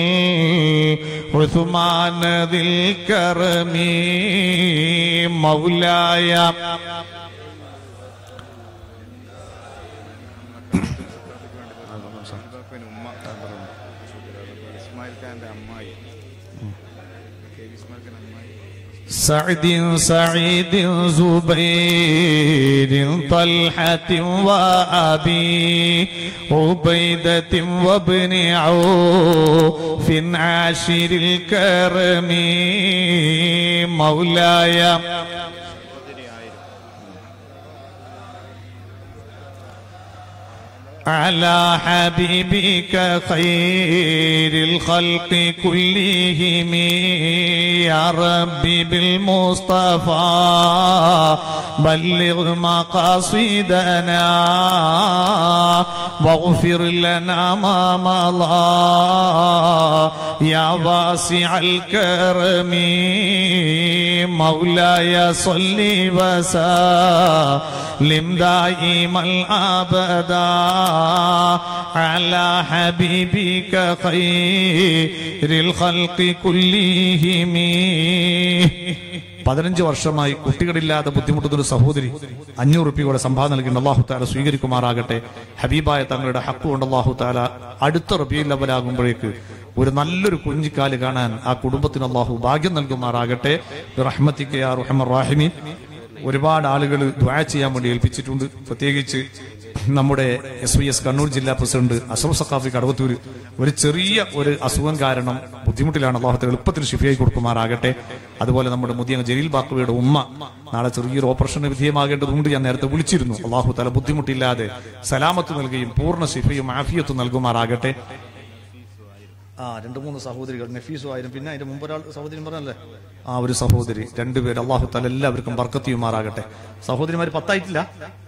ഉസ്മാൻ ദിൽ കറമി മൗലായ ഇസ്മായിൽക്കാരൻ്റെ ഉമ്മ ഇസ്മായിൽ ഖാന്റെ അമ്മായി കെ വി ഇസ്മായിൽ ഖാൻ അമ്മായി سعد سعيد زبير طلحة وأبي عبيدة وابن عوف عاشر الكرم مولاي على حبيبك خير الخلق كلهم يا ربي بالمصطفى بلغ مقاصدنا واغفر لنا ما مضى يا واسع الكرم مولاي صل وسلم دائما ابدا على حبيبك خير الخلق كلهم പതിനഞ്ച് വർഷമായി കുട്ടികളില്ലാതെ ബുദ്ധിമുട്ടുന്ന ഒരു സഹോദരി അഞ്ഞൂറ് റുപ്യയുടെ സംഭാവന നൽകുന്ന അള്ളാഹു താല സ്വീകരിക്കുമാറാകട്ടെ ഹബീബായ തങ്ങളുടെ ഹക്ക് കൊണ്ട് അള്ളാഹു താല അടുത്ത റബിയിൽ ലെവലാകുമ്പോഴേക്ക് ഒരു നല്ലൊരു കുഞ്ഞിക്കാല് കാണാൻ ആ കുടുംബത്തിന് അള്ളാഹു ഭാഗ്യം നൽകുമാറാകട്ടെ റഹ്മത്തിക്ക് യാ റഹ്മർ റാഹിമീൻ ഒരുപാട് ആളുകൾ ദ്വാ ചെയ്യാൻ വേണ്ടി ഏൽപ്പിച്ചിട്ടുണ്ട് പ്രത്യേകിച്ച് നമ്മുടെ എസ് വി എസ് കണ്ണൂർ ജില്ലാ പ്രസിഡന്റ് അഷ്റഫ് സഖാഫി കടവത്തൂര് ഒരു ചെറിയ ഒരു അസുഖം കാരണം ബുദ്ധിമുട്ടിലാണ് അള്ളാഹത്തെ എളുപ്പത്തിൽ ഷിഫിയായി കൊടുക്കുമാറാകട്ടെ അതുപോലെ നമ്മുടെ മുതിയ ജലീൽ ബാക്കുവയുടെ ഉമ്മ നാളെ ചെറിയൊരു ഓപ്പറേഷന് വിധേയമാകേണ്ടതുകൊണ്ട് ഞാൻ നേരത്തെ വിളിച്ചിരുന്നു അള്ളാഹു തല ബുദ്ധിമുട്ടില്ലാതെ സലാമത്ത് നൽകുകയും പൂർണ്ണ ഷിഫയും ആഫിയത്തും നൽകുമാറാകട്ടെ ആ രണ്ട് മൂന്ന് സഹോദരികൾ നഫീസും ആയിരുന്നു പിന്നെ അതിന്റെ മുമ്പ് ഒരാൾ സഹോദരി പറഞ്ഞല്ലേ ആ ഒരു സഹോദരി രണ്ടുപേര് അള്ളാഹു തല എല്ലാവർക്കും ബർക്കത്തിയുമാറാകട്ടെ സഹോദരിമാര് പത്തായിട്ടില്ല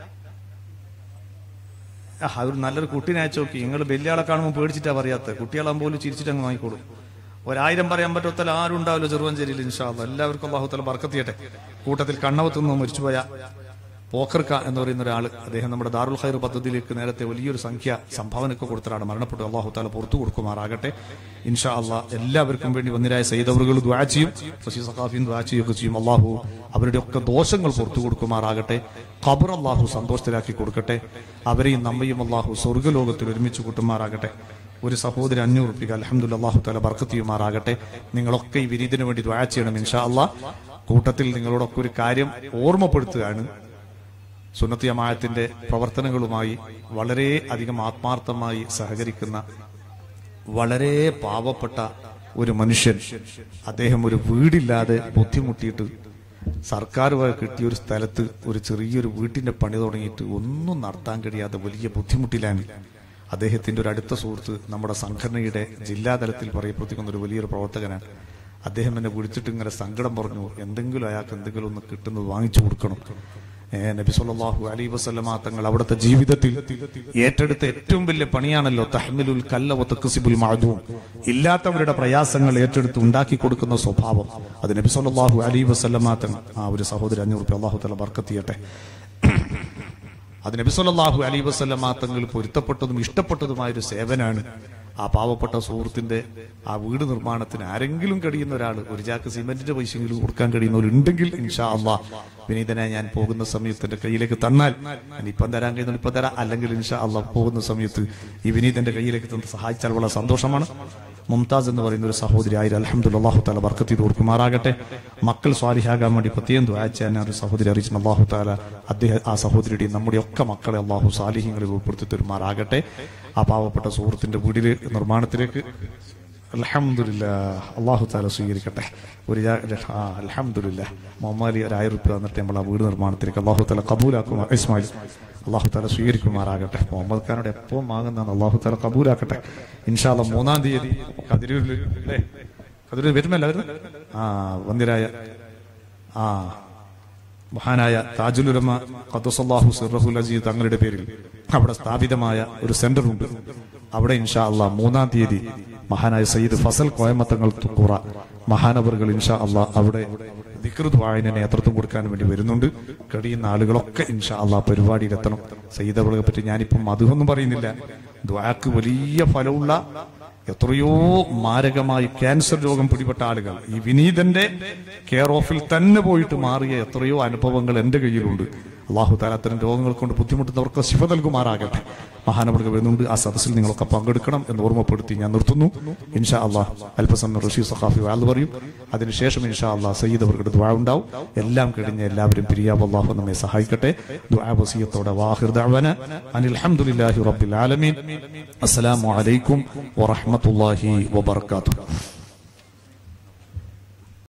ആ ഒരു നല്ലൊരു കുട്ടീനെ അയച്ചു നോക്കി നിങ്ങൾ വലിയ ആളെ കാണുമ്പോൾ പേടിച്ചിട്ടാ പറയാത്ത കുട്ടികളാകുമ്പോൾ പോലും ചിരിച്ചിട്ട് അങ്ങ് വാങ്ങിക്കോളും ഒരായിരം പറയാൻ പറ്റത്തല്ല ആരും ഉണ്ടാവില്ല ചെറുവഞ്ചേരിയിൽ ഇൻഷാല്ല എല്ലാവർക്കും അള്ളാഹുത്തല ബർക്കത്തിയട്ടെ കൂട്ടത്തിൽ കണ്ണവത്ത് നിന്ന് മരിച്ചുപോയ പോക്കർക്ക എന്ന് പറയുന്ന ഒരാൾ അദ്ദേഹം നമ്മുടെ ദാറുൽ ഖൈർ പദ്ധതിയിലേക്ക് നേരത്തെ വലിയൊരു സംഖ്യ സംഭാവനയൊക്കെ കൊടുത്തൊരാണ് മരണപ്പെട്ടു അള്ളാഹു താല പുറത്തു കൊടുക്കുമാറാകട്ടെ ഇൻഷാ അള്ളാഹ് എല്ലാവർക്കും വേണ്ടി വന്നിരായ സൈദവറുകൾ ദ്വാ ചെയ്യും ഫസീ സഖാഫിയും ദ്വാ ചെയ്യുകയൊക്കെ ചെയ്യും അള്ളാഹു അവരുടെ ഒക്കെ ദോഷങ്ങൾ പുറത്തു കൊടുക്കുമാറാകട്ടെ ഖബർ അള്ളാഹു സന്തോഷത്തിലാക്കി കൊടുക്കട്ടെ അവരെയും നമ്മയും അള്ളാഹു സ്വർഗ്ഗലോകത്തിൽ ഒരുമിച്ച് കൂട്ടുമാറാകട്ടെ ഒരു സഹോദരി അഞ്ഞൂറ് റുപ്യ അലഹമുല്ല അള്ളാഹു താല ബർക്കത്തിയുമാറാകട്ടെ നിങ്ങളൊക്കെ ഈ വിരീതിന് വേണ്ടി ദ്വാ ചെയ്യണം ഇൻഷാ അള്ളാഹ് കൂട്ടത്തിൽ നിങ്ങളോടൊക്കെ ഒരു കാര്യം ഓർമ്മപ്പെടുത്തുകയാണ് സുന്നത്ത് ജമാഅത്തിന്റെ പ്രവർത്തനങ്ങളുമായി വളരെ അധികം ആത്മാർത്ഥമായി സഹകരിക്കുന്ന വളരെ പാവപ്പെട്ട ഒരു മനുഷ്യൻ അദ്ദേഹം ഒരു വീടില്ലാതെ ബുദ്ധിമുട്ടിയിട്ട് സർക്കാർ വക കിട്ടിയ ഒരു സ്ഥലത്ത് ഒരു ചെറിയൊരു വീട്ടിന്റെ പണി തുടങ്ങിയിട്ട് ഒന്നും നടത്താൻ കഴിയാതെ വലിയ ബുദ്ധിമുട്ടിലാണ് അദ്ദേഹത്തിന്റെ ഒരു അടുത്ത സുഹൃത്ത് നമ്മുടെ സംഘടനയുടെ ജില്ലാതലത്തിൽ പറയപ്പെടുത്തിക്കുന്ന ഒരു വലിയൊരു പ്രവർത്തകനാണ് അദ്ദേഹം എന്നെ വിളിച്ചിട്ട് ഇങ്ങനെ സങ്കടം പറഞ്ഞു എന്തെങ്കിലും അയാൾക്ക് എന്തെങ്കിലും ഒന്ന് കിട്ടുന്നത് വാങ്ങിച്ചു കൊടുക്കണം ഏ, നബി സല്ലല്ലാഹു അലൈഹി വസല്ലമ തങ്ങൾ അവിടുത്തെ ജീവിതത്തിൽ ഏറ്റെടുത്ത ഏറ്റവും വലിയ പണിയാണല്ലോ തഹ്മിലുൽ കല്ല വ തക്സിബുൽ മഅദൂം ഇല്ലാത്തവരുടെ പ്രയാസങ്ങൾ ഏറ്റെടുത്ത് ഉണ്ടാക്കി കൊടുക്കുന്ന സ്വഭാവം അത് നബി സല്ലല്ലാഹു അലൈഹി വസല്ലമ തങ്ങൾ ആ ഒരു സഹോദരൻ അഞ്ഞൂറ് രൂപ അള്ളാഹു തല ബർക്കത്ത് ചെയ്യട്ടെ അത് നബി സല്ലല്ലാഹു അലൈഹി വസല്ലമ തങ്ങൾ പൊരുത്തപ്പെട്ടതും ഇഷ്ടപ്പെട്ടതുമായ ഒരു സേവനാണ് ആ പാവപ്പെട്ട സുഹൃത്തിന്റെ ആ വീട് നിർമ്മാണത്തിന് ആരെങ്കിലും കഴിയുന്ന ഒരാൾ ഒരു ചാക്ക് സിമെന്റിന്റെ പൈസയെങ്കിലും കൊടുക്കാൻ കഴിയുന്നവരുണ്ടെങ്കിൽ ഇൻഷാ അള്ളാ വിനീതനെ ഞാൻ പോകുന്ന സമയത്ത് എന്റെ കയ്യിലേക്ക് തന്നാൽ ഞാൻ ഇപ്പം തരാൻ കഴിയുന്ന ഇപ്പം തരാം അല്ലെങ്കിൽ ഇൻഷാ അള്ളാ പോകുന്ന സമയത്ത് ഈ വിനീതന്റെ കയ്യിലേക്ക് തന്ന് സഹായിച്ചാൽ വളരെ സന്തോഷമാണ് മുംതാസ് എന്ന് പറയുന്ന ഒരു സഹോദരി ആയിരം അലഹമുല്ല അള്ളാഹു താല ബർക്കത്ത് ചെയ്ത് കൊടുക്കുമാറാകട്ടെ മക്കൾ സ്വാലിഹാകാൻ വേണ്ടി പ്രത്യേകം ദ്വാച്ച എന്നെ ഒരു സഹോദരി അറിയിച്ച അള്ളാഹു താല അദ്ദേഹം ആ സഹോദരിയുടെയും നമ്മുടെ ഒക്കെ മക്കളെ അള്ളാഹു സാലിഹ്യങ്ങളിൽ ഉൾപ്പെടുത്തി തരുമാറാകട്ടെ ആ പാവപ്പെട്ട സുഹൃത്തിന്റെ വീടിലെ നിർമ്മാണത്തിലേക്ക് അലഹമില്ല അള്ളാഹു താല സ്വീകരിക്കട്ടെ ഒരു അലഹമില്ല മൊമ്മാലി ഒരു ആയിരം റുപ്യ തന്നിട്ട് നമ്മൾ ആ വീട് നിർമ്മാണത്തിലേക്ക് അള്ളാഹു താല കബൂലാക്കും ഇസ്മായിൽ അള്ളാഹു താല സ്വീകരിക്കുമാറാകട്ടെ മുഹമ്മദ് ഖാനോട് എപ്പോൾ വാങ്ങുന്നതാണ് അള്ളാഹു താല കബൂലാക്കട്ടെ ഇൻഷാല്ല മൂന്നാം തീയതി കതിരൂരിൽ അല്ലേ കതിരൂർ വരുമല്ല വരുന്നത് ആ വന്ദിരായ ആ മഹാനായ താജുലുലമ ഖദ്ദസല്ലാഹു സിറഹുൽ അജീദ് തങ്ങളുടെ പേരിൽ അവിടെ സ്ഥാപിതമായ ഒരു സെന്റർ ഉണ്ട് അവിടെ ഇൻഷാ അള്ളാഹ് മൂന്നാം തീയതി മഹാനായ സയ്യിദ് ഫസൽ കോയമത്തങ്ങൾ തുക്കുറ മഹാനവറുകൾ ഇൻഷാ അള്ളാഹ് അവിടെ ദിക്റുദ് വായന നേതൃത്വം കൊടുക്കാൻ വേണ്ടി വരുന്നുണ്ട് കഴിയുന്ന ആളുകളൊക്കെ ഇൻഷാ അള്ളാഹ് പരിപാടിയിലെത്തണം സയ്യിദ് അവളെ പറ്റി ഞാനിപ്പം അതൊന്നും പറയുന്നില്ല ദ്വാക്ക് വലിയ ഫലമുള്ള എത്രയോ മാരകമായി ക്യാൻസർ രോഗം പിടിപെട്ട ആളുകൾ ഈ വിനീതന്റെ കെയർ ഓഫിൽ തന്നെ പോയിട്ട് മാറിയ എത്രയോ അനുഭവങ്ങൾ എന്റെ കയ്യിലുണ്ട് അള്ളാഹു താല അത്തരം രോഗങ്ങൾ കൊണ്ട് ബുദ്ധിമുട്ടുന്നവർക്ക് ശിവ നൽകുമാറാകട്ടെ മഹാനവർഗം വരുന്നുണ്ട് ആ സദസ്സിൽ നിങ്ങളൊക്കെ പങ്കെടുക്കണം എന്ന് ഓർമ്മപ്പെടുത്തി ഞാൻ നിർത്തുന്നു ഇൻഷാ അള്ളാഹ് അല്പസമയം റഷീദ് സഖാഫി വാൽ പറയും അതിനുശേഷം ഇൻഷാ അള്ളാഹ് സയ്യിദ് അവരുടെ ദ്വാ ഉണ്ടാവും എല്ലാം കഴിഞ്ഞ് എല്ലാവരും പിരിയാവ് അള്ളാഹു നമ്മെ സഹായിക്കട്ടെ ദ്വാ വസിയത്തോടെ വാഹിർ ദഅവന അനിൽ ഹംദുലില്ലാഹി റബ്ബിൽ ആലമീൻ അസ്സലാമു അലൈക്കും വറഹ്മത്തുള്ളാഹി വബറകാതുഹു